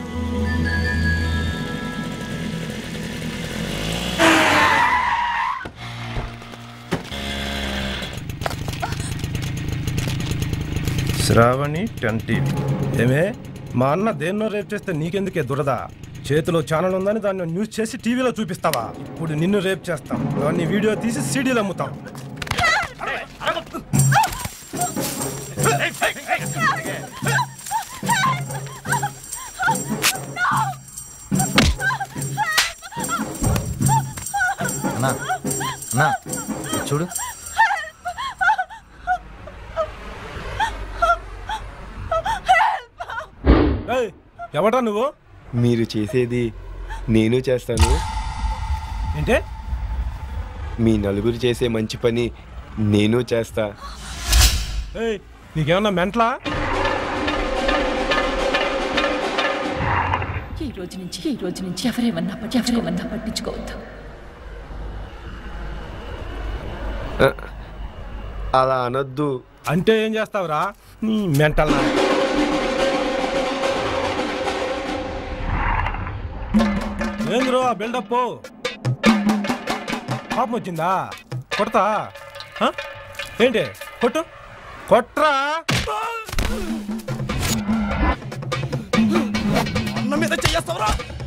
Speaker 14: శ్రావణి ట్వంటీ ఏమే మా అన్న దేన్నో రేప్ చేస్తే నీకెందుకే దురద చేతిలో ఛానల్ ఉందని దాన్ని న్యూస్ చేసి టీవీలో చూపిస్తావా ఇప్పుడు నిన్ను రేప్ చేస్తాం దాన్ని వీడియో తీసి సీడీలు అమ్ముతాం
Speaker 25: అన్నా అన్నా చూడు
Speaker 14: ఏయ్, ఎవడ్రా నువ్వు
Speaker 16: మీరు చేసేది నేను చేస్తాను
Speaker 14: ఏంటే
Speaker 16: మీ నలుగురు చేసే మంచి పని నేను చేస్తా
Speaker 14: ఏయ్ నీకేమన్నా మెంట్లా
Speaker 23: ఈ రోజు నుంచి ఈ రోజు నుంచి ఎవరేమన్నా పట్టి- ఎవరేమన్నా పట్టించుకోవద్దు
Speaker 16: ఆ, అలా అనొద్దు
Speaker 14: అంటే ఏం చేస్తావురా నీ మెంటల్ ఏంద్రో ఆ బిల్డప్ పాపం వచ్చిందా కొడతా ఆ? ఏంటి కొట్టు కొట్రా
Speaker 12: అన్న మీద చెయ్యేస్తావురా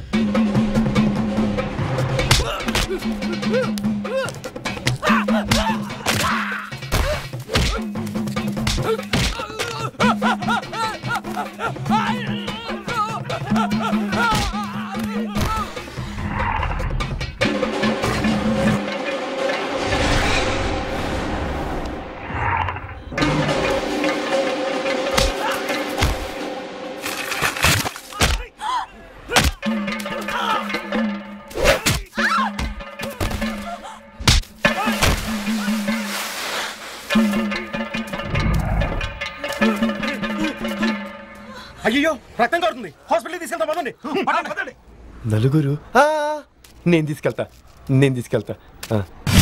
Speaker 14: అయ్యో రక్తం కారుతుంది హాస్పిటల్ తీసుకెళ్తా పదండి పదండి
Speaker 16: నలుగురు ఆ, నేను తీసుకెళ్తా నేను తీసుకెళ్తా ఆ,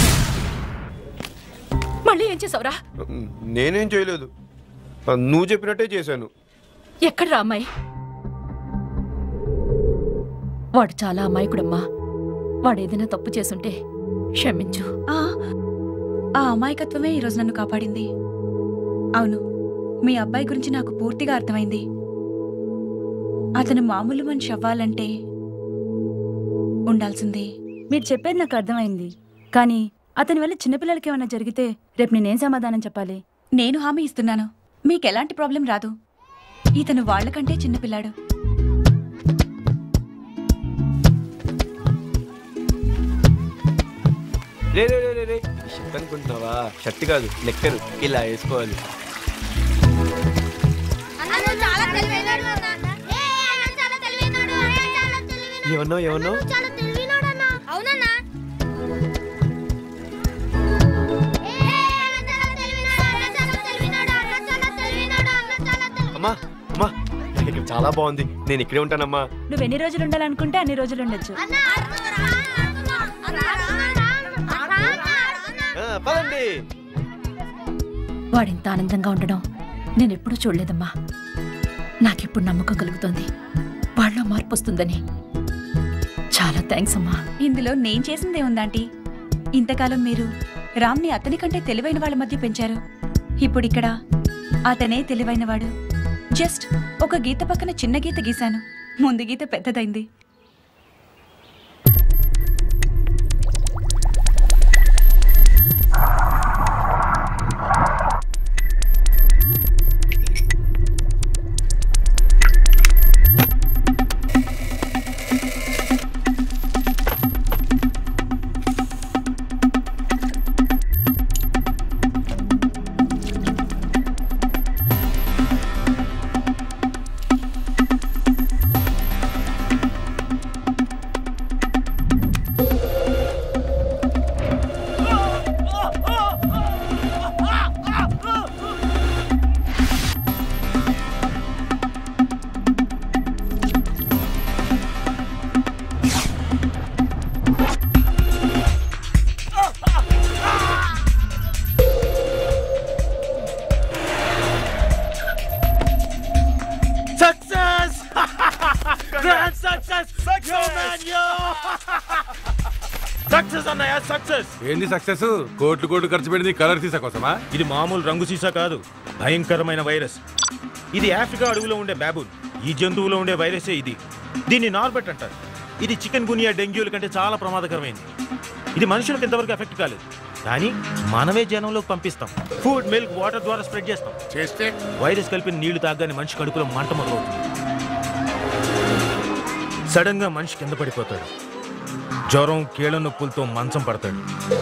Speaker 23: మళ్ళీ ఏం చేసావురా
Speaker 16: నేనేం చేయలేదు ఆ, నువ్వు చెప్పినట్టే చేశాను
Speaker 23: ఎక్కడ్రా అమ్మాయి వాడు చాలా అమాయకుడమ్మా వాడు ఏదైనా తప్పు చేసుంటే క్షమించు
Speaker 15: ఆ ఆ అమాయకత్వమే ఈరోజు నన్ను కాపాడింది అవును మీ అబ్బాయి గురించి నాకు పూర్తిగా అర్థమైంది అతను మామూలు మనిషి అవ్వాలంటే ఉండాల్సిందే
Speaker 20: మీరు చెప్పేది నాకు అర్థమైంది కానీ అతని వల్ల చిన్నపిల్లలకి ఏమైనా జరిగితే రేపు నేనేం సమాధానం చెప్పాలి
Speaker 15: నేను హామీ ఇస్తున్నాను మీకు ఎలాంటి ప్రాబ్లం రాదు ఇతను వాళ్ళకంటే చిన్నపిల్లాడు
Speaker 16: రే రే రే రే రే ఈ షర్ట్ అనుకుంటున్నావా షర్ట్ కాదు నెక్కరు ఇలా వేసుకోవాలి ఏమన్నావు ఏమన్నావు
Speaker 22: అవునన్నా
Speaker 16: అమ్మా అమ్మా నాకు ఇక్కడ చాలా బాగుంది నేను ఇక్కడే ఉంటానమ్మా
Speaker 20: నువ్వు ఎన్ని రోజులు ఉండాలనుకుంటే అన్ని రోజులు ఉండొచ్చు
Speaker 16: ఆ, పదండి
Speaker 23: వాడింత ఆనందంగా ఉండడం నేను ఎప్పుడూ చూడలేదమ్మా నాకిప్పుడు నమ్మకం కలుగుతోంది వాళ్ళలో మార్పు వస్తుందని చాలా థ్యాంక్స్ అమ్మా
Speaker 15: ఇందులో నేను చేసిందే ఉందాంటీ ఇంతకాలం మీరు రామ్ని అతని కంటే తెలివైన వాళ్ళ మధ్య పెంచారు ఇప్పుడు ఇక్కడ అతనే తెలివైనవాడు జస్ట్ ఒక గీత పక్కన చిన్న గీత గీశాను ముందు గీత పెద్దదైంది
Speaker 5: success grand success yo man yo success అన్నయ్య సక్సెస్
Speaker 2: ఏంది సక్సెస్ కోట్లు కోట్లు ఖర్చు పెట్టింది కలర్ సీసా కోసమా
Speaker 5: ఇది మామూలు రంగు సీసా కాదు భయంకరమైన వైరస్ ఇది ఆఫ్రికా అడవిలో ఉండే బాబుల్ ఈ జంతువులో ఉండే వైరసే ఇది దీన్ని నార్బెట్ అంటారు ఇది చికెన్ గునియా డెంగ్యూల కంటే చాలా ప్రమాదకరమైంది ఇది మనుషులకు ఇంతవరకు ఎఫెక్ట్ కాలేదు కానీ మనమే జనంలోకి పంపిస్తాం ఫుడ్ మిల్క్ వాటర్ ద్వారా స్ప్రెడ్ చేస్తాం
Speaker 1: చేస్తే
Speaker 5: వైరస్ కలిపిన నీళ్లు తాగగానే మనిషి కడుపులో మంట మొదలవుతుంది సడన్ గా మనిషి కింద పడిపోతాడు జ్వరం కీళ్ళ నొప్పులతో మంచం పడతాడు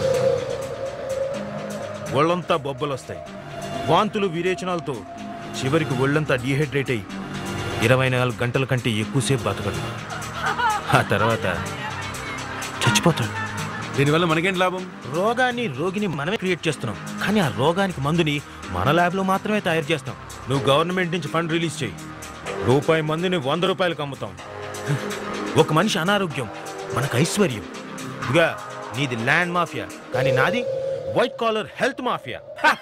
Speaker 5: ఒళ్ళంతా బొబ్బలు వస్తాయి వాంతులు విరేచనాలతో చివరికి ఒళ్ళంతా డీహైడ్రేట్ అయ్యి ఇరవై నాలుగు గంటల కంటే ఎక్కువసేపు బతకడు ఆ తర్వాత చచ్చిపోతాడు
Speaker 2: దీనివల్ల మనకేంటి లాభం
Speaker 5: రోగాన్ని రోగిని మనమే క్రియేట్ చేస్తున్నాం కానీ ఆ రోగానికి మందుని మన ల్యాబ్లో మాత్రమే తయారు చేస్తాం నువ్వు గవర్నమెంట్ నుంచి ఫండ్ రిలీజ్ చేయి రూపాయి మందుని వంద రూపాయలకు అమ్ముతాం ఒక మనిషి అనారోగ్యం మనకు ఐశ్వర్యం ఇదిగా నీది ల్యాండ్ మాఫియా కానీ నాది వైట్ కాలర్ హెల్త్ మాఫియా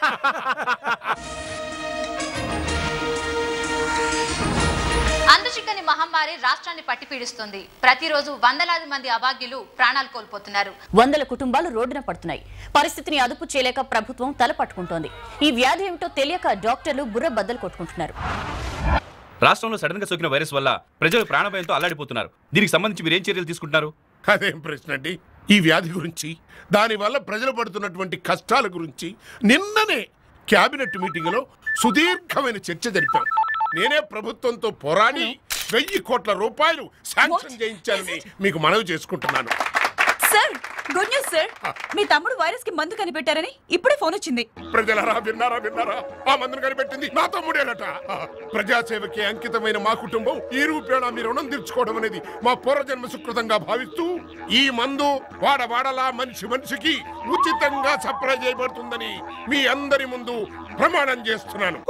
Speaker 3: అందచిక్కని మహమ్మారి రాష్ట్రాన్ని పట్టి పీడిస్తుంది ప్రతిరోజు వందలాది మంది అభాగ్యులు ప్రాణాలు కోల్పోతున్నారు
Speaker 4: వందల కుటుంబాలు రోడ్డున పడుతున్నాయి పరిస్థితిని అదుపు చేయలేక ప్రభుత్వం తల పట్టుకుంటోంది ఈ వ్యాధి ఏమిటో తెలియక డాక్టర్లు బుర్ర బద్దలు కొట్టుకుంటున్నారు
Speaker 17: రాష్ట్రంలో సడన్ గా సోకిన వైరస్ వల్ల ప్రజలు ప్రాణభయంతో అల్లాడిపోతున్నారు దీనికి సంబంధించి మీరు ఏం చర్యలు తీసుకుంటున్నారు
Speaker 1: అదేం ప్రశ్న అండి ఈ వ్యాధి గురించి దానివల్ల ప్రజలు పడుతున్నటువంటి కష్టాల గురించి నిన్ననే కేబినెట్ మీటింగ్లో సుదీర్ఘమైన చర్చ జరిపాం నేనే ప్రభుత్వంతో పోరాడి వెయ్యి కోట్ల రూపాయలు శాంక్షన్ చేయించాలని మీకు మనవి చేసుకుంటున్నాను
Speaker 15: సార్ గుడ్ న్యూస్ సార్ మీ తమ్ముడు వైరస్ కి మందు కనిపెట్టారని ఇప్పుడే ఫోన్ వచ్చింది
Speaker 1: ప్రజలరా విన్నారా విన్నారా ఆ మందును కనిపెట్టింది నా తమ్ముడేనట ప్రజాసేవకి అంకితమైన మా కుటుంబం ఈ రూపేణా మీ రుణం తీర్చుకోవడం అనేది మా పూర్వజన్మ సుకృతంగా భావిస్తూ ఈ మందు వాడ వాడలా మనిషి మనిషికి ఉచితంగా సప్లై చేయబడుతుందని మీ అందరి ముందు ప్రమాణం చేస్తున్నాను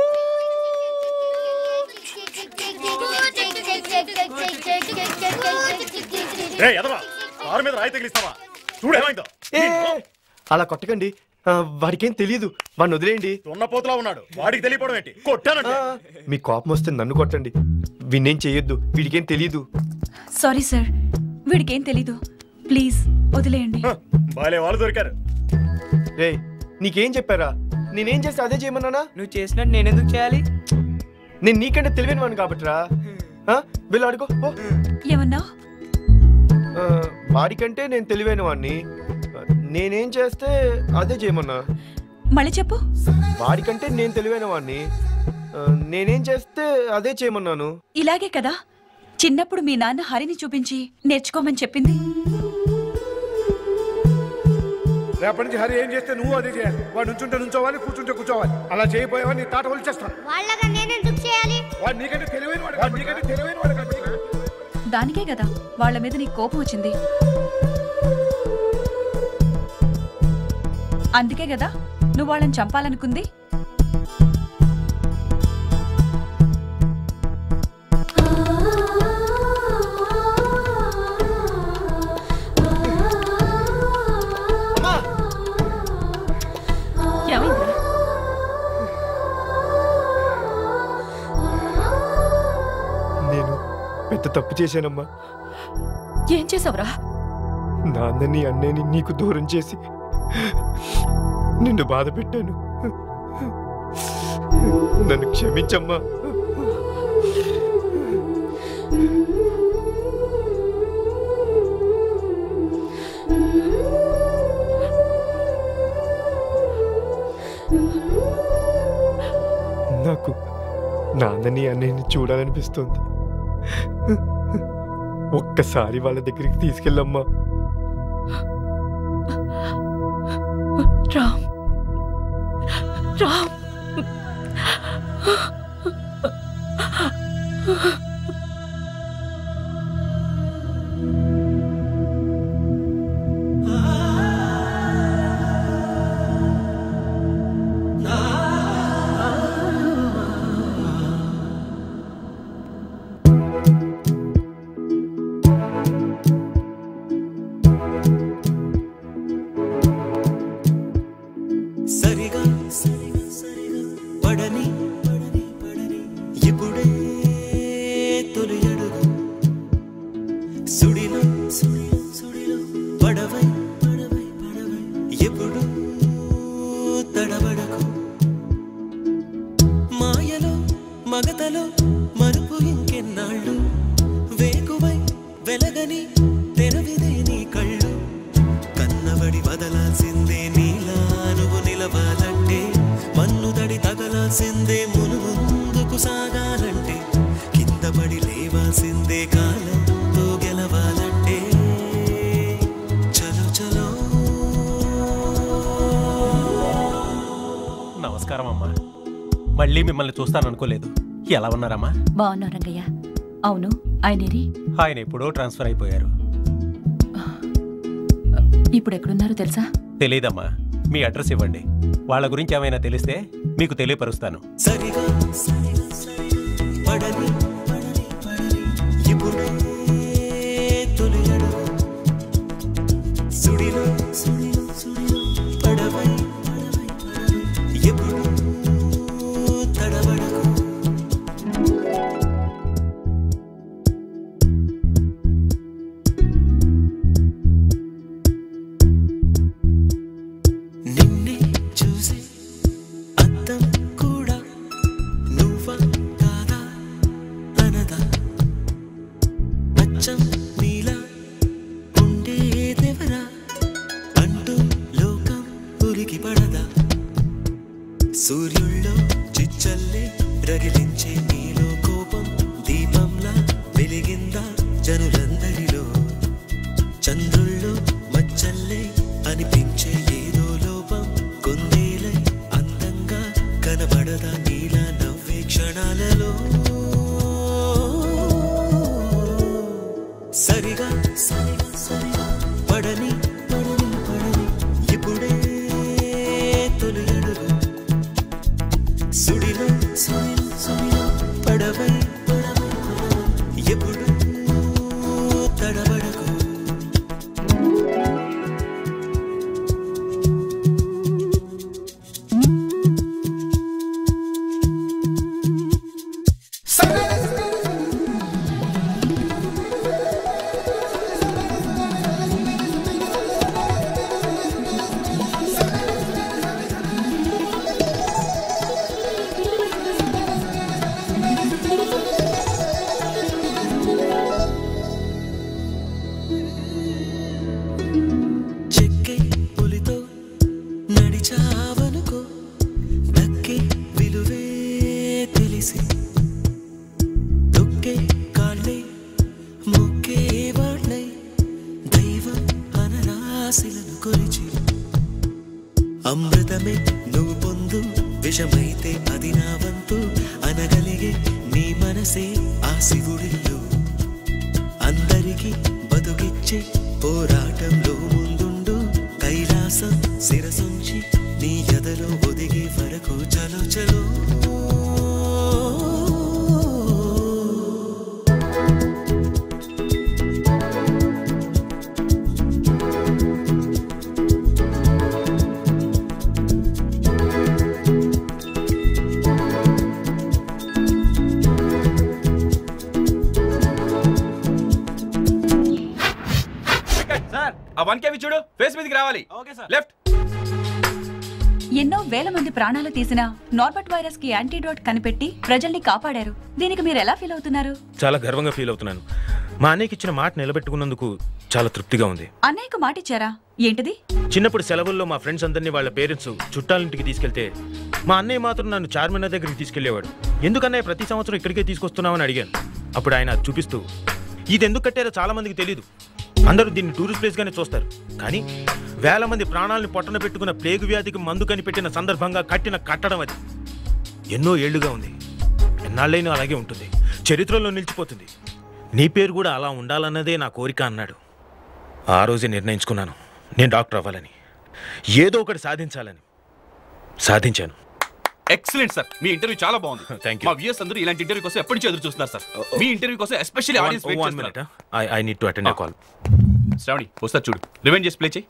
Speaker 10: కారు మీద రాయి తగిలిస్తావా చూడేమైందో
Speaker 16: ఏ, అలా కొట్టకండి ఆ, వాడికేం తెలియదు వాడిని వదిలేయండి
Speaker 10: దున్నపోతులా ఉన్నాడు వాడికి తెలియపోవడం ఏంటి కొట్టానంటే
Speaker 16: ఆ, మీ కోపం వస్తే నన్ను కొట్టండి వీడినేం చెయ్యొద్దు వీడికేం తెలియదు
Speaker 15: సారీ సార్ వీడికేం తెలీదు ప్లీజ్ వదిలేయండి
Speaker 10: బాలే వాళ్ళు దొరికారు
Speaker 16: రే నీకేం చెప్పారా నేనేం చేస్తే అదే చేయమన్నానా
Speaker 6: నువ్వు చేసినట్టు నేనెందుకు చేయాలి
Speaker 16: నేను నీకంటే తెలివైన వాడిని కాబట్టిరా ఆ, వెళ్ళి ఆడుకో పో.
Speaker 15: ఏమన్నా
Speaker 16: ఆ, వాడికంటే నేను తెలివైన వాడిని నేనేం చేస్తే అదే చేయమన్నా
Speaker 15: మళ్ళీ చెప్పు
Speaker 16: వాడికంటే నేను తెలివైన వాడిని ఆ, నేనేం చేస్తే అదే చేయమన్నాను
Speaker 15: ఇలాగే కదా చిన్నప్పుడు మీ నాన్న హరిని చూపించి నేర్చుకోమని చెప్పింది
Speaker 12: రేపటి నుంచి హరి ఏం చేస్తే నువ్వు అదే చేయాలి వాడు నుంచుంటే నుంచోవాలి కూర్చుంటే కూర్చోవాలి అలా చేయబోయేవా నీ తాట వలిచేస్తాను
Speaker 22: వాళ్ళగా నేనెందుకు చేయాలి
Speaker 12: వాడు నీకంటే తెలివైన వాడు వాడు నీకంటే తెలివైన వాడు కాబట్టి
Speaker 15: దానికే కదా వాళ్ళ మీద నీకు కోపం వచ్చింది అందుకే కదా నువ్వు వాళ్ళని చంపాలనుకుంది
Speaker 16: పెద్ద తప్పు చేశానమ్మా
Speaker 23: ఏం చేసావురా
Speaker 16: నాన్నని అన్నయ్యని నీకు దూరం చేసి నిన్ను బాధ పెట్టాను నన్ను క్షమించమ్మా నాకు నాన్నని అన్నయ్యని చూడాలనిపిస్తుంది ఒక్కసారి వాళ్ళ దగ్గరికి తీసుకెళ్ళమ్మా
Speaker 23: రామ్ రామ్
Speaker 7: సరిగా సరిగా సరిగా పడని పడని పడని ఇప్పుడే తొలి అడుగు సుడిలో సుడిలో సుడిలో పడవై పడవై పడవై ఎప్పుడు తడబడకు మాయలో మగతలో మరుపు ఇంకెన్నాళ్ళు వేకువై వెలగని తెరవిదే నీ కళ్ళు కన్నబడి వదలాల్సిందే నీలా నువ్వు నిలవాలంటే మన్నుదడి తగలాల్సిందే మును ముందుకు సాగాలంటే కింద పడి లేవాల్సిందే కాలంతో గెలవాలంటే చలో చలో
Speaker 11: నమస్కారం అమ్మా మళ్ళీ మిమ్మల్ని చూస్తాననుకోలేదు ఎలా ఉన్నారమ్మా
Speaker 23: బాగున్నా రంగయ్య అవును ఆయనేరి
Speaker 11: ఆయన ఎప్పుడో ట్రాన్స్ఫర్ అయిపోయారు
Speaker 23: ఇప్పుడు ఎక్కడున్నారో తెలుసా
Speaker 11: తెలియదమ్మా మీ అడ్రస్ ఇవ్వండి వాళ్ళ గురించి ఏమైనా తెలిస్తే మీకు తెలియపరుస్తాను
Speaker 7: సరిగా సరిగా సరిగా పడని పడని పడని ఇప్పుడే తొలి అడుగు సుడిలో సుడిలో సుడిలో పడవై పడవై పడవై ఎప్పుడు తడబడకు నిన్నే చూసి అద్దం కూడా నువ్వా కాదా అనదా అచ్చం నీలా ఉండేదెవరా అంటూ లోకం ఉలికి పడదా సూర్యుల్లో చిచ్చల్లే రగిలించే నీలో కోపం దీపంలా వెలిగిందా జనులందరిలో చంద్రుల్లో మచ్చల్లే అనిపించే ఏదో లోపం కొందేలై అందంగా కనబడదా నీలా నవ్వే క్షణాలలో సరిగా సరిగా సరిగా పడని పడని పడని ఇప్పుడే తొలి అడుగు సుడిలో సుడిలో సుడిలో పడవై పడవై పడవై ఎప్పుడు తడబడకు చెక్కే పులితో నడిచావనుకో దక్కే విలువే తెలిసి తొక్కే కాళ్ళే మొక్కే వాళ్ళై దైవం అనరాశిలను కొలిచి అమృతమే నువ్వు పొందు విషమైతే అది నా వంతు అనగలిగే నీ మనసే ఆ శివుడిల్లు అందరికీ బతుకిచ్చే పోరాటంలో ముందుండు కైలాసం శిరసుంచి నీ ఎదలో ఒదిగే వరకు చలో చలో
Speaker 17: ఆ వన్ కేవి చూడు ఫేస్ మీదకి రావాలి లెఫ్ట్
Speaker 15: ఎన్నో వేల మంది ప్రాణాలు తీసిన నార్బట్ వైరస్ కి యాంటీడోట్ కనిపెట్టి ప్రజల్ని కాపాడారు దీనికి మీరు ఎలా ఫీల్ అవుతున్నారు
Speaker 9: చాలా గర్వంగా ఫీల్ అవుతున్నాను మా అన్నయ్యకి ఇచ్చిన మాట నిలబెట్టుకున్నందుకు చాలా తృప్తిగా ఉంది
Speaker 15: అన్నయ్యకు మాటిచ్చారా ఏంటిది
Speaker 9: చిన్నప్పుడు సెలవుల్లో మా ఫ్రెండ్స్ అందరినీ వాళ్ళ పేరెంట్స్ చుట్టాలింటికి తీసుకెళ్తే మా అన్నయ్య మాత్రం నన్ను చార్మినార్ దగ్గరికి తీసుకెళ్లేవాడు ఎందుకన్నయ్య ప్రతి సంవత్సరం ఇక్కడికే తీసుకొస్తున్నామని అడిగాను అప్పుడు ఆయన అది చూపిస్తూ ఇది ఎందుకు కట్టారో చాలా మందికి తెలియదు అందరూ దీన్ని టూరిస్ట్ ప్లేస్ గానే చూస్తారు కానీ వేల మంది ప్రాణాలను పొట్టన పెట్టుకున్న ప్లేగు వ్యాధికి మందు కనిపెట్టిన సందర్భంగా కట్టిన కట్టడం అది ఎన్నో ఏళ్లుగా ఉంది ఎన్నాళ్ళైనా అలాగే ఉంటుంది చరిత్రలో నిలిచిపోతుంది నీ పేరు కూడా అలా ఉండాలన్నదే నా కోరిక అన్నాడు ఆ రోజే నిర్ణయించుకున్నాను నేను డాక్టర్ అవ్వాలని ఏదో ఒకటి సాధించాలని సాధించాను
Speaker 17: ఎక్సలెంట్ సార్ మీ ఇంటర్వ్యూ చాలా బాగుంది
Speaker 9: థ్యాంక్
Speaker 17: మా వ్యూస్ అందరూ ఇలాంటి ఇంటర్వ్యూ కోసం ఎప్పటి నుంచి ఎదురు చూస్తున్నారు సార్ మీ ఇంటర్వ్యూ కోసం especially audience wait
Speaker 9: one minute I I need to attend a call
Speaker 17: Shravani వస్తా చూడు రివెంజ్ చేసి ప్లే చేయి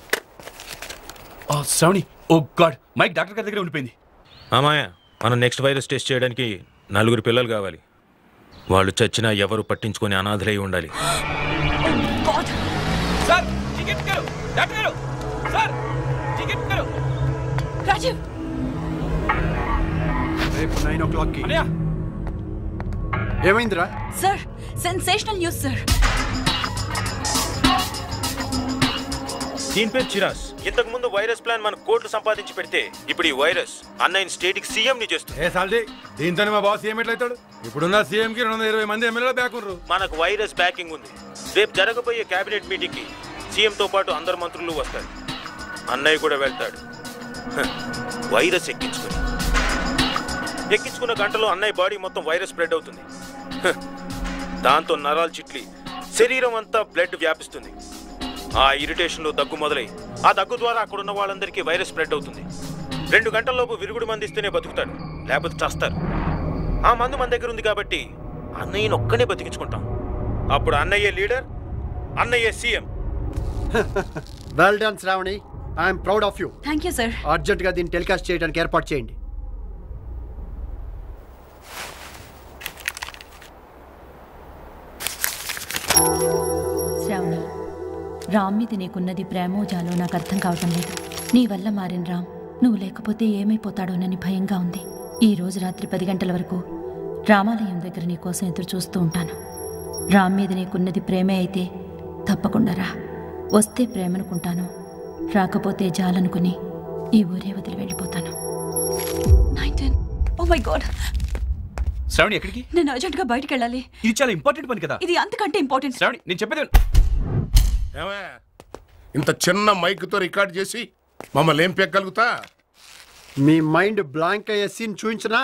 Speaker 17: oh Shravani oh God mike doctor గారి దగ్గర ఉండిపోయింది
Speaker 9: మామాయ మనం నెక్స్ట్ వైరస్ టెస్ట్ చేయడానికి నలుగురు పిల్లలు కావాలి వాళ్ళు చచ్చినా ఎవరు పట్టించుకొని అనాథలై ఉండాలి
Speaker 17: సార్ టికెట్ కరు డాక్టర్ గారు సార్ టికెట్ కరు
Speaker 15: రాజీవ్
Speaker 18: రేపు నైన్ ఓ క్లాక్కి
Speaker 17: అన్నయ్య
Speaker 18: ఏమైందిరా
Speaker 15: సార్ సెన్సేషనల్ న్యూస్ సార్
Speaker 9: దీని పేరు చిరాస్ ఇంతకు ముందు వైరస్ ప్లాన్ మన కోట్లు సంపాదించి పెడితే ఇప్పుడు ఈ వైరస్ అన్నైన్ స్టేట్ కి సీఎం ని చేస్తుంది
Speaker 2: ఏ సాల్ది దీంతోనే మా బాస్ సీఎం ఎట్లయితాడు ఇప్పుడున్న సీఎం కి రెండు వందల ఇరవై మంది ఎమ్మెల్యేలు బ్యాక్ ఉన్నారు
Speaker 9: మనకు వైరస్ బ్యాకింగ్ ఉంది రేపు జరగబోయే కేబినెట్ మీటింగ్ కి సీఎం తో పాటు అందరు మంత్రులు వస్తారు అన్నయ్య కూడా వెళ్తాడు హ, వైరస్ ఎక్కించుకుని ఎక్కించుకున్న గంటలో అన్నయ్య బాడీ మొత్తం వైరస్ స్ప్రెడ్ అవుతుంది హ, దాంతో నరాలు చిట్లి శరీరం అంతా బ్లడ్ వ్యాపిస్తుంది ఆ ఇరిటేషన్ లో దగ్గు మొదలై ఆ దగ్గు ద్వారా అక్కడ ఉన్న వాళ్ళందరికీ వైరస్ స్ప్రెడ్ అవుతుంది రెండు గంటల్లోపు విరుగుడు మంది ఇస్తేనే బతుకుతాడు లేకపోతే చస్తారు ఆ మందు మన దగ్గర ఉంది కాబట్టి అన్నయ్యని ఒక్కనే బతికించుకుంటాం అప్పుడు అన్నయ్య లీడర్ అన్నయ్య CM
Speaker 18: well done Shravani I'm proud of you
Speaker 15: thank you sir
Speaker 18: అర్జెంట్గా దీన్ని టెలికాస్ట్ చేయడానికి ఏర్పాటు చేయండి
Speaker 20: శ్రావణి రామ్ మీద నీకున్నది ప్రేమో జాలో నాకు అర్థం కావటం లేదు నీ వల్ల మారిన రామ్ నువ్వు లేకపోతే ఏమైపోతాడోనని భయంగా ఉంది ఈ రోజు రాత్రి పది గంటల వరకు రామాలయం దగ్గర నీ కోసం ఎదురు చూస్తూ ఉంటాను రామ్ మీద నీకున్నది ప్రేమే అయితే తప్పకుండా రా వస్తే ప్రేమనుకుంటాను రాకపోతే జాలనుకుని ఈ ఊరే వదిలి వెళ్ళిపోతాను
Speaker 15: nineteen oh my God
Speaker 17: Shravani ఎక్కడికి
Speaker 15: నేను అర్జెంట్ గా బయటికి వెళ్ళాలి
Speaker 17: ఇది చాలా ఇంపార్టెంట్ పని కదా
Speaker 15: ఇది అంతకంటే ఇంపార్టెంట్
Speaker 17: శ్రావణి నేను చెప్పేది
Speaker 1: ఏమయ్య, ఇంత చిన్న మైక్తో రికార్డ్ చేసి మమ్మల్ని ఏం పెక్కగలుగుతా
Speaker 18: మీ మైండ్ బ్లాంక్ అయ్యే సీన్ చూపించనా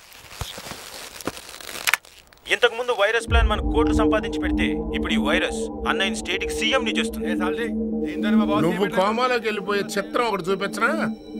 Speaker 9: ఇంతకు ముందు వైరస్ ప్లాన్ మన కోట్లు సంపాదించి పెడితే ఇప్పుడు ఈ వైరస్ అన్నయ్య స్టేట్ కి సీఎం ని చేస్తుంది
Speaker 1: నువ్వు కోమాలోకి వెళ్ళిపోయే చిత్రం ఒకటి చూపించనా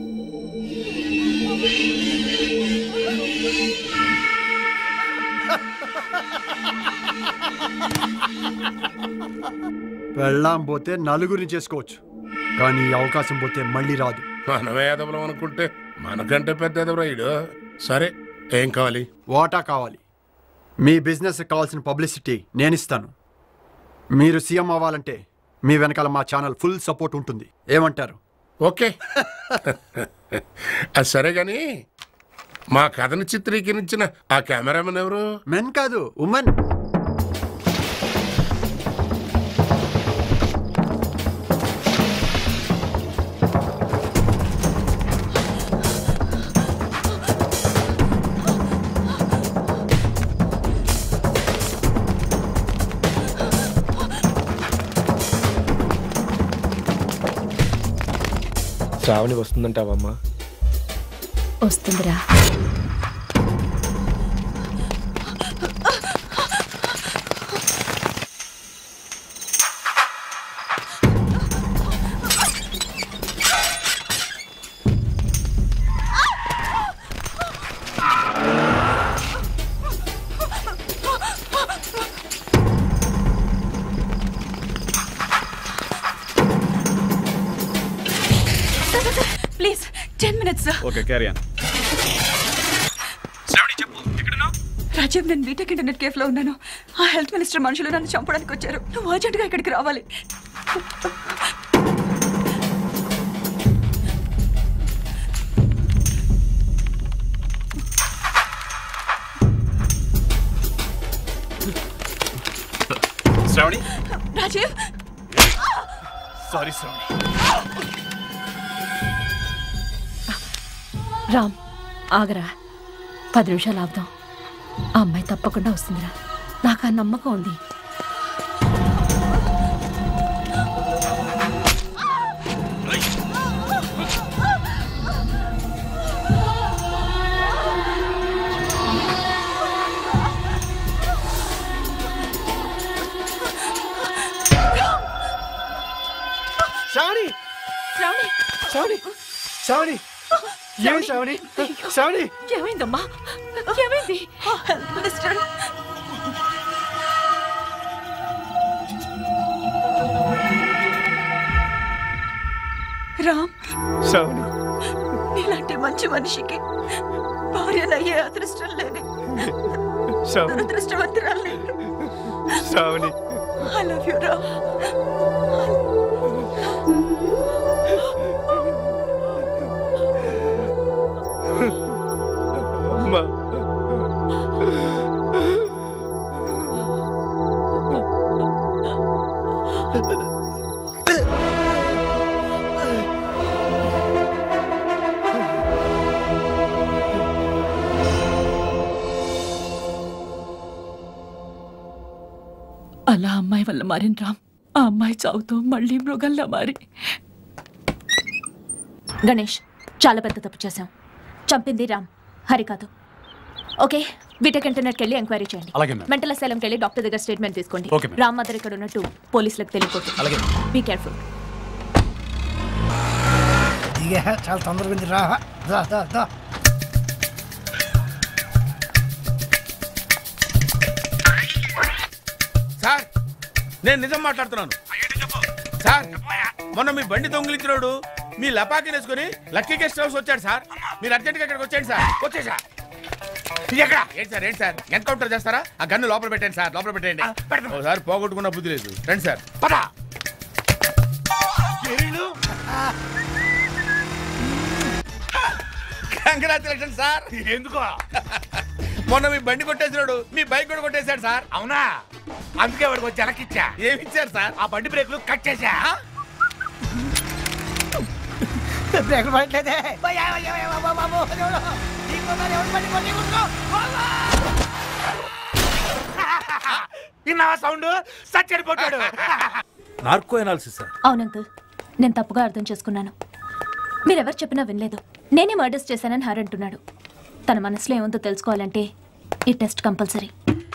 Speaker 18: వెళ్ళాం పోతే నలుగురిని చేసుకోవచ్చు కానీ ఈ అవకాశం పోతే మళ్ళీ రాదు
Speaker 1: మనమే ఎదవలం అనుకుంటే మనకంటే పెద్ద ఎదవరా ఈడు సరే ఏం కావాలి
Speaker 18: వాటా కావాలి మీ బిజినెస్ కావాల్సిన పబ్లిసిటీ నేను ఇస్తాను మీరు సీఎం అవ్వాలంటే మీ వెనకాల మా ఛానల్ ఫుల్ సపోర్ట్ ఉంటుంది ఏమంటారు
Speaker 1: ఓకే అది సరే గాని మా కథను చిత్రీకరించిన ఆ కెమెరామెన్ ఎవరు
Speaker 18: మెన్ కాదు ఉమెన్
Speaker 16: శ్రావణి వస్తుందంటావమ్మా
Speaker 20: వస్తుందిరా
Speaker 15: please ten minutes
Speaker 10: okay carry on
Speaker 15: Rajiv నేను బీటెక్ ఇంటర్నెట్ కేఫ్ లో ఉన్నాను ఆ హెల్త్ మినిస్టర్ మనుషులు నన్ను చంపడానికి వచ్చారు నువ్వు అర్జెంట్ గా ఇక్కడికి రావాలి
Speaker 17: శ్రావణి
Speaker 23: రాజీవ్
Speaker 17: సారీ శ్రావణి
Speaker 23: రామ్ ఆగరా పది నిమిషాలు ఆపుదాం ఆ అమ్మాయి తప్పకుండా వస్తుందిరా నాకు ఆ నమ్మకం ఉంది
Speaker 18: శ్రావణి
Speaker 23: శ్రావణి
Speaker 18: శ్రావణి శ్రావణి ఏమి శ్రావణి శ్రావణి
Speaker 23: ఏమైందమ్మా ఏమైంది మిస్టర్ రామ్
Speaker 18: శ్రావణి
Speaker 23: నీలాంటి మంచి మనిషికి భార్యనయ్యే అదృష్టం లేదు
Speaker 18: శ్రావణి
Speaker 23: దురదృష్టవంతురాలి
Speaker 18: Shravani
Speaker 23: I love you Ram
Speaker 18: అమ్మా
Speaker 23: అలా అమ్మాయి వల్ల మారిన రామ్ ఆ అమ్మాయి చావుతో మళ్ళీ మృగంలా మారి
Speaker 20: గణేష్ చాలా పెద్ద తప్పు చేశాం చంపింది రామ్ హరి కాదు ఓకే బీటెక్ ఇంటర్నెట్కి వెళ్ళి ఎంక్వైరీ చేయండి
Speaker 17: అలాగే, మ్యామ్.
Speaker 20: మెంటల్ అసైలంకి వెళ్ళి డాక్టర్ దగ్గర స్టేట్మెంట్ తీసుకోండి
Speaker 17: ఓకే, మ్యామ్.
Speaker 20: రామ్ మదర్ ఇక్కడ ఉన్నట్టు పోలీసులకు తెలియకూడదు
Speaker 17: అలాగే.
Speaker 20: బీ కేర్ఫుల్
Speaker 12: ఇక చాలా తొందరగా ఉంది రా దా దా దా
Speaker 5: సార్ నేను నిజం మాట్లాడుతున్నాను సార్ మొన్న మీ బండి దొంగిలించినోడు మీ లపాకి వేసుకుని లక్కీ గెస్ట్ హౌస్ వచ్చాడు సార్ మీరు అర్జెంట్గా ఇక్కడికి వచ్చేయండి సార్ వచ్చేసా ఎక్కడ ఏంటి సార్ ఏంటి సార్ ఎన్కౌంటర్ చేస్తారా ఆ గన్ను లోపల పెట్టండి సార్ లోపల పెట్టండి ఒకసారి పోగొట్టుకున్న బుద్ధి లేదు రండి సార్ పద కంగ్రాచులేషన్ సార్ ఎందుకో మొన్న మీ బండి కొట్టేసినాడు మీ బైక్ కూడా కొట్టేశాడు సార్ అవునా అందుకే వాడికి వచ్చి ఎలకిచ్చా ఏమి ఇచ్చారు సార్ ఆ బండి బ్రేకులు కట్ చేశా
Speaker 12: బ్రేకులు పడట్లేదే భయ్యా, భయ్యా, భయ్యా, బాబు, బాబు, దేవుడు. నీకు మరి ఎవడు బండి కొట్టి కూర్చో.
Speaker 5: విన్నావా సౌండ్ సచ్చడిపోతాడు
Speaker 11: నార్కో ఎనాలిసిస్ సార్
Speaker 20: అవును అంకుల్ నేను తప్పుగా అర్థం చేసుకున్నాను మీరెవరు చెప్పినా వినలేదు నేనే మర్డర్స్ చేశానని హర్ అంటున్నాడు తన మనసులో ఏముందో తెలుసుకోవాలంటే ఈ టెస్ట్ కంపల్సరీ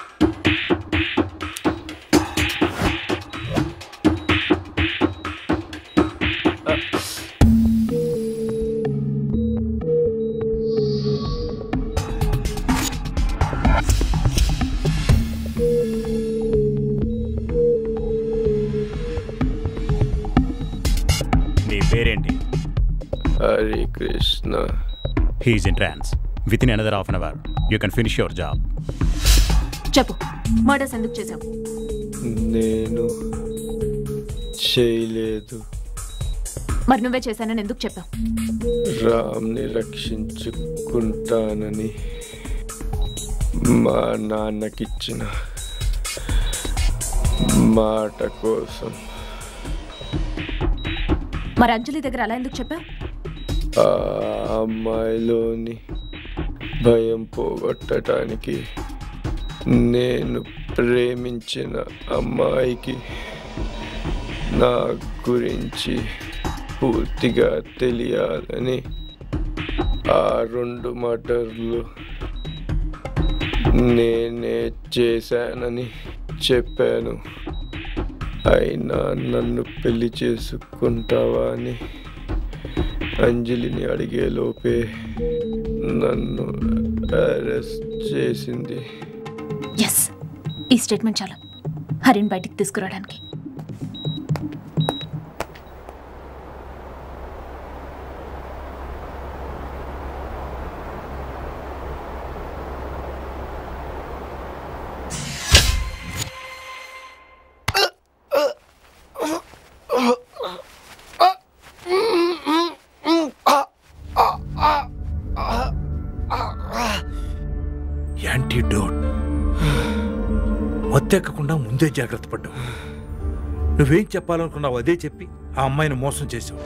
Speaker 10: నీ పేరేంటి
Speaker 16: Hare Krishna
Speaker 10: he's in trance with in another half an hour you can finish your job
Speaker 20: చెప్పు మర్డర్స్ ఎందుకు చేశావు
Speaker 16: నేను చేయలేదు
Speaker 20: మరి నువ్వే చేశానని ఎందుకు చెప్పావు
Speaker 16: రామ్ని రక్షించుకుంటానని మా నాన్నకిచ్చిన మాట కోసం
Speaker 20: మరి అంజలి దగ్గర అలా ఎందుకు చెప్పావు
Speaker 16: ఆ అమ్మాయిలోని భయం పోగొట్టడానికి నేను ప్రేమించిన అమ్మాయికి నా గురించి పూర్తిగా తెలియాలని ఆ రెండు మటర్లు నేనే చేశానని చెప్పాను అయినా నన్ను పెళ్లి చేసుకుంటావా అని అంజలిని అడిగేలోపే నన్ను అరెస్ట్ చేసింది
Speaker 20: ఎస్ ఈ స్టేట్మెంట్ చాలు హరిని బయటికి తీసుకురావడానికి
Speaker 12: మత్తెక్కకుండా ముందే జాగ్రత్త పడ్డావు నువ్వేం చెప్పాలనుకున్నావు అదే చెప్పి ఆ అమ్మాయిని మోసం చేసావు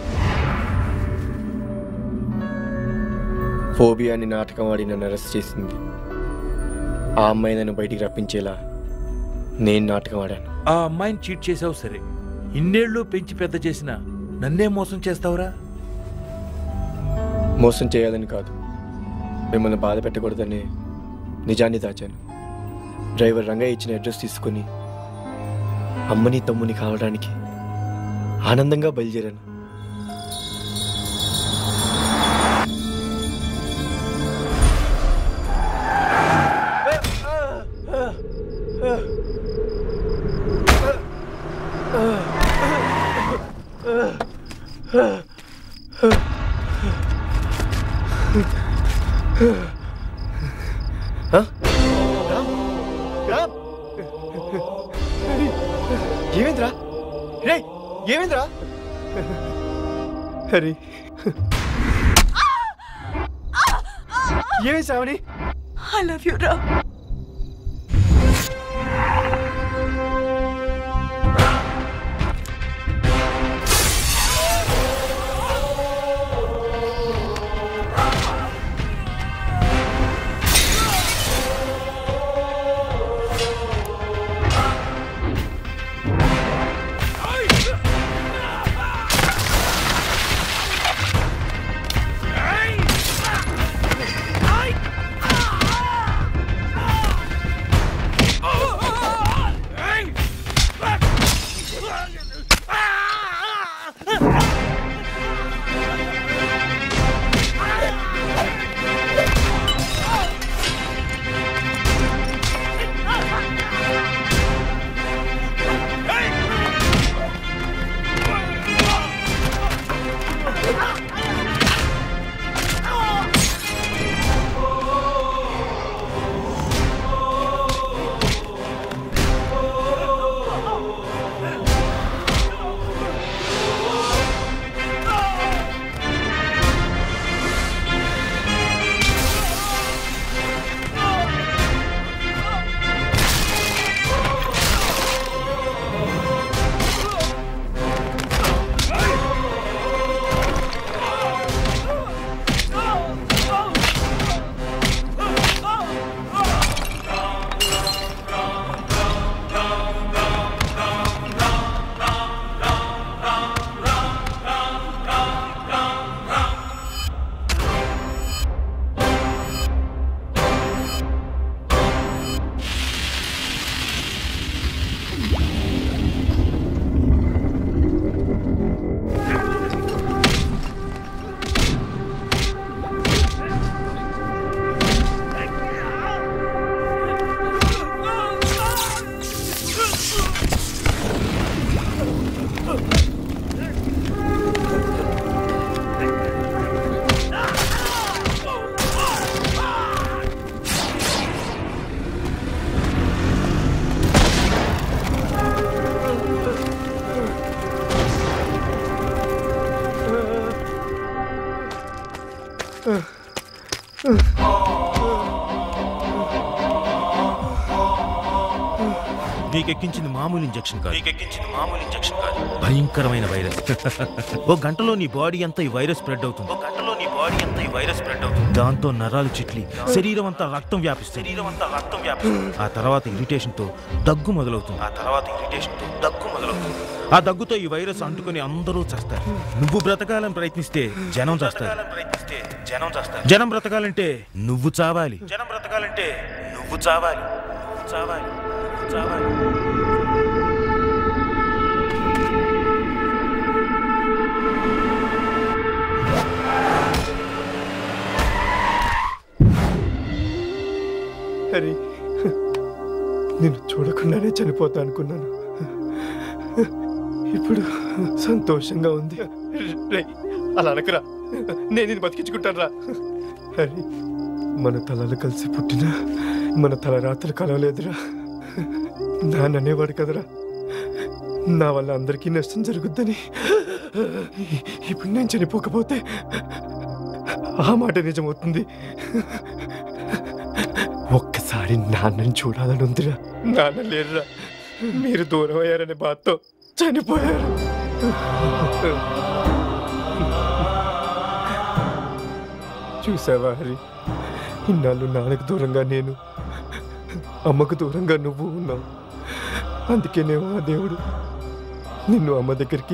Speaker 16: ఫోబియా అని నాటకం ఆడి నన్ను అరెస్ట్ చేసింది ఆ అమ్మాయి నన్ను బయటికి రప్పించేలా నేను నాటకం ఆడాను
Speaker 12: ఆ అమ్మాయిని చీట్ చేసావు సరే ఇన్నేళ్ళు పెంచి పెద్ద చేసిన నన్నే మోసం చేస్తావురా
Speaker 16: మోసం చేయాలని కాదు మిమ్మల్ని బాధ పెట్టకూడదని నిజాన్ని దాచాను డ్రైవర్ రంగయ్య ఇచ్చిన అడ్రస్ తీసుకొని అమ్మని తమ్ముని కావడానికి ఆనందంగా బయలుదేరాను ఏమైందిరా రే ఏమైందిరా హరి ఏమైంది శ్రావణి
Speaker 15: ఐ లవ్ యూ రా
Speaker 9: నీకెక్కించింది మామూలు ఇంజెక్షన్ కాదు నీకెక్కించింది మామూలు ఇంజెక్షన్ కాదు భయంకరమైన వైరస్ ఓ గంటలో నీ బాడీ అంతా ఈ వైరస్ స్ప్రెడ్ అవుతుంది ఓ గంటలో నీ బాడీ అంతా ఈ వైరస్ స్ప్రెడ్ అవుతుంది దాంతో నరాలు చిట్లి శరీరం అంతా రక్తం వ్యాపిస్తుంది శరీరం అంతా రక్తం వ్యాపిస్తుంది ఆ తర్వాత ఇరిటేషన్ తో దగ్గు మొదలవుతుంది ఆ తర్వాత ఇరిటేషన్ తో దగ్గు మొదలవుతుంది ఆ దగ్గుతో ఈ వైరస్ అంటుకొని అందరూ చేస్తారు నువ్వు బ్రతకాలని ప్రయత్నిస్తే జనం చేస్తారు ప్రయత్నిస్తే జనం చేస్తారు జనం బ్రతకాలంటే నువ్వు చావాలి జనం బ్రతకాలంటే నువ్వు చావాలి నువ్వు చావాలి నువ్వు చావాలి
Speaker 16: హరి నేను చూడకుండానే చనిపోతా అనుకున్నాను ఇప్పుడు సంతోషంగా ఉంది రేయ్, అలా అనకరా నేను నేను బతికించుకుంటాను రా హరి మన తలలు కలిసి పుట్టినా మన తలరాత్రులు కలవలేదురా నాన్న అనేవాడు కదరా నా వల్ల అందరికీ నష్టం జరుగుద్దని ఇప్పుడు నేను చనిపోకపోతే ఆ మాట నిజమవుతుంది ఒక్కసారి నాన్నని చూడాలని ఉందిరా నాన్న లేరురా మీరు దూరం అయ్యారనే బాధతో చనిపోయారు చూసావా హరి ఇన్నాళ్ళు నాన్నకు దూరంగా నేను అమ్మకు దూరంగా నువ్వు ఉన్నావు అందుకేనేమో ఆ దేవుడు నిన్ను అమ్మ దగ్గరికి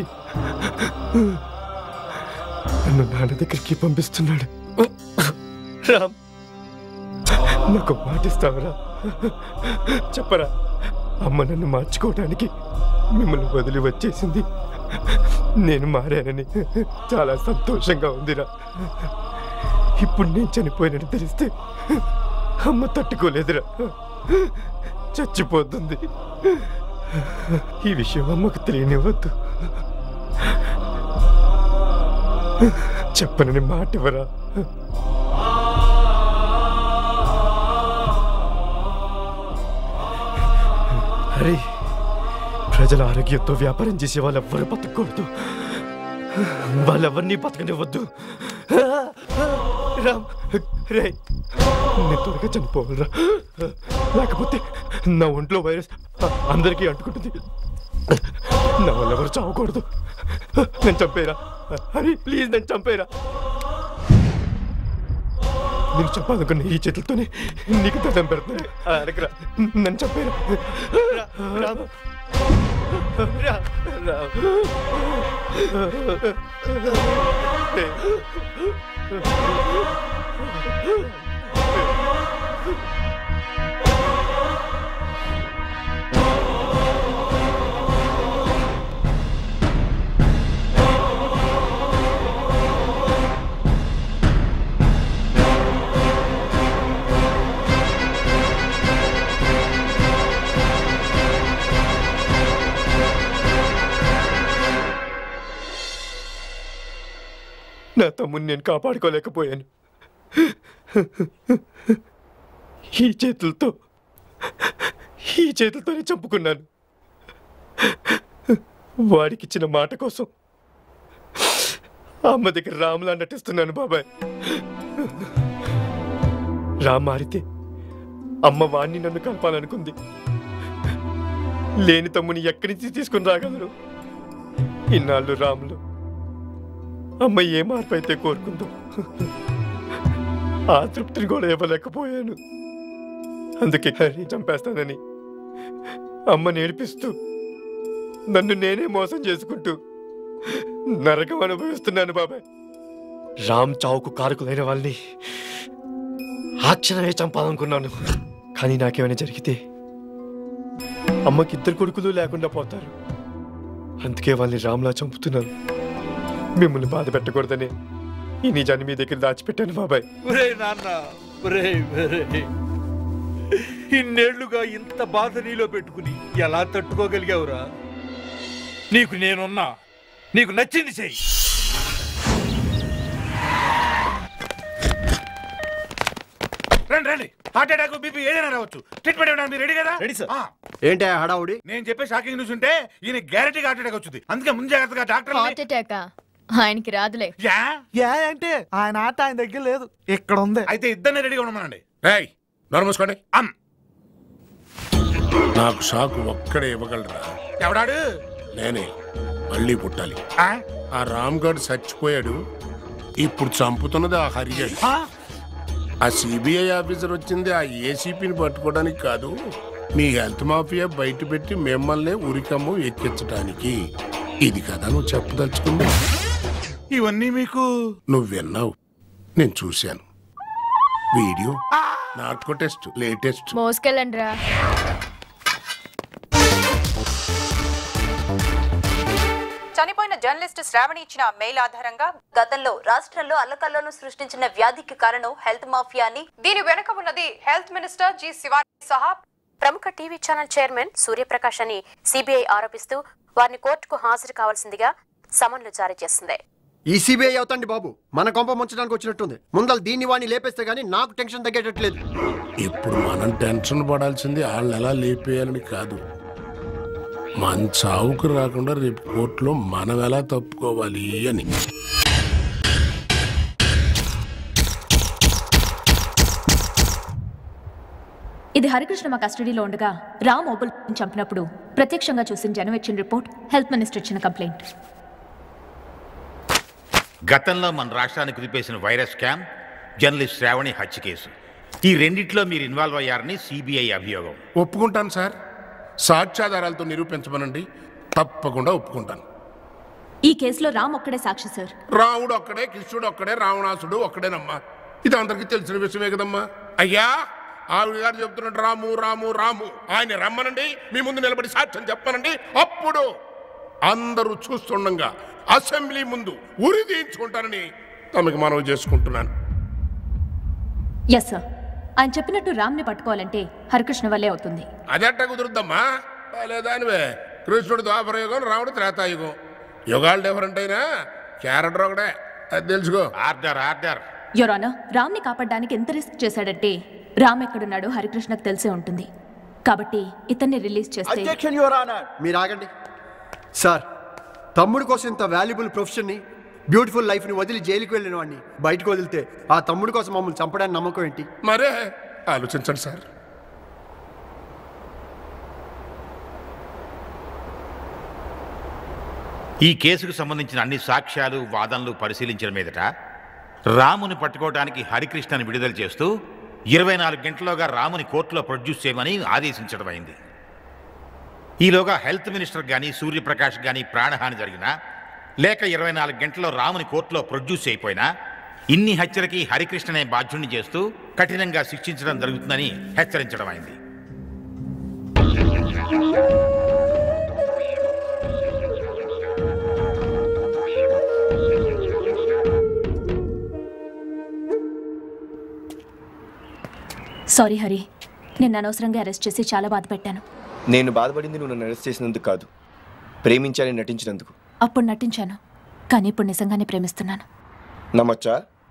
Speaker 16: నన్ను నాన్న దగ్గరికి పంపిస్తున్నాడు రామ్ నాకు మాట ఇస్తావరా చెప్పరా అమ్మ నన్ను మార్చుకోవడానికి మిమ్మల్ని వదిలి వచ్చేసింది నేను మారానని చాలా సంతోషంగా ఉందిరా ఇప్పుడు నేను చనిపోయినట్టు తెలిస్తే అమ్మ తట్టుకోలేదురా చచ్చిపోతుంది ఈ విషయం అమ్మకు తెలియనివ్వద్దు చెప్పనని మాట ఇవ్వరా అరే ప్రజల ఆరోగ్యంతో వ్యాపారం చేసే వాళ్ళు ఎవ్వరు బతకూడదు వాళ్ళెవరిని బతకనివ్వద్దు రామ్ రే నేను త్వరగా చనిపోవాలరా లేకపోతే నా ఒంట్లో వైరస్ అందరికీ అంటుకుంటుంది నా వల్ల ఎవరు చావకూడదు నేను చంపేరా హరి ప్లీజ్ నేను చంపేరా నేను చెప్పాలనుకున్న ఈ చేతులతోనే నీకు దండం పెడుతున్నాయి అడగరా నన్ను చంపేరా రా, రామ్. రా, రామ్. నా తమ్ముని నేను కాపాడుకోలేకపోయాను ఈ చేతులతో ఈ చేతులతోనే చంపుకున్నాను వాడికిచ్చిన మాట కోసం అమ్మ దగ్గర రాములా నటిస్తున్నాను బాబాయ్ రామ్ మారితే అమ్మ వాణ్ణి నన్ను కలపాలనుకుంది లేని తమ్ముని ఎక్కడి నుంచి తీసుకుని రాగలరు ఇన్నాళ్ళు రాములు అమ్మ ఏ మార్పు అయితే కోరుకుందో ఆ తృప్తిని కూడా ఇవ్వలేకపోయాను అందుకే హరి చంపేస్తానని అమ్మ నేర్పిస్తూ నన్ను నేనే మోసం చేసుకుంటూ నరకం అనుభవిస్తున్నాను బాబాయ్ రామ్ చావుకు కారకులైన వాళ్ళని ఆ క్షణమే చంపాలనుకున్నాను కానీ నాకేమైనా జరిగితే అమ్మకి ఇద్దరు కొడుకులు లేకుండా పోతారు అందుకే వాళ్ళని రామ్లా చంపుతున్నాను మిమ్మల్ని బాధ పెట్టకూడదని ఈ నిజాన్ని మీ దగ్గర దాచిపెట్టాను బాబాయ్
Speaker 8: ఒరే నాన్న ఒరే ఒరే ఇన్నేళ్లుగా ఇంత బాధ నీలో పెట్టుకుని ఎలా తట్టుకోగలిగావురా నీకు నేనున్నా నీకు నచ్చింది చెయ్యి రండి రండి హార్ట్ అటాక్ బీపీ ఏదైనా రావచ్చు ట్రీట్మెంట్ ఇవ్వడానికి మీరు రెడీ కదా రెడీ సార్
Speaker 18: ఏంటి ఆ హడావుడి
Speaker 8: నేను చెప్పే షాకింగ్ న్యూస్ ఉంటే ఈయన గ్యారెంటీగా హార్ట్ అటాక్ వచ్చింది అందుకే ముందు జాగ్రత్తగా డాక్టర్
Speaker 13: హార్ట్ అటాక్ ఆయనకి రాదులే
Speaker 8: యా అంటే ఆయన ఆట ఆయన దగ్గర లేదు ఇక్కడ ఉంది అయితే ఇద్దరిని రెడీగా ఉండమనండి
Speaker 1: రేయ్ నోరు మూసుకోండి అమ్ నాకు షాకు ఒక్కడే ఇవ్వగలరా
Speaker 8: ఎవడాడు
Speaker 1: నేనే మళ్ళీ పుట్టాలి ఆ రామ్ గఢ్ చచ్చిపోయాడు ఇప్పుడు చంపుతున్నది ఆ హరిగాడు ఆ సిబిఐ ఆఫీసర్ వచ్చింది ఆ ఏసీపీని పట్టుకోవడానికి కాదు మీ హెల్త్ మాఫియా బయట పెట్టి మిమ్మల్ని ఉరికమ్మ ఎక్కించడానికి ఇది కదా నువ్వు చెప్పదలుచుకుంది
Speaker 8: ఇవన్నీ మీకు
Speaker 1: నువ్వు విన్నావు నేను చూశాను వీడియో నార్కో టెస్ట్ లేటెస్ట్
Speaker 13: మోసుకెళ్ళండి రా
Speaker 19: చనిపోయిన జర్నలిస్ట్ శ్రావణి ఇచ్చిన మెయిల్ ఆధారంగా గతంలో రాష్ట్రంలో అల్లకల్లోను సృష్టించిన వ్యాధికి కారణం హెల్త్ మాఫియా అని దీని వెనుక ఉన్నది హెల్త్ మినిస్టర్ జి శివాని సహా ప్రముఖ టీవీ ఛానల్ చైర్మన్ సూర్యప్రకాష్ అని సిబిఐ ఆరోపిస్తూ వారిని కోర్టుకు హాజరు కావాల్సిందిగా సమన్లు జారీ చేసింది
Speaker 18: ఈ సిబిఐ అవుతండి బాబు మన కొంప ముంచడానికి వచ్చినట్టుంది ముందర దీన్ని వాడిని లేపేస్తే గానీ నాకు టెన్షన్ తగ్గేటట్లేదు
Speaker 1: ఇప్పుడు మనం టెన్షన్ పడాల్సింది వాళ్ళని ఎలా లేపేయాలని కాదు మన చావుకు రాకుండా రేపు కోర్టులో మనం ఎలా తప్పుకోవాలి అని
Speaker 13: ఇది హరికృష్ణ మా కస్టడీలో ఉండగా రామ్ ఓబుల్ చంపినప్పుడు ప్రత్యక్షంగా చూసిన జనం ఇచ్చిన రిపోర్ట్ హెల్త్ మినిస్టర్ ఇచ్చిన కంప్లైంట్
Speaker 3: గతంలో మన రాష్ట్రానికి కుదిపేసిన వైరస్ స్కామ్ జర్నలిస్ట్ శ్రావణి హత్య కేసు ఈ రెండిట్లో మీరు ఇన్వాల్వ్ అయ్యారని సిబిఐ అభియోగం
Speaker 1: ఒప్పుకుంటాను సార్ సాక్ష్యాధారాలతో నిరూపించమనండి తప్పకుండా ఒప్పుకుంటాను
Speaker 13: ఈ కేసులో రామ్ ఒక్కడే సాక్షి సార్
Speaker 1: రాముడు ఒక్కడే కృష్ణుడు ఒక్కడే రావణాసుడు ఒక్కడేనమ్మా ఇది అందరికీ తెలిసిన విషయమే కదమ్మా అయ్యా ఆవిడ గారు చెప్తున్నట్టు రాము రాము రాము ఆయన రమ్మనండి మీ ముందు నిలబడి సాక్ష్యం చెప్పనండి అప్పుడు అందరూ చూస్తుండగా అసెంబ్లీ ముందు ఉరి తీయించుకుంటానని తమకి మనవి చేసుకుంటున్నాను
Speaker 13: ఎస్ సార్ ఆయన చెప్పినట్టు రామ్ని పట్టుకోవాలంటే హరికృష్ణ వల్లే అవుతుంది
Speaker 1: అదెట్ట కుదురుద్దమ్మా లేదానివే కృష్ణుడు ద్వాపరయుగం రాముడు త్రేతాయుగం యుగాలు డిఫరెంట్ అయినా క్యారెక్టర్ ఒకటే అది తెలుసుకో
Speaker 3: ఆర్డర్ ఆర్డర్
Speaker 13: యురానో రామ్ని కాపాడడానికి ఎంత రిస్క్ చేశాడంటే రామ్ ఎక్కడున్నాడో హరికృష్ణకు తెలిసే ఉంటుంది కాబట్టి ఇతన్ని రిలీజ్ చేస్తే
Speaker 18: అబ్జెక్షన్ యువర్ ఆనర్ మీరు ఆగండి సార్ తమ్ముడు కోసం ఇంత వాల్యుబుల్ ప్రొఫెషన్ని బ్యూటిఫుల్ లైఫ్ని వదిలి జైలుకి వెళ్ళిన వాడిని బయటకు వదిలితే ఆ తమ్ముడు కోసం మమ్మల్ని చంపడానికి నమ్మకం ఏంటి
Speaker 1: మరే ఆలోచించండి సార్
Speaker 3: ఈ కేసుకు సంబంధించిన అన్ని సాక్ష్యాలు వాదనలు పరిశీలించిన మీదట రాముని పట్టుకోవడానికి హరికృష్ణని విడుదల చేస్తూ ఇరవై నాలుగు గంటల్లోగా రాముని కోర్టులో ప్రొడ్యూస్ చేయమని ఆదేశించడం అయింది ఈలోగా హెల్త్ మినిస్టర్ కానీ సూర్యప్రకాష్ కానీ ప్రాణహాని జరిగినా లేక ఇరవై నాలుగు గంటల్లో రాముని కోర్టులో ప్రొడ్యూస్ అయిపోయినా ఇన్ని హత్యలకి హరికృష్ణనే బాధ్యుణ్ణి చేస్తూ కఠినంగా శిక్షించడం జరుగుతుందని హెచ్చరించడం అయింది
Speaker 13: సారీ హరి నేను అనవసరంగా అరెస్ట్ చేసి చాలా బాధ పెట్టాను
Speaker 16: నేను బాధపడింది నువ్వు నన్ను అరెస్ట్ చేసినందుకు కాదు ప్రేమించాలని నటించినందుకు
Speaker 13: అప్పుడు నటించాను కానీ ఇప్పుడు నిజంగానే ప్రేమిస్తున్నాను
Speaker 16: నమ్మచ్చా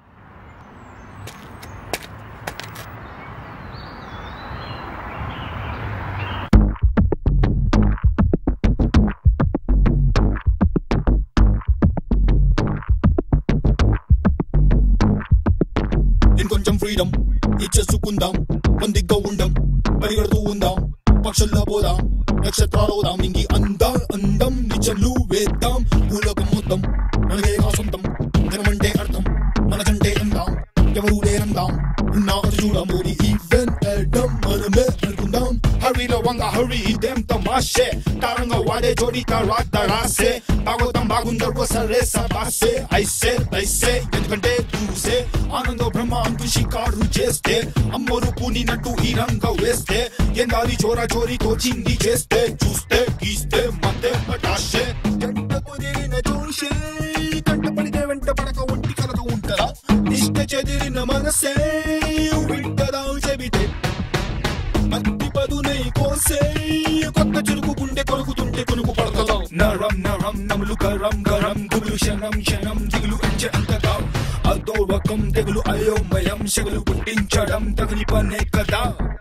Speaker 14: ఇంకొంచెం ఫ్రీడమ్ ఇచ్చేసుకుందాం పొందిగ్గా ఉండం పరిగెడుతూ ఉందాం పక్షుల్లో పోదాం నక్షత్రాలోదాం ఇంగి అందం అందం నిజలు వేద్దాం భూలోకం మొత్తం మనదే నా సొంతం జనమంటే అర్థం మనకంటే అందాం ఎవరు లేరందాం ఉన్నా అది చూడం ఓడి ఈవెన్ ఎడం మనమే అనుకుందాం హరిలో వంగ హరి ఇదేం తమాషే తారంగా వాడే జోడి తరాక్ తరాసే బాగోతాం బాగుందరు సరే సబాసే ఐసే ఐసే ఎందుకంటే చూసే ఆనందో బ్రహ్మ అంటూ షికారు చేస్తే అమ్మోరు పూనినట్టు ఈ రంగ వేస్తే ఎందాది చోరా చోరీ తోచింది చేస్తే చూస్తే గీస్తే మతే పటాషే జంట కుదిరిన జోషే కంట పడితే వెంట పడక ఒంటి కలతో ఉంటదా నిష్ట చెదిరిన మనసే వింటదా చెబితే అత్తి పదునై కోసే కొత్త చురుకు గుండె కొరుకుతుంటే కొనుకు పడతలో నరం నరం నములు కరం గరం గుబులు క్షణం క్షణం దిగులు అంచె అంతగా అదో రకం తెగులు అయోమయం శగులు పుట్టించడం తగిలి పనే కదా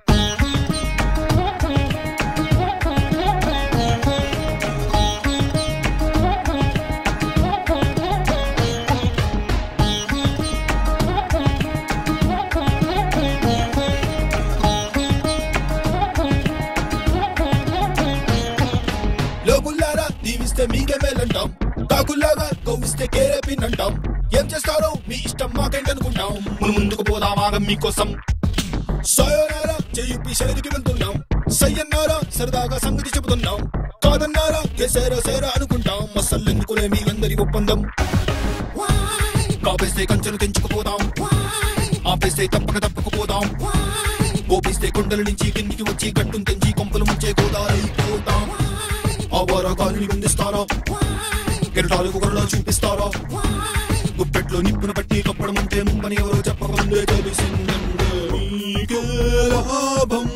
Speaker 14: లోకుల్లారా దీవిస్తే మీకే మేలంటాం కాకుల్లాగా కవ్విస్తే కేరే పిన్నంటాం ఏం చేస్తారో మీ ఇష్టం మాకేంటనుకుంటాం మనం ముందుకు పోదాం ఆగం మీకోసం సయోనారా చేయుపి శైలికి వెళ్తున్నాం సయ్యన్నారా సరదాగా సంగతి చెబుతున్నాం కాదన్నారా కేసేరా సేరా అనుకుంటాం మసల్లెందుకులే మీ అందరి ఒప్పందం కాపేస్తే కంచెలు తెంచుకుపోదాం ఆపేస్తే తప్పక తప్పకపోదాం ఓపిస్తే కొండల నుంచి కిందికి వచ్చి గట్టును తెంచి కొంపలు ముంచే గోదావరైపోతాం ఆవారా కాలుని ముందిస్తారా కెరటాలు కుకరలో చూపిస్తారా గుప్పెట్లో నిప్పును పట్టి కప్పడం ఉంటే ముంపని ఎవరో చెప్పకముందే తెలిసిందండే మీకే లాభం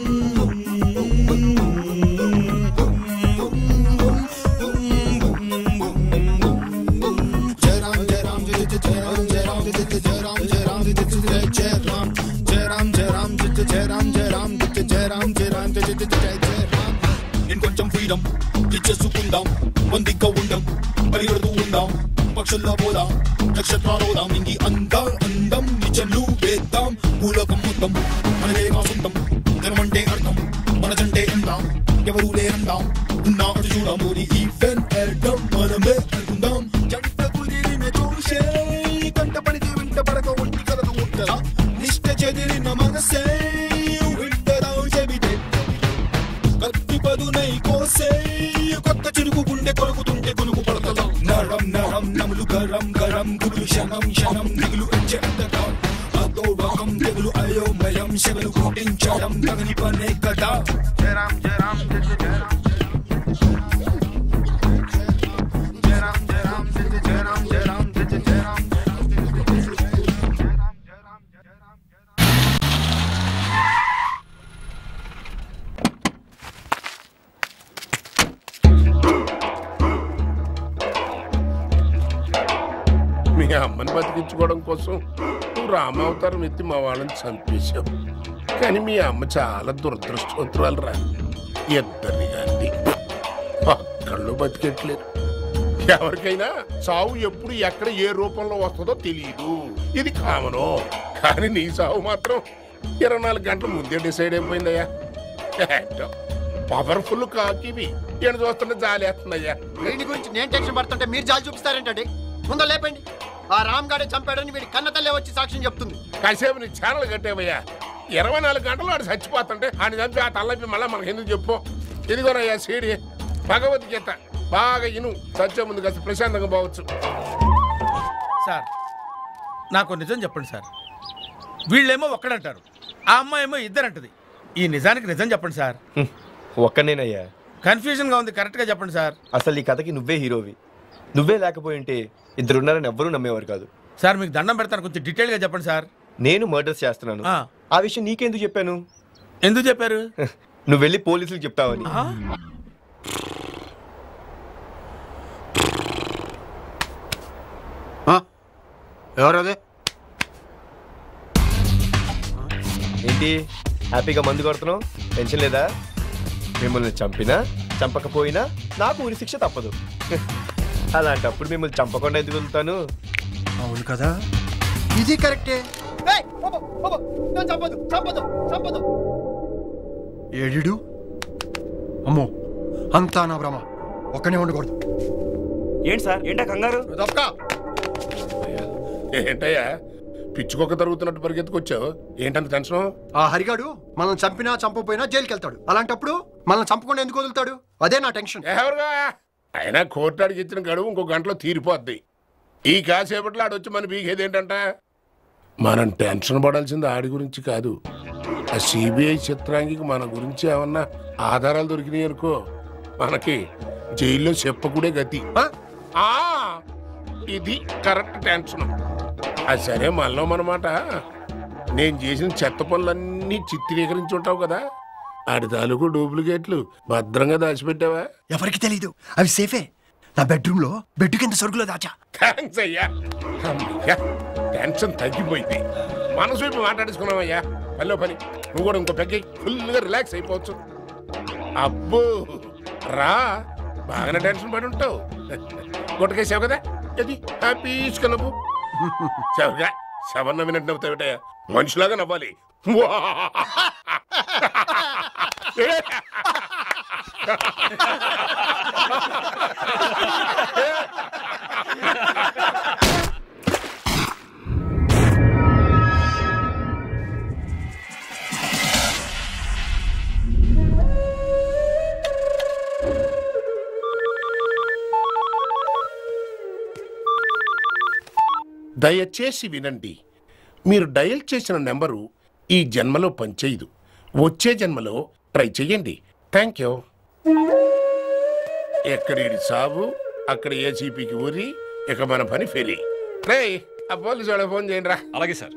Speaker 14: జయరాం జయరాం జయ జయ జయరాం జయరాం జయ జయ జయరాం జయరాం జయ జయ జయ జయరాం జయరాం జయరాం జయ జయ జయరాం జయరాం జయ జయ జయరాం జయరాం జయ జయ జయ జయరాం ఇంకొంచెం ఫ్రీడమ్ ఇచ్చేసుకుందాం పొందిగ్గా ఉండం పరిగెడుతూ ఉందాం పక్షుల్లో పోదాం నక్షత్రాలోదాం ఇంగి అందం అందం నిజలు వేద్దాం భూలోకం మొత్తం మనదే నా సొంతం జనమంటే అర్థం చేరందాం నా అటు చూడమూరి ఈవెంట్ ఎర్గం మనమే అనుకుందాం జంట కుదిరిన చూసే కంట పడితే వెంట పడక ఒంటి కలదు ఉంటదా నిష్ట చెదిరిన మనసే వింటరా చెబితే కత్తి పదునై కోసే కొత్త చిరుకు గుండె కొరుకుతుంటే కొనుకు పడతదా నరం నరం నములు గరం గరం గుబులు శనం శనం దిగులు పెంచే అంతటా అదో రకం తెగులు అయోమయం శగలు కుట్టించడం తగని పనే కదా జరం జరం జరం
Speaker 1: మీ అమ్మని బతికించుకోవడం కోసం నువ్వు రామావతారం ఎత్తి మా వాళ్ళని చంపేశావు కానీ మీ అమ్మ చాలా దురదృష్టవంతురాలు రా ఇద్దరిని గాంధీ ఒక్కళ్ళు బతికెట్లేరు ఎవరికైనా సావు ఎప్పుడు ఎక్కడ ఏ రూపంలో వస్తుందో తెలియదు ఇది కామను కానీ నీ సావు మాత్రం ఇరవై నాలుగు గంటల ముందే డిసైడ్ అయిపోయిందయ్యా పవర్ఫుల్ కాకివి ఈయన చూస్తుంటే జాలేస్తుందయ్యా
Speaker 18: వీడి గురించి నేను టెన్షన్ పడుతుంటే మీరు జాలి చూపిస్తారేంటండి ముందు లేపండి ఆ రామ్ గాడే చంపాడని వీడి కన్న తల్లే వచ్చి సాక్ష్యం చెప్తుంది
Speaker 1: కాసేపు నీ ఛానల్ కట్టేవయ్యా ఇరవై నాలుగు గంటలు ఆడు చచ్చిపోతుంటే ఆయన చంపి ఆ తల్లపి మళ్ళీ మనకి ఎందుకు చెప్పు ఇదిగోనయ్యా సీడి భగవద్గీత బాగా ఇను చచ్చే ముందు కాస్త ప్రశాంతంగా పోవచ్చు
Speaker 5: సార్ నాకు నిజం చెప్పండి సార్ వీళ్ళేమో ఒక్కడంటారు ఆ అమ్మాయి ఏమో ఇద్దరంటది ఈ నిజానికి నిజం చెప్పండి సార్
Speaker 16: ఒక్కనేనయ్యా
Speaker 5: కన్ఫ్యూజన్గా ఉంది కరెక్ట్గా చెప్పండి సార్
Speaker 16: అసలు ఈ కథకి నువ్వే హీరోవి నువ్వే లేకపోయి ఉంటే ఇద్దరున్నారని ఎవ్వరూ నమ్మేవారు కాదు
Speaker 5: సార్ మీకు దండం పెడతాను కొంచెం డీటెయిల్గా చెప్పండి సార్
Speaker 16: నేను మర్డర్స్ చేస్తున్నాను
Speaker 5: ఆ.
Speaker 16: ఆ విషయం నీకెందుకు చెప్పాను
Speaker 5: ఎందుకు చెప్పారు
Speaker 16: నువ్వు వెళ్ళి పోలీసులకు చెప్తావని
Speaker 18: ఎవరదే
Speaker 16: ఏంటి హ్యాపీగా మందు కొడుతున్నావు టెన్షన్ లేదా మిమ్మల్ని చంపినా చంపకపోయినా నాకు ఉరి శిక్ష తప్పదు అలాంటప్పుడు మిమ్మల్ని చంపకుండా ఎందుకు వెళ్తాను
Speaker 18: అవును కదా ఇది కరెక్టే ఏయ్, అబ్బో, అబ్బో, నన్ను చంపదు చంపదు చంపదు ఏడిడు అమ్మో అంతా నా భ్రమ ఒక్కనే ఉండకూడదు
Speaker 10: ఏంటి సార్ ఏంటా కంగారు
Speaker 18: తప్పకా
Speaker 1: ఏంటయ్యా పిచ్చుకొక్క తరుగుతున్నట్టు పరిగెత్తుకొచ్చావు ఏంటంత టెన్షన్
Speaker 18: ఆ హరిగాడు మనం చంపినా చంపపోయినా జైలుకి వెళ్తాడు అలాంటప్పుడు మనం చంపకుండా ఎందుకు వదులుతాడు అదే నా టెన్షన్
Speaker 1: ఎవరుగా అయినా కోర్టు అడిగి ఇచ్చిన గడువు ఇంకో గంటలో తీరిపోద్ది ఈ కాసేపట్లో ఆడొచ్చి మన బీగేది ఏంటంట మనం టెన్షన్ పడాల్సింది ఆడి గురించి కాదు ఆ సిబిఐ చిత్రాంగికి మన గురించి ఏమన్నా ఆధారాలు దొరికినాయి అనుకో మనకి జైల్లో చెప్పకూడే గతి ఆ, ఇది కరెక్ట్ టెన్షన్ అది సరే మనలో మనమాట నేను చేసిన చెత్త పనులన్నీ చిత్రీకరించి ఉంటావు కదా ఆడి తాలూకు డూప్లికేట్లు భద్రంగా దాచిపెట్టావా
Speaker 18: ఎవరికి తెలీదు అవి సేఫే నా బెడ్రూమ్ లో బెడ్ కింద సరుకులో దాచా
Speaker 1: థ్యాంక్స్ అయ్యా అమ్మయ్యా, టెన్షన్ తగ్గిపోయింది మనసు వైపు మాట్లాడేసుకున్నావయ్యా పనిలో పని నువ్వు కూడా ఇంకో పెగ్గి ఫుల్గా రిలాక్స్ అయిపోవచ్చు అబ్బో రా బాగానే టెన్షన్ పడి ఉంటావు గుట్టకేసావు కదా అది హ్యాపీస్గా నవ్వు శవగా శవం నవ్వినట్టు నవ్వుతావుటయ్యా మనిషిలాగా నవ్వాలి వా! దయచేసి వినండి మీరు డయల్ చేసిన నెంబరు ఈ జన్మలో పనిచేయదు వచ్చే జన్మలో ట్రై చెయ్యండి థ్యాంక్ యూ ఎక్కడి సాగు అక్కడ ఏసీపీకి ఊరి ఇక మన పని ఫెలి రే ఆ పోలీసు వాళ్ళకి ఫోన్ చేయండి రా
Speaker 17: అలాగే సార్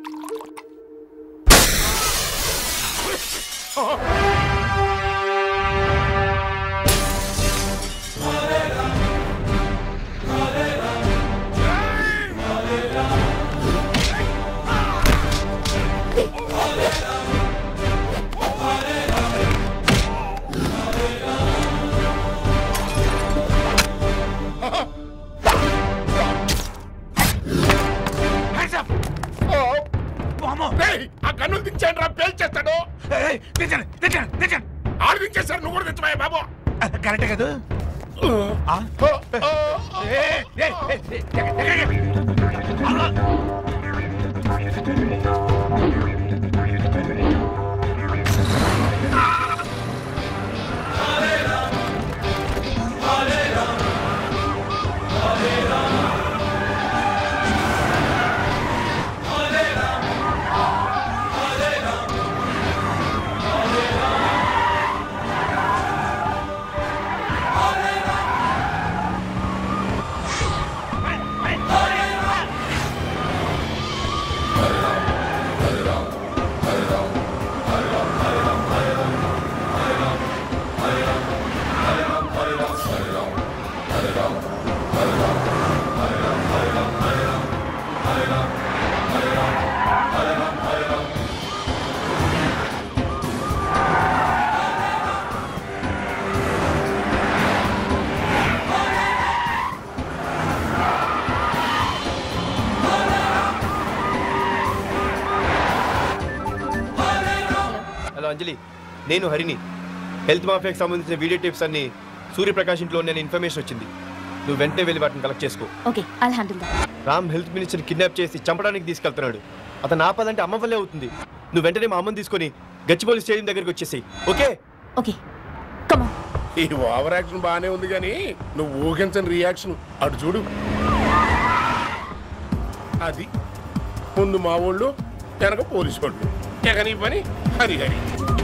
Speaker 1: రేయ్, ఆ గన్నులు దించండి రా పేల్చేస్తాడు
Speaker 12: కరెక్ట్ కదా
Speaker 16: హలో అంజలి నేను హరిని హెల్త్ మాఫియాకి సంబంధించిన వీడియో టిప్స్ అన్ని సూర్యప్రకాష్ ఇంట్లో నేను ఇన్ఫర్మేషన్ వచ్చింది నువ్వు వెంటనే వెళ్ళి వాటిని కలెక్ట్ చేసుకో
Speaker 13: okay I'll handle that
Speaker 16: Ram health minister kidnap చేసి చంపడానికి తీసుకెళ్తున్నాడు అతను ఆపాలంటే అమ్మ వల్లే అవుతుంది నువ్వు వెంటనే మా అమ్మని తీసుకొని గచ్చిబౌలి స్టేడియం దగ్గరికి వచ్చేసేయి ఓకే
Speaker 13: ఓకే
Speaker 1: ఈ ఓవర్ యాక్షన్ బాగానే ఉంది కానీ నువ్వు ఊహించని రియాక్షన్ అటు చూడు అది ముందు మా వాళ్ళు వెనక పోలీసు వాళ్ళు ఇక నీ పని హరి హరి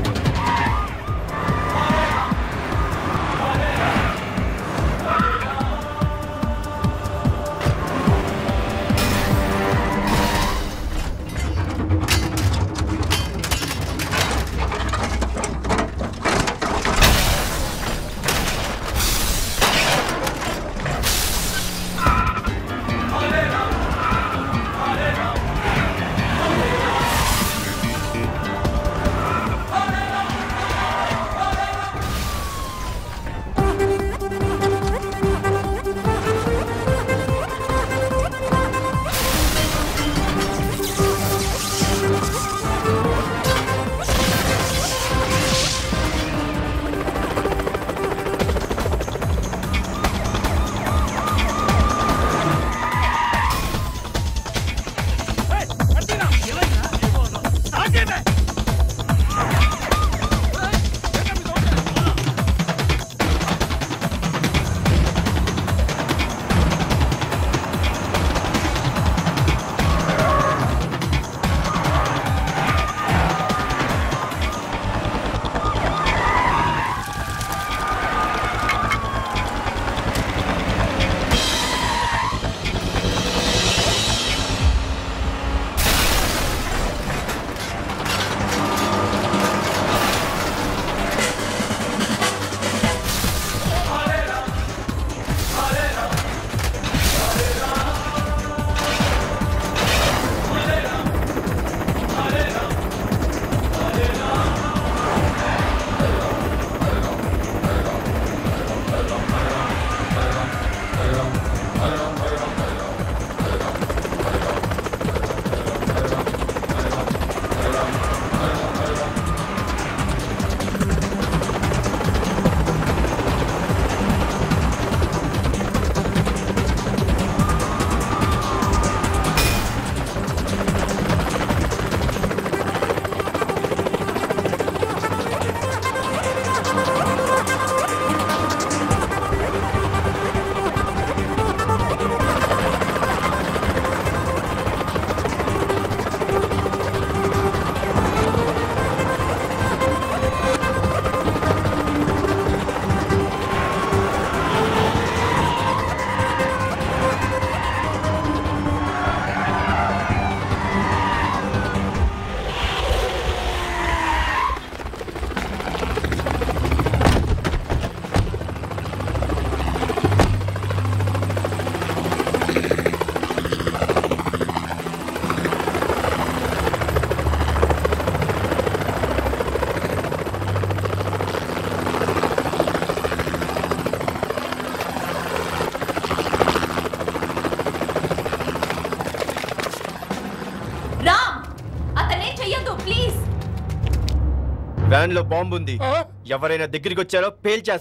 Speaker 13: రామ్ అతనే చెయ్యొద్దు ప్లీజ్
Speaker 16: వ్యాన్ లో బాంబు ఉంది ఎవరైనా దగ్గరికి వచ్చారో పేల్చేస్తా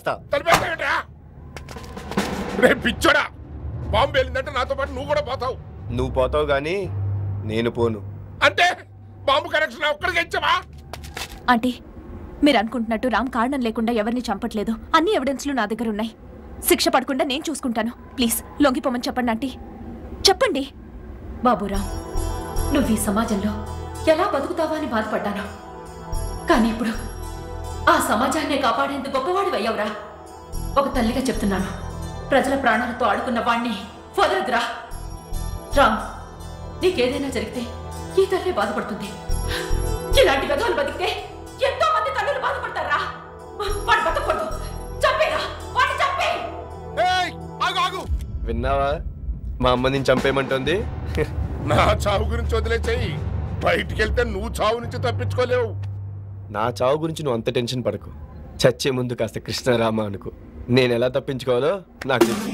Speaker 1: చంపేస్తాడట రే పిచ్చోడా బాంబు వెళ్ళిందంటే నాతో పాటు నువ్వు కూడా పోతావు
Speaker 16: నువ్వు పోతావు కానీ నేను పోను
Speaker 1: అంటే బాంబు కనెక్షన్ ఒక్కడికి ఇచ్చావా
Speaker 13: ఆంటీ మీరు అనుకుంటున్నట్టు రామ్ కారణం లేకుండా ఎవరిని చంపట్లేదు అన్ని ఎవిడెన్స్లు నా దగ్గర ఉన్నాయి శిక్ష పడకుండా నేను చూసుకుంటాను ప్లీజ్ లొంగిపోమని చెప్పండి ఆంటీ చెప్పండి
Speaker 23: బాబురామ్ నువ్వు ఈ సమాజంలో ఎలా బతుకుతావా అని బాధపడ్డాను కానీ ఇప్పుడు ఆ సమాజాన్నే కాపాడేందుకు గొప్పవాడు అయ్యవురా ఒక తల్లిగా చెప్తున్నాను ప్రజల ప్రాణాలతో ఆడుకున్న వాణ్ణి వదలదురా రామ్ నీకేదైనా జరిగితే ఈ తల్లే బాధపడుతుంది ఇలాంటి విధవలు బతికితే ఎంతో మంది తల్లులు బాధపడతారా వాడు బతకూడదు చంపేరా వాడిని చంపే
Speaker 1: ఆగు ఆగు
Speaker 16: విన్నావా మా అమ్మ నేను చంపేయమంటుంది
Speaker 1: నా చావు గురించి వదిలేసేయి బయటికి వెళ్తే నువ్వు చావు నుంచి తప్పించుకోలేవు
Speaker 16: నా చావు గురించి నువ్వు అంత టెన్షన్ పడకు చచ్చే ముందు కాస్త కృష్ణరామ అనుకో నేను ఎలా తప్పించుకోవాలో నాకు తెలుసు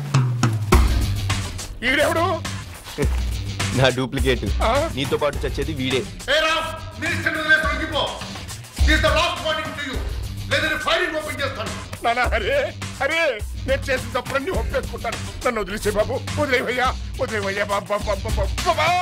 Speaker 1: ఈడెవడు
Speaker 16: నా డూప్లికేట్ నీతో పాటు చచ్చేది వీడే
Speaker 12: Hey Ralph, మినిస్టర్ వదిలేసి లొంగిపో this the last warning to you లేదంటే ఫైరింగ్ ఓపెన్ చేస్తాను
Speaker 1: నానా అరే అరే నేను చేసిన తప్పులన్నీ ఒప్పేసుకుంటాను నన్ను వదిలేసే బాబు వదిలేవయ్యా వదిలేవయ్యా బాబు బాబు బాబు బాబు బాబు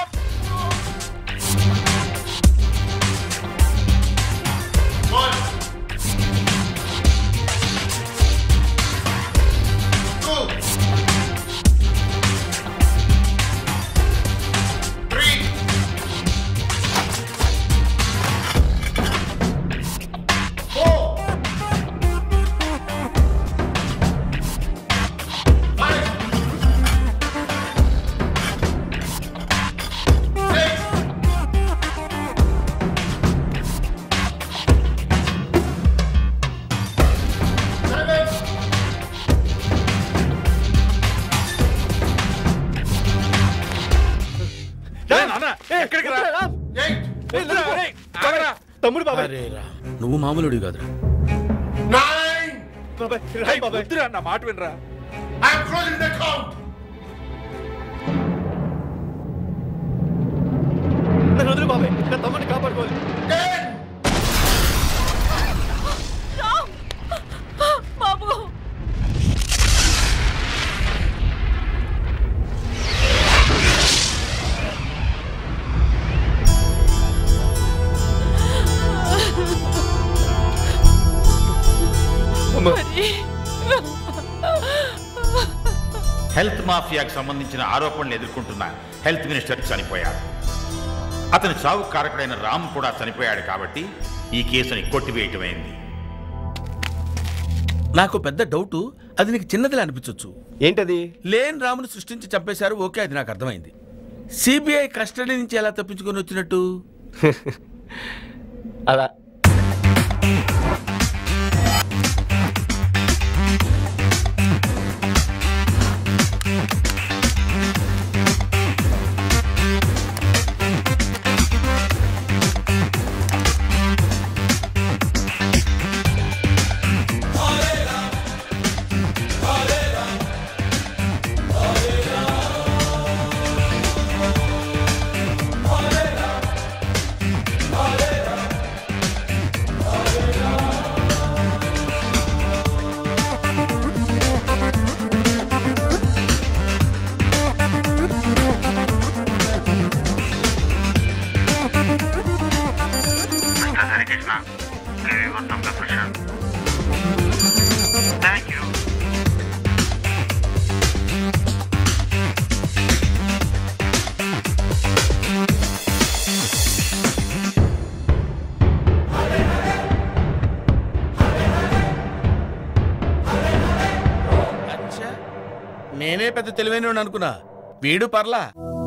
Speaker 5: ఎక్కడికి రా
Speaker 16: తమ్ముడు
Speaker 5: అరే రా నువ్వు మామూలుడి కాదురా
Speaker 8: వద్దురా నా మాట వినరా
Speaker 12: ఐఎమ్ క్లోజింగ్ ద అకౌంట్
Speaker 16: నన్ను వదిలి బాబాయ్ నా తమ్ముడిని కాపాడుకోవాలి
Speaker 23: బాబు
Speaker 3: హెల్త్ మాఫియాకు సంబంధించిన ఆరోపణలు ఎదుర్కొంటున్న హెల్త్ మినిస్టర్ చనిపోయాడు అతని చావు కారకుడైన రామ్ కూడా చనిపోయాడు కాబట్టి ఈ కేసుని కొట్టివేయటమైంది
Speaker 5: నాకు పెద్ద డౌట్ అది నీకు చిన్నదిలా అనిపించవచ్చు
Speaker 16: ఏంటది
Speaker 5: లేని రాముని సృష్టించి చంపేశారు ఓకే అది నాకు అర్థమైంది సిబిఐ కస్టడీ నుంచి ఎలా తప్పించుకొని వచ్చినట్టు
Speaker 16: అలా
Speaker 5: అచ్చా నేనే పెద్ద తెలివైన అనుకున్నా వీడు పర్లా